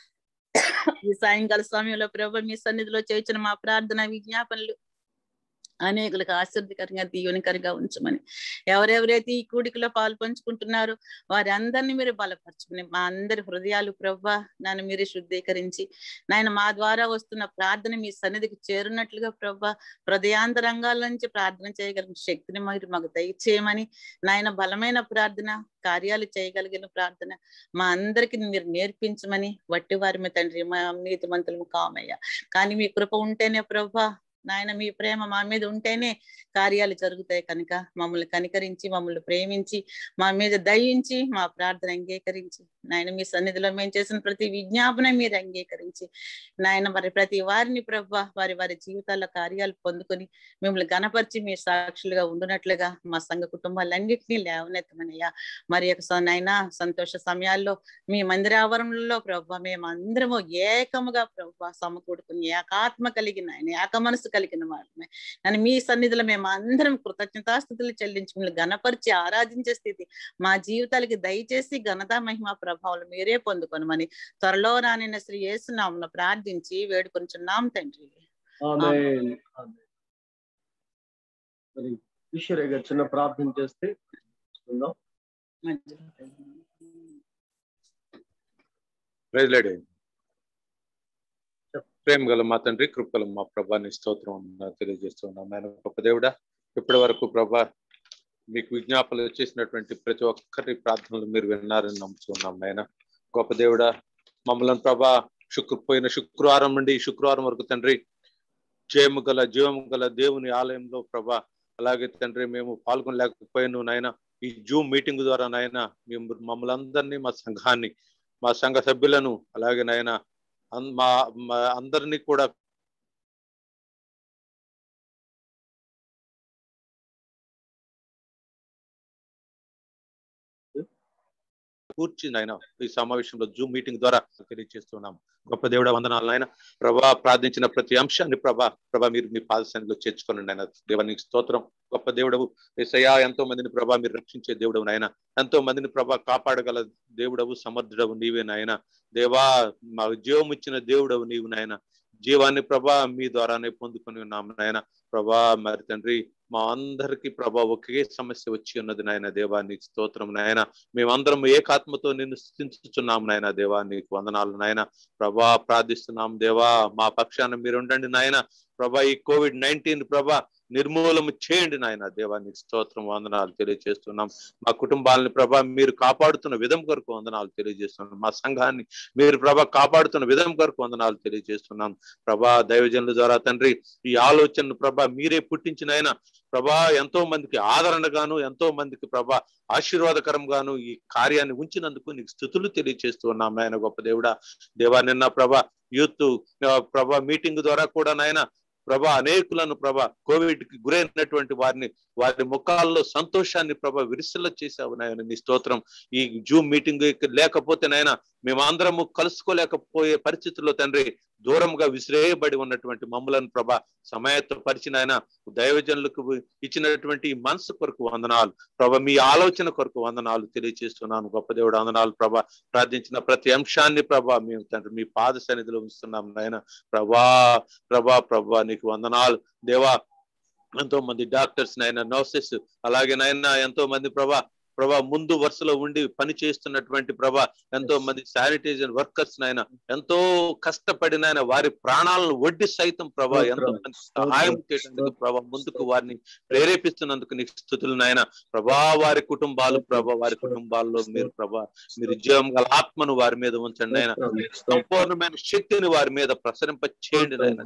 ఈ సాయంకాల సమయంలో ప్రభు మీ సన్నిధిలో చేయించిన మా ప్రార్థన విజ్ఞాపనలు అనేకులకు ఆశ్చర్యకరంగా దీవెనకరంగా ఉంచమని ఎవరెవరైతే ఈ కూడికలో పాలు పంచుకుంటున్నారో వారి అందరినీ మీరు బలపరచుకుని మా అందరి హృదయాలు ప్రభా నన్ను మీరు శుద్ధీకరించి నాయన మా ద్వారా వస్తున్న ప్రార్థన మీ సన్నిధికి చేరున్నట్లుగా ప్రభా హృదయాంతరంగాల నుంచి ప్రార్థన చేయగలిగిన శక్తిని మీరు మాకు దయచేయమని నాయన బలమైన ప్రార్థన కార్యాలు చేయగలిగిన ప్రార్థన మా అందరికి మీరు నేర్పించమని వట్టి వారి మీ తండ్రి మా నీతిమంతులు కామయ్య కానీ మీ కృప ఉంటేనే ప్రభా నాయన మీ ప్రేమ మా మీద ఉంటేనే కార్యాలు జరుగుతాయి కనుక మమ్మల్ని కనికరించి మమ్మల్ని ప్రేమించి మా మీద దయించి మా ప్రార్థన అంగీకరించి నాయన మీ సన్నిధిలో మేము చేసిన ప్రతి విజ్ఞాపన మీరు అంగీకరించి నాయన మరి ప్రతి వారిని ప్రభా వారి వారి జీవితాల్లో కార్యాలు పొందుకొని మిమ్మల్ని గణపరిచి మీ సాక్షులుగా ఉండునట్లుగా మా సంఘ కుటుంబాలన్నింటినీ లేవనెత్తమనయ్యా మరి యొక్క నాయన సంతోష సమయాల్లో మీ మందిరావరణంలో ప్రభా మేము అందరము ఏకముగా ప్రభా సమకూడుకుని ఏకాత్మ కలిగిన ఆయన ఏక మనసు కలిగిన వారమే అని మీ సన్నిధిలో మేము అందరం కృతజ్ఞతాస్థుతులు చెల్లించుకుని గణపరిచి ఆరాధించే స్థితి మా జీవితాలకి దయచేసి ఘనత మహిమ ప్రభావాలు మీరే పొందుకొనమని త్వరలో రానిన శ్రీ యేసునామను ప్రార్థించి వేడుకొంచున్నాం తండ్రి ఆమేన్. ఆమేన్. మరి ఈశ్వరయ్య గారు చిన్న ప్రార్థన చేస్తే ఉందాం ప్రైజ్ లేడే ప్రేమ గల మా తండ్రి కృపగల మా ప్రభాని స్తోత్రం తెలియజేస్తున్నాం ఆయన గొప్ప దేవుడా ఇప్పటి వరకు ప్రభా మీకు విజ్ఞాపనలు చేసినటువంటి ప్రతి ఒక్కరి ప్రార్థనలు మీరు విన్నారని నమ్ముతున్నాం ఆయన గొప్ప దేవుడా మమ్మల్ని ప్రభా శుక్ర పోయిన శుక్రవారం నుండి ఈ శుక్రవారం వరకు తండ్రి జయము గల జీవము గల దేవుని ఆలయంలో ప్రభా అలాగే తండ్రి మేము పాల్గొనలేకపోయాను నాయన ఈ జూమ్ మీటింగ్ ద్వారా నాయన మేము మమ్మల్ని అందరినీ మా సంఘాన్ని మా సంఘ సభ్యులను అలాగే నాయన అన్- మా మా అందరినీ కూడా కూర్చి నాయన ఈ సమావేశంలో జూమ్ మీటింగ్ ద్వారా తెలియజేస్తున్నాం గొప్ప దేవుడ వందనాలు నాయన ప్రభా ప్రార్థించిన ప్రతి అంశాన్ని ప్రభా ప్రభా మీరు మీ పాదశానిలో చేర్చుకోండి నాయన దేవానికి స్తోత్రం గొప్ప దేవుడవు ఏసయ్యా ఎంతో మందిని ప్రభా మీరు రక్షించే దేవుడవు నాయన ఎంతో మందిని ప్రభా కాపాడగల దేవుడవు సమర్థుడవు నీవే నాయన దేవా మా జీవం ఇచ్చిన దేవుడవు నీవు నాయన జీవాన్ని ప్రభా మీ ద్వారానే పొందుకొని ఉన్నాం నాయన ప్రభా మరి తండ్రి మా అందరికి ప్రభా ఒకే సమస్య వచ్చి ఉన్నది నాయన దేవా నీకు స్తోత్రం నాయన మేమందరం ఏకాత్మతో నిన్ను స్థుతించుచున్నాం నాయన దేవా నీకు వందనాలు నాయన ప్రభా ప్రార్థిస్తున్నాం దేవా మా పక్షాన మీరు ఉండండి నాయన ప్రభా ఈ కోవిడ్ నైన్టీన్ ప్రభా నిర్మూలన చేయండి నాయన దేవా నీకు స్తోత్రం వందనాలు తెలియజేస్తున్నాం మా కుటుంబాలని ప్రభా మీరు కాపాడుతున్న విధం కొరకు వందనాలు తెలియజేస్తున్నాం మా సంఘాన్ని మీరు ప్రభా కాపాడుతున్న విధం కొరకు వందనాలు తెలియజేస్తున్నాం ప్రభా దైవజనుల ద్వారా తండ్రి ఈ ఆలోచనను ప్రభా మీరే పుట్టించిన ఆయన ప్రభా ఎంతో మందికి ఆదరణగాను ఎంతో మందికి ప్రభా ఆశీర్వాదకరంగాను ఈ కార్యాన్ని ఉంచినందుకు నీకు స్థుతులు తెలియజేస్తూ ఉన్నాం నాయన గొప్ప దేవుడా దేవా నిన్న ప్రభా యూత్ ఆ, ప్రభా మీటింగ్ ద్వారా కూడా నాయన ప్రభా అనేకులను ప్రభా కోవిడ్ కి గురైనటువంటి వారిని వారి ముఖాల్లో సంతోషాన్ని ప్రభా విరిసల చేశావు నాయన నీ స్తోత్రం ఈ జూమ్ మీటింగ్ లేకపోతే నాయన మేమందరము కలుసుకోలేకపోయే పరిస్థితుల్లో తండ్రి దూరంగా విసిరేయబడి ఉన్నటువంటి మమ్మలను ప్రభా సమయత్వపరిచిన ఆయన దైవజనులకు ఇచ్చినటువంటి ఈ మనసు కొరకు వందనాలు ప్రభా మీ ఆలోచన కొరకు వందనాలు తెలియజేస్తున్నాను గొప్ప దేవుడు వందనాలు ప్రభా ప్రార్థించిన ప్రతి అంశాన్ని ప్రభా మేము తండ్రి మీ పాద సన్నిధిలో ఉంచుతున్నాం నాయన ప్రభా ప్రభా ప్రభా నీకు వందనాలు దేవా ఎంతో మంది డాక్టర్స్ నైనా నర్సెస్ అలాగే నైనా ఎంతో మంది ప్రభా ప్రభా ముందు వరుసలో ఉండి పని చేస్తున్నటువంటి ప్రభా ఎంతో మంది శానిటైజర్ వర్కర్స్ నాయన ఎంతో కష్టపడిన ఆయన వారి ప్రాణాలను వడ్డీ సైతం ప్రభా ఎంతో మంది సహాయం చేయడానికి ప్రభా ముందుకు వారిని ప్రేరేపిస్తున్నందుకు నీకు స్థుతులు నాయన ప్రభా వారి కుటుంబాలు ప్రభా వారి కుటుంబాల్లో మీరు ప్రభా మీరు జీవం గల ఆత్మను వారి మీద ఉంచండి ఆయన సంపూర్ణమైన శక్తిని వారి మీద ప్రసరింప చేయండి నాయన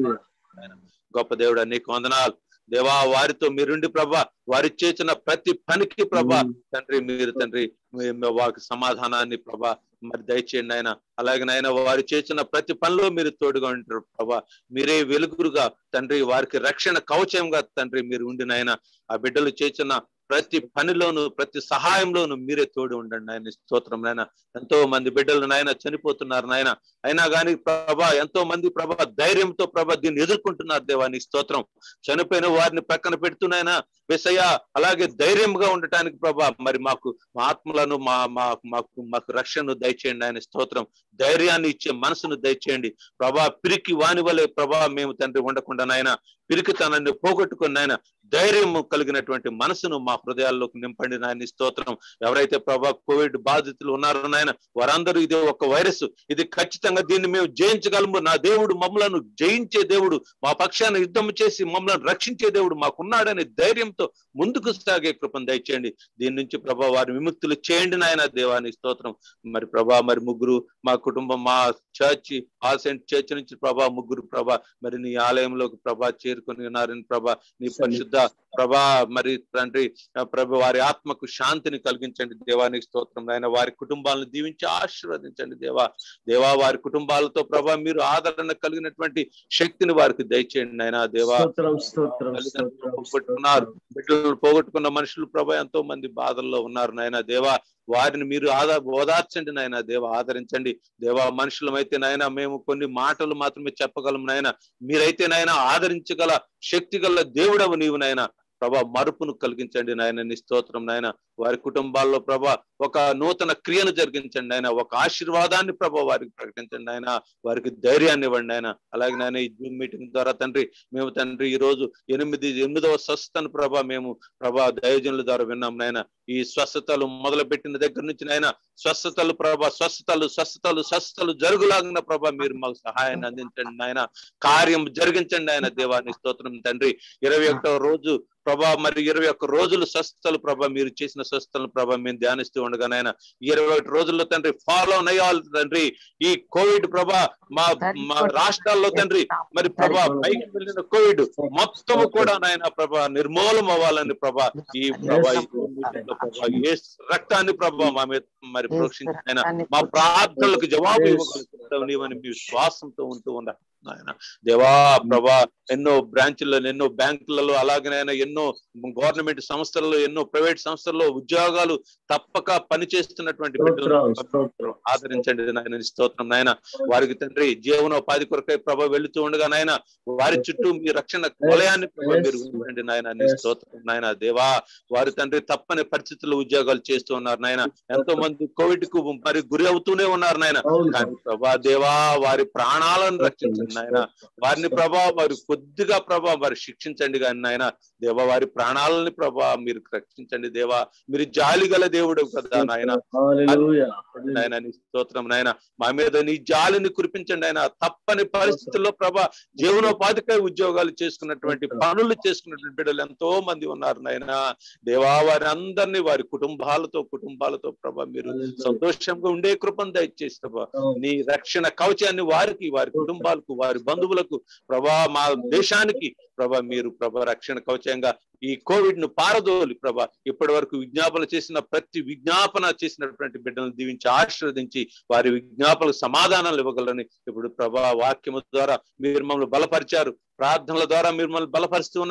గొప్ప దేవుడు నీకు వందనాలు దేవా వారితో మీరుండి ప్రభా వారి చేసిన ప్రతి పనికి ప్రభా తండ్రి మీరు తండ్రి మీ- మీ వారికి సమాధానాన్ని ప్రభా మరి దయచేయండి ఆయన అలాగే నాయన వారు చేసిన ప్రతి పనిలో మీరు తోడుగా ఉంటారు ప్రభా మీరే వెలుగురుగా తండ్రి వారికి రక్షణ కవచంగా తండ్రి మీరు ఉండి నాయన ఆ బిడ్డలు చేసిన ప్రతి పనిలోను ప్రతి సహాయంలోను మీరే తోడు ఉండండి నాయన స్తోత్రం నాయన ఎంతో మంది బిడ్డలు నాయన చనిపోతున్నారు నాయన అయినా కానీ ప్రభా ఎంతో మంది ప్రభా ధైర్యంతో ప్రభా దీన్ని ఎదుర్కొంటున్నారు దేవాని స్తోత్రం చనిపోయిన వారిని పక్కన పెడుతున్నాయన వెసయ్య అలాగే ధైర్యంగా ఉండటానికి ప్రభా మరి మాకు మా ఆత్మలను మా మా మాకు మాకు రక్షణను దయచేయండి ఆయన స్తోత్రం ధైర్యాన్ని ఇచ్చే మనసును దయచేయండి ప్రభా పిరికి వాని వలె ప్రభా మేము తండ్రి ఉండకుండా నాయన పిరికితనాన్ని పోగొట్టుకుని నాయన ధైర్యం కలిగినటువంటి మనసును మా హృదయాల్లోకి నింపండి నాయన స్తోత్రం ఎవరైతే ప్రభా కోవిడ్ బాధితులు ఉన్నారో నాయన వారందరూ ఇది ఒక వైరస్ ఇది ఖచ్చితంగా దీన్ని మేము జయించగలము నా దేవుడు మమ్మలను జయించే దేవుడు మా పక్షాన యుద్ధం చేసి మమ్మల్ని రక్షించే దేవుడు మాకున్నాడనే ధైర్యంతో ముందుకు సాగే కృపను దయచేయండి దీని నుంచి ప్రభా వారి విముక్తులు చేయండి నాయన దేవాని స్తోత్రం మరి ప్రభా మరి ముగ్గురు మా కుటుంబం మా చర్చి ఆల్ సెంట్ చర్చ్ నుంచి ప్రభా ముగ్గురు ప్రభా మరి నీ ఆలయంలోకి ప్రభా చేరుకొని ఉన్నారని ప్రభా నీ పరిశుద్ధ ప్రభా మరి తండ్రి ఆ ప్రభు వారి ఆత్మకు శాంతిని కలిగించండి దేవానికి స్తోత్రం ఆయన వారి కుటుంబాలను దీవించి ఆశీర్వదించండి దేవా దేవా వారి కుటుంబాలతో ప్రభా మీరు ఆదరణ కలిగినటువంటి శక్తిని వారికి దయచేయండి ఆయన దేవా స్తోత్రం స్తోత్రం తల్లిదండ్రులు స్తోత్రం పోగొట్టుకున్నారు బిడ్డలను పోగొట్టుకున్న మనుషులు ప్రభా ఎంతో మంది బాధల్లో ఉన్నారు నాయన దేవా వారిని మీరు ఆదా ఓదార్చండి నాయన దేవ ఆదరించండి దేవా మనుషులమైతే నాయన మేము కొన్ని మాటలు మాత్రమే చెప్పగలం నాయన మీరైతే నాయన ఆదరించగల శక్తి గల దేవుడవు నీవు నాయన ప్రభా మరుపును కలిగించండి నాయన నీ స్తోత్రం నాయన వారి కుటుంబాల్లో ప్రభా ఒక నూతన క్రియను జరిగించండి ఆయన ఒక ఆశీర్వాదాన్ని ప్రభా వారికి ప్రకటించండి ఆయన వారికి ధైర్యాన్ని ఇవ్వండి ఆయన అలాగే నాయన ఈ జూమ్ మీటింగ్ ద్వారా తండ్రి మేము తండ్రి ఈ రోజు ఎనిమిది ఎనిమిదవ స్వస్థను ప్రభా మేము ప్రభా దయోజనుల ద్వారా విన్నాం నాయన ఈ స్వస్థతలు మొదలు పెట్టిన దగ్గర నుంచి నాయన స్వస్థతలు ప్రభా స్వస్థతలు స్వస్థతలు స్వస్థతలు జరుగులాగిన ప్రభా మీరు మాకు సహాయాన్ని అందించండి నాయన కార్యం జరిగించండి ఆయన దేవాన్ని స్తోత్రం తండ్రి ఇరవై ఒకటవ రోజు ప్రభా మరి ఇరవై ఒక్క రోజులు స్వస్థతలు ప్రభా మీరు చేసిన స్వస్థతలు ప్రభా మేము ధ్యానిస్తూ ఉండగా నాయన ఈ ఇరవై ఒకటి రోజుల్లో తండ్రి ఫాలో అయ్యాలి తండ్రి ఈ కోవిడ్ ప్రభా మా మా రాష్ట్రాల్లో తండ్రి మరి ప్రభా పైకి వెళ్ళిన కోవిడ్ మొత్తము కూడా నాయన ప్రభా నిర్మూలం అవ్వాలని ప్రభా ఈ ప్రభా ఈ మీటింగ్లో ప్రభా ఏ రక్తాన్ని ప్రభా మా మీద మరి ప్రోక్షించిన ఆయన మా ప్రార్థనలకు జవాబు ఇవ్వగలుగుతావు నీవని మీ విశ్వాసంతో ఉంటూ ఉండ నాయన దేవా ప్రభా ఎన్నో బ్రాంచ్లలో ఎన్నో బ్యాంకులలో అలాగనైనా ఎన్నో గవర్నమెంట్ సంస్థలలో ఎన్నో ప్రైవేట్ సంస్థల్లో ఉద్యోగాలు తప్పక పనిచేస్తున్నటువంటి బిడ్డలను స్తోత్రం ఆదరించండి నాయన నీ స్తోత్రం నాయన వారికి తండ్రి జీవనోపాధి కొరకై ప్రభ వెళుతూ ఉండగా నాయన వారి చుట్టూ మీ రక్షణ వలయాన్ని ప్రభ మీరు ఉంచండి నాయన నీ స్తోత్రం నాయన దేవా వారి తండ్రి తప్పని పరిస్థితుల్లో ఉద్యోగాలు చేస్తూ ఉన్నారు నాయన ఎంతో మంది కోవిడ్ కు మరి గురి అవుతూనే ఉన్నారు నాయన అవును కానీ ప్రభా దేవా వారి ప్రాణాలను రక్షించండి నాయన వారిని ప్రభా వారి కొద్దిగా ప్రభా వారి శిక్షించండి కానీ నాయన దేవా వారి ప్రాణాలని ప్రభా మీరు రక్షించండి దేవా మీరు జాలి గల దేవుడు కదా నాయన హల్లెలూయా నాయన నీ స్తోత్రం నాయన మా మీద నీ జాలిని కురిపించండి ఆయన తప్పని పరిస్థితుల్లో ప్రభా జీవనోపాధికై ఉద్యోగాలు చేసుకున్నటువంటి పనులు చేసుకున్నటువంటి బిడ్డలు ఎంతో మంది ఉన్నారు నాయన దేవా వారి అందరినీ వారి కుటుంబాలతో కుటుంబాలతో ప్రభా మీరు సంతోషంగా ఉండే కృపను దయచేసి ప్రభా నీ రక్షణ కవచాన్ని వారికి వారి కుటుంబాలకు వారి బంధువులకు ప్రభా మా దేశానికి ప్రభా మీరు ప్రభా రక్షణ కవచంగా ఈ కోవిడ్ ను పారదోలి ప్రభా ఇప్పటి వరకు విజ్ఞాపన చేసిన ప్రతి విజ్ఞాపన చేసినటువంటి బిడ్డలను దీవించి ఆశీర్వదించి వారి విజ్ఞాపనలకు సమాధానాలు ఇవ్వగలరని ఇప్పుడు ప్రభా వాక్యము ద్వారా మీరు మమ్మల్ని బలపరిచారు ప్రార్థనల ద్వారా మీరు మమ్మల్ని బలపరుస్తూ ఉన్నారు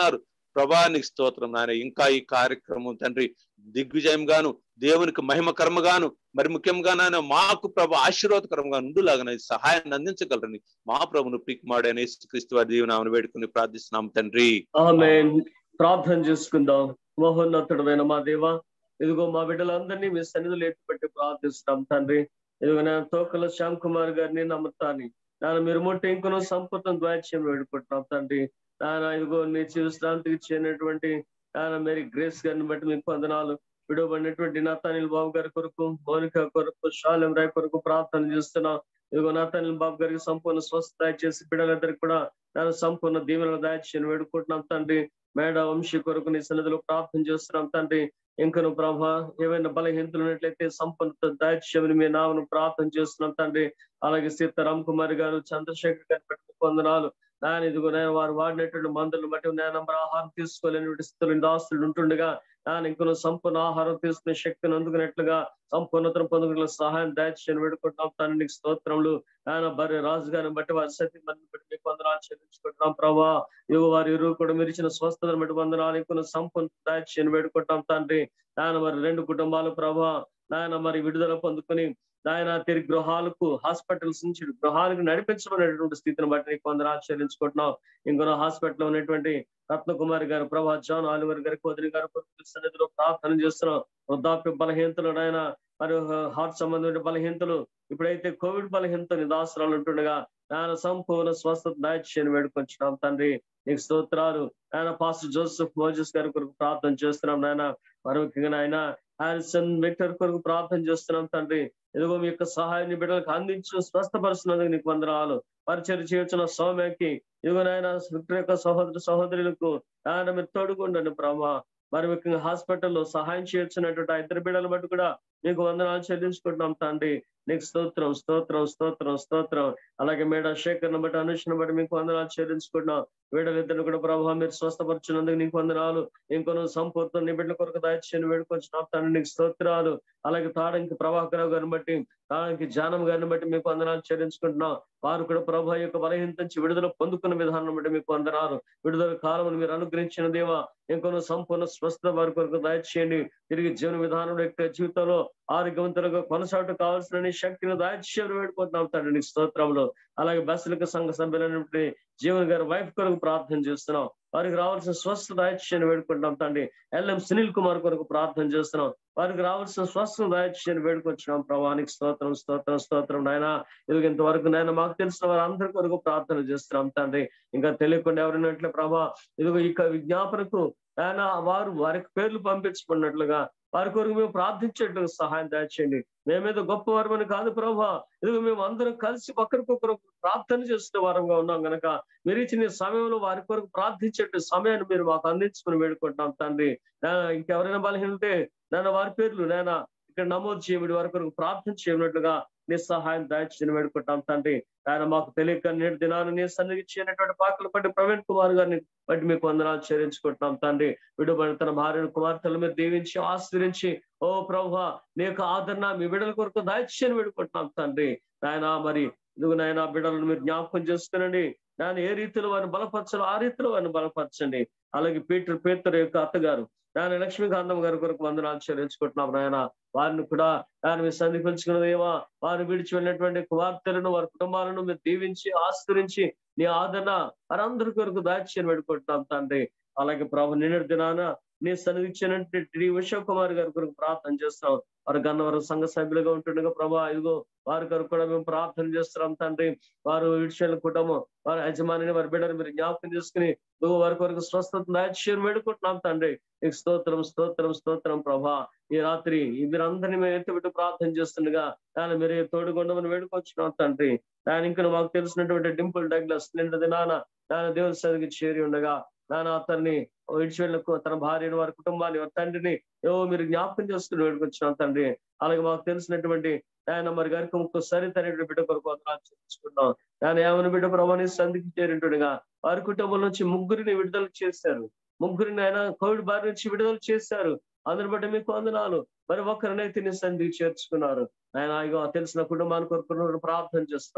ప్రభా నీకు స్తోత్రం నాయన ఇంకా ఈ కార్యక్రమం తండ్రి దిగ్విజయం గాను దేవునికి మహిమ కర్మగాను మరి ముఖ్యంగా నాయన మాకు ప్రభు ఆశీర్వాదకరంగా ఉండులాగా సహాయాన్ని అందించగలరని మా ప్రభును పిక్మాడని క్రీస్తు వారి దీవెనామను వేడుకుని ప్రార్థిస్తున్నాం తండ్రి ఆమె ప్రార్థన చేసుకుందాం మహోన్నతుడమైన మా దేవ ఇదిగో మా బిడ్డలందరినీ మీ సన్నిధిలో ఎత్తిపెట్టి ప్రార్థిస్తాం తండ్రి ఇదిగో నేను తోకల శ్యామ్ కుమార్ గారిని నమ్ముతాని నాన్న మీరు ముట్టి ఇంకొన సంపూర్ణ ద్వాచ్యం వేడుకుంటున్నాం తండ్రి నాన్న ఇదిగో నీ విశ్రాంతికి చేయనటువంటి నాన్న మేరీ గ్రేస్ గారిని బట్టి మీకు వందనాలు విడవబడినటువంటి నాతానిల్ బాబు గారి కొరకు మౌనిక కొరకు షాలెం రాయ్ కొరకు ప్రార్థన చేస్తున్నాం ఇదిగో నాతానిల్ బాబు గారికి సంపూర్ణ స్వస్థ చేసి బిడ్డలందరికీ కూడా నేను సంపూర్ణ దీవెనల దాచిన వేడుకుంటున్నాం తండ్రి మేడ వంశీ కొరకు నీ సన్నిధిలో ప్రార్థన చేస్తున్నాం తండ్రి ఇంకను ప్రభా ఏవైనా బలహీనతలు ఉన్నట్లయితే సంపూర్ణ దాచ్యమని మీ నామను ప్రార్థన చేస్తున్నాం తండ్రి అలాగే సీతారాం కుమార్ గారు చంద్రశేఖర్ గారి పెట్టుకు వందనాలు నాయన ఇదిగో నేను వారు వాడినటువంటి మందులను బట్టి నేను నంబర్ ఆహారం తీసుకోలేని స్థితులు దాస్తులు ఉంటుండగా నాన్న ఇంకొన సంపూర్ణ ఆహారం తీసుకునే శక్తిని అందుకున్నట్లుగా సంపూర్ణతను పొందుకునే సహాయం దయచేసి వేడుకుంటున్నాం తండ్రి నీకు స్తోత్రములు ఆయన భార్య రాజు గారిని బట్టి వారి సతీ మందిని బట్టి మీకు వందనాలు చెల్లించుకుంటున్నాం ప్రభా ఇవి వారి ఇరువు కూడా మీరు ఇచ్చిన స్వస్థతను బట్టి వందనాలు ఇంకొన సంపూర్ణ దయచేసి వేడుకుంటాం తండ్రి నాయన మరి రెండు కుటుంబాలు ప్రభా నాయన మరి విడుదల పొందుకొని నాయన తిరిగి గృహాలకు హాస్పిటల్స్ నుంచి గృహాలకు నడిపించబడినటువంటి స్థితిని బట్టి నీకు వందనాలు చెల్లించుకుంటున్నాం ఇంకొన హాస్పిటల్ ఉన్నటువంటి రత్నకుమారి గారు ప్రభా జాన్ ఆలివర్ గారి కోదిరి గారు సన్నిధిలో ప్రార్థన చేస్తున్నాం వృద్ధాప్య బలహీనతలు ఆయన మరి హార్ట్ సంబంధమైన బలహీనతలు ఇప్పుడైతే కోవిడ్ బలహీనత నిదాసరాలు ఉంటుండగా ఆయన సంపూర్ణ స్వస్థత దయచేయని వేడుకొంచున్నాం తండ్రి నీకు స్తోత్రాలు ఆయన పాస్టర్ జోసెఫ్ మోజెస్ గారి కొరకు ప్రార్థన చేస్తున్నాం నాయన మరి ముఖ్యంగా ఆయన హారిసన్ విక్టర్ కొరకు ప్రార్థన చేస్తున్నాం తండ్రి ఎదుగో మీ యొక్క సహాయాన్ని బిడ్డలకు అందించు స్వస్థపరుస్తున్నందుకు నీకు వందనాలు పరిచయం చేయొచ్చిన సౌమ్యకి ఇదిగో నాయన విక్టర్ యొక్క సహోదరు సహోదరులకు ఆయన మీరు తోడుకుండండి ప్రభా మరి ముఖ్యంగా హాస్పిటల్లో సహాయం చేయొచ్చినటువంటి ఆ ఇద్దరు బిడ్డలు బట్టి కూడా నీకు వందనాలు చెల్లించుకుంటున్నాం తండ్రి నీకు స్తోత్రం స్తోత్రం స్తోత్రం స్తోత్రం అలాగే మేడ శేఖర్ని బట్టి అనుషను బట్టి మీకు వందనాలు చెల్లించుకుంటున్నాం వీడలిద్దరిని కూడా ప్రభావం మీరు స్వస్థపరిచినందుకు నీకు వందనాలు ఇంకొన సంపూర్ణ నీ బిడ్డల కొరకు దాయిచ్చిన వేడుకొచ్చిన తండ్రి నీకు స్తోత్రాలు అలాగే తాడానికి ప్రభాకరావు గారిని బట్టి తాడానికి జానం గారిని బట్టి మీకు వందనాలు చెల్లించుకుంటున్నాం వారు కూడా ప్రభా యొక్క బలహీనత నుంచి విడుదల పొందుకున్న విధానం బట్టి మీకు వందనాలు విడుదల కాలం మీరు అనుగ్రహించిన దేవా ఇంకొన సంపూర్ణ స్వస్థ వారి కొరకు దయచేయండి తిరిగి జీవన విధానం యొక్క జీవితంలో ఆరోగ్యవంతులుగా కొనసాగటం కావాల్సిన శక్తిని దాయిచ్యం వేడుకుంటున్నాం తండ్రి నీ స్తోత్రంలో అలాగే బస్సులకు సంఘ సభ్యులైనటువంటి జీవన్ గారి వైఫ్ కొరకు ప్రార్థన చేస్తున్నాం వారికి రావాల్సిన స్వస్థ దాయిచ్యాన్ని వేడుకుంటున్నాం తండ్రి ఎల్ఎం సునీల్ కుమార్ కొరకు ప్రార్థన చేస్తున్నాం వారికి రావాల్సిన స్వస్థ దాయిచ్యాన్ని వేడుకొచ్చినాం ప్రభానికి స్తోత్రం స్తోత్రం స్తోత్రం నాయన ఇది ఇంతవరకు నాయన మాకు తెలిసిన వారు అందరి కొరకు ప్రార్థన చేస్తున్నాం తండ్రి ఇంకా తెలియకుండా ఎవరినట్లే ప్రభా ఇదిగో ఇక విజ్ఞాపనకు ఆయన వారు వారికి పేర్లు పంపించుకున్నట్లుగా వారి కొరకు మేము ప్రార్థించేట్లుగా సహాయం దయచేయండి మేమేదో గొప్పవారమని కాదు ప్రభా ఇదిగో మేము అందరం కలిసి ఒకరికొకరు ప్రార్థన చేస్తున్న వారంగా ఉన్నాం గనక మీరు ఇచ్చిన సమయంలో వారి కొరకు ప్రార్థించేట్టు సమయాన్ని మీరు మాకు అందించుకుని వేడుకుంటాం తండ్రి ఇంకెవరైనా బలహీనతే నేను వారి పేర్లు నేను ఇక్కడ నమోదు చేయబడి వారి కొరకు ప్రార్థన చేయనట్లుగా నీ సహాయం దయచేసి వేడుకుంటాం తండ్రి ఆయన మాకు తెలియక నేటి దినాన్ని నీ సన్నిధి చేయనటువంటి పాకలు పట్టి ప్రవీణ్ కుమార్ గారిని బట్టి మీకు వందనాలు చేరించుకుంటున్నాం తండ్రి విడుబడి తన భార్యను కుమార్తెల మీద దీవించి ఆశ్రయించి ఓ ప్రభు నీ యొక్క ఆదరణ మీ బిడ్డల కొరకు దయచేసి వేడుకుంటున్నాం తండ్రి నాయన మరి ఇదిగో నాయన బిడ్డలను మీరు జ్ఞాపకం చేసుకునండి నాయన ఏ రీతిలో వారిని బలపరచాలో ఆ రీతిలో వారిని బలపరచండి అలాగే పీటర్ పేతర్ యొక్క అత్తగారు నాయన లక్ష్మీకాంతం గారి కొరకు వందనాలు చెల్లించుకుంటున్నాం నాయన వారిని కూడా ఆయన మీరు సంధిపించుకున్నదేమా వారు విడిచి వెళ్ళినటువంటి కుమార్తెలను వారి కుటుంబాలను మీరు దీవించి ఆస్కరించి నీ ఆదరణ వారందరి కొరకు దాచ్యం పెట్టుకుంటున్నాం తండ్రి అలాగే ప్రభు నిన్నటి దినాన నీ సన్నిధించినటువంటి శ్రీ విశ్వ కుమార్ గారి కొరకు ప్రార్థన చేస్తాం వారు గన్నవరం సంఘ సభ్యులుగా ఉంటుండగా ప్రభా ఇదిగో వారి కొరకు కూడా మేము ప్రార్థన చేస్తున్నాం తండ్రి వారు విడిచిన కుటుంబం వారి యజమానిని వారి బిడ్డను మీరు జ్ఞాపకం చేసుకుని నువ్వు వారి కొరకు స్వస్థత దాచ్యం వేడుకుంటున్నాం తండ్రి నీకు స్తోత్రం స్తోత్రం స్తోత్రం ప్రభా ఈ రాత్రి మీరందరినీ మేము ఎత్తుబెట్టి ప్రార్థన చేస్తుండగా ఆయన మీరు తోడుగొండమని వేడుకొచ్చున్నాం తండ్రి ఆయన ఇంకా మాకు తెలిసినటువంటి డింపుల్ డగ్లస్ నిండు దినాన ఆయన దేవుని సరిగి చేరి ఉండగా నాన్న అతన్ని విడిచిపెళ్ళకు తన భార్యను వారి కుటుంబాన్ని వారి తండ్రిని ఏవో మీరు జ్ఞాపకం చేసుకుని వేడుకొచ్చున్నాం తండ్రి అలాగే మాకు తెలిసినటువంటి ఆయన మరి గారికి ఒక్కసారి తన బిడ్డ కొరకు వందనాలు చెల్లించుకున్నాం ఆయన ఏమైనా బిడ్డ ప్రభాని సంధికి చేరింటుండగా వారి కుటుంబం నుంచి ముగ్గురిని విడుదల చేశారు ముగ్గురిని ఆయన కోవిడ్ బారి నుంచి విడుదల చేశారు అందరి బట్టి మీకు వందనాలు మరి ఒక్కరినైతే నీ సంధికి చేర్చుకున్నారు ఆయన ఇగో తెలిసిన కుటుంబాన్ని కొరకు ప్రార్థన చేస్తున్నాం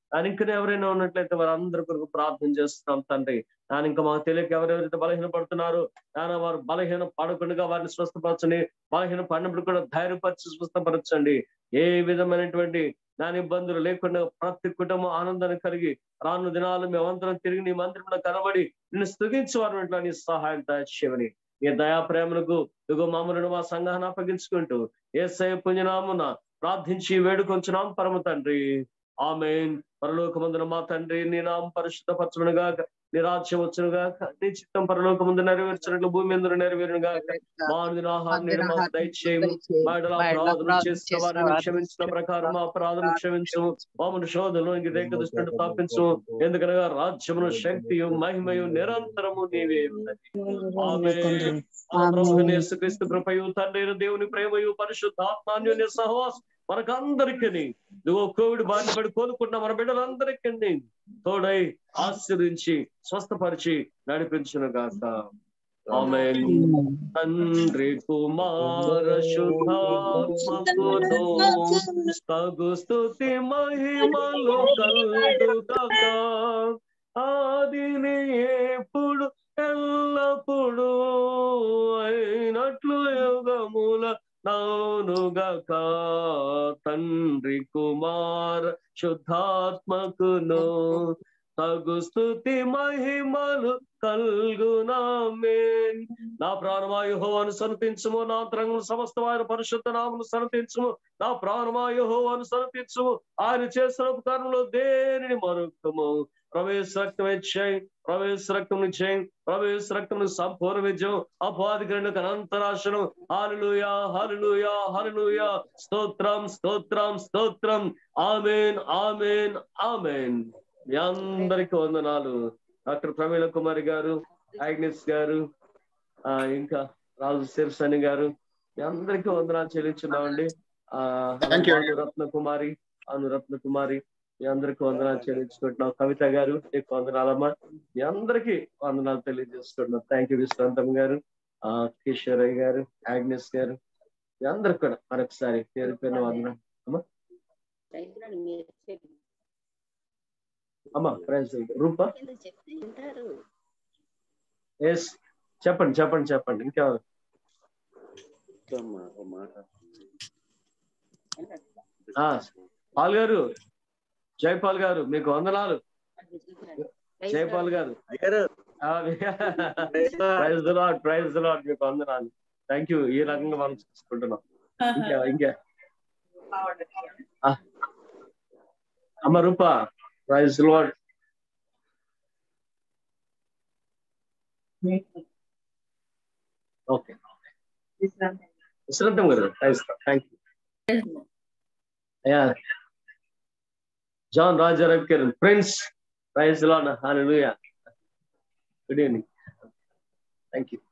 దాని ఇంకా ఎవరైనా ఉన్నట్లయితే వారందరి కొరకు ప్రార్థన చేస్తున్నాం తండ్రి దాని ఇంకా మాకు తెలియక ఎవరెవరైతే బలహీన పడుతున్నారో దాని వారు బలహీన పడకుండా వారిని స్వస్థపరచని బలహీన పడినప్పుడు కూడా ధైర్యపరిచి స్వస్థపరచండి ఏ విధమైనటువంటి దాని ఇబ్బందులు లేకుండా ప్రతి కుటుంబం ఆనందాన్ని కలిగి రాను దినాలు మేమంతరం తిరిగి నీ మందిరంలో కనబడి నిన్ను స్థుతించి వారు ఇంట్లో నీ సహాయం దయచేయమని నీ దయా ప్రేమలకు ఇదిగో మామూలు మా సంఘాన్ని అప్పగించుకుంటూ ఏసయ పుణ్యనామున ప్రార్థించి వేడుకొంచున్నాం పరమ తండ్రి ఆమెన్ పరలోకమందున మా తండ్రి నీ నామం పరిశుద్ధపరచునుగా నీ రాజ్యం వచ్చునుగా నీ చిత్తం పరలోకముందు నెరవేర్చినట్లు భూమి ఎందుకు నెరవేరునుగా మానుదిన ఆహారం నేను మాకు దయచేయము మాడల అపరాధులు చేసిన వారిని క్షమించిన ప్రకారం మా అపరాధులు క్షమించు మామూలు శోధనలో ఇంక రేఖ దృష్టిని తప్పించు ఎందుకనగా రాజ్యమును శక్తియు మహిమయు నిరంతరము నీవే ఆమేన్. మన ప్రభువైన యేసుక్రీస్తు కృపయు తండ్రి అయిన దేవుని ప్రేమయు పరిశుద్ధాత్మాన్యుని సహవాసం మనకందరికీ నువ్వు కోవిడ్ బారిన పడి కోలుకున్న మన బిడ్డలందరికీ తోడై ఆశీర్వించి స్వస్థపరిచి నడిపించును గాక ఆమె తండ్రి కుమార శుద్ధాత్మకును తగు స్థుతి మహిమలు కలుగుగాక ఆదిని ఎప్పుడు ఎల్లప్పుడు అయినట్లు యుగముల నౌనుగాక తండ్రి కుమార శుద్ధాత్మకును తగు స్థుతి మహిమలు కల్గునామేన్ నా ప్రాణమాయుహోవాను సనతించుము నా అంతరంగం సమస్త వారి పరిశుద్ధ నామను సనతించుము నా ప్రాణమాయుహోవాను సనతించుము ఆయన చేసిన ఉపకారంలో దేనిని మరొకము ప్రవేశ రక్తం ఇచ్చాయి ప్రవేశ రక్తం ఇచ్చాయి ప్రవేశ రక్తం సంపూర్ణ విజయం అపాధికరణకు అనంతరాశనం హాలలుయా హాలలుయా హాలలుయా స్తోత్రం స్తోత్రం స్తోత్రం ఆమెన్ ఆమెన్ ఆమెన్ మీ అందరికి వందనాలు డాక్టర్ ప్రమీల కుమారి గారు ఆగ్నెస్ గారు ఆ ఇంకా రాజు శిర్సని గారు మీ అందరికీ వందనాలు చెల్లించున్నామండి ఆ Thank you. రత్న కుమారి అనురత్న కుమారి మీ అందరికీ వందనాలు చెల్లించుకుంటున్నాం కవిత గారు మీకు వందనాలమ్మా మీ అందరికీ వందనాలు తెలియజేసుకుంటున్నాం థ్యాంక్ యూ విశ్రాంతం గారు ఆ కిషోరయ్య గారు ఆగ్నెస్ గారు మీ అందరికి కూడా మరొకసారి పేరు పేరున వందనాలు అమ్మా ప్రైజ్ రూపా ఎస్ చెప్పండి చెప్పండి చెప్పండి ఇంకా ఆ, పాల్ గారు జైపాల్ గారు మీకు వందనాలు జైపాల్ గారు ప్రైజ్ లాడ్ ప్రైజ్ లాడ్ మీకు వందనాలు థ్యాంక్ యూ ఈ రకంగా మనం చూసుకుంటున్నాం ఇంకా ఇంకా ఆ. అమ్మ రూపా ప్రైజ్ లాడ్ ఓకే విశ్రాంతం గారు థ్యాంక్ యూ అయ్యా John Rajarao Kiran friends praise Lord hallelujah good evening thank you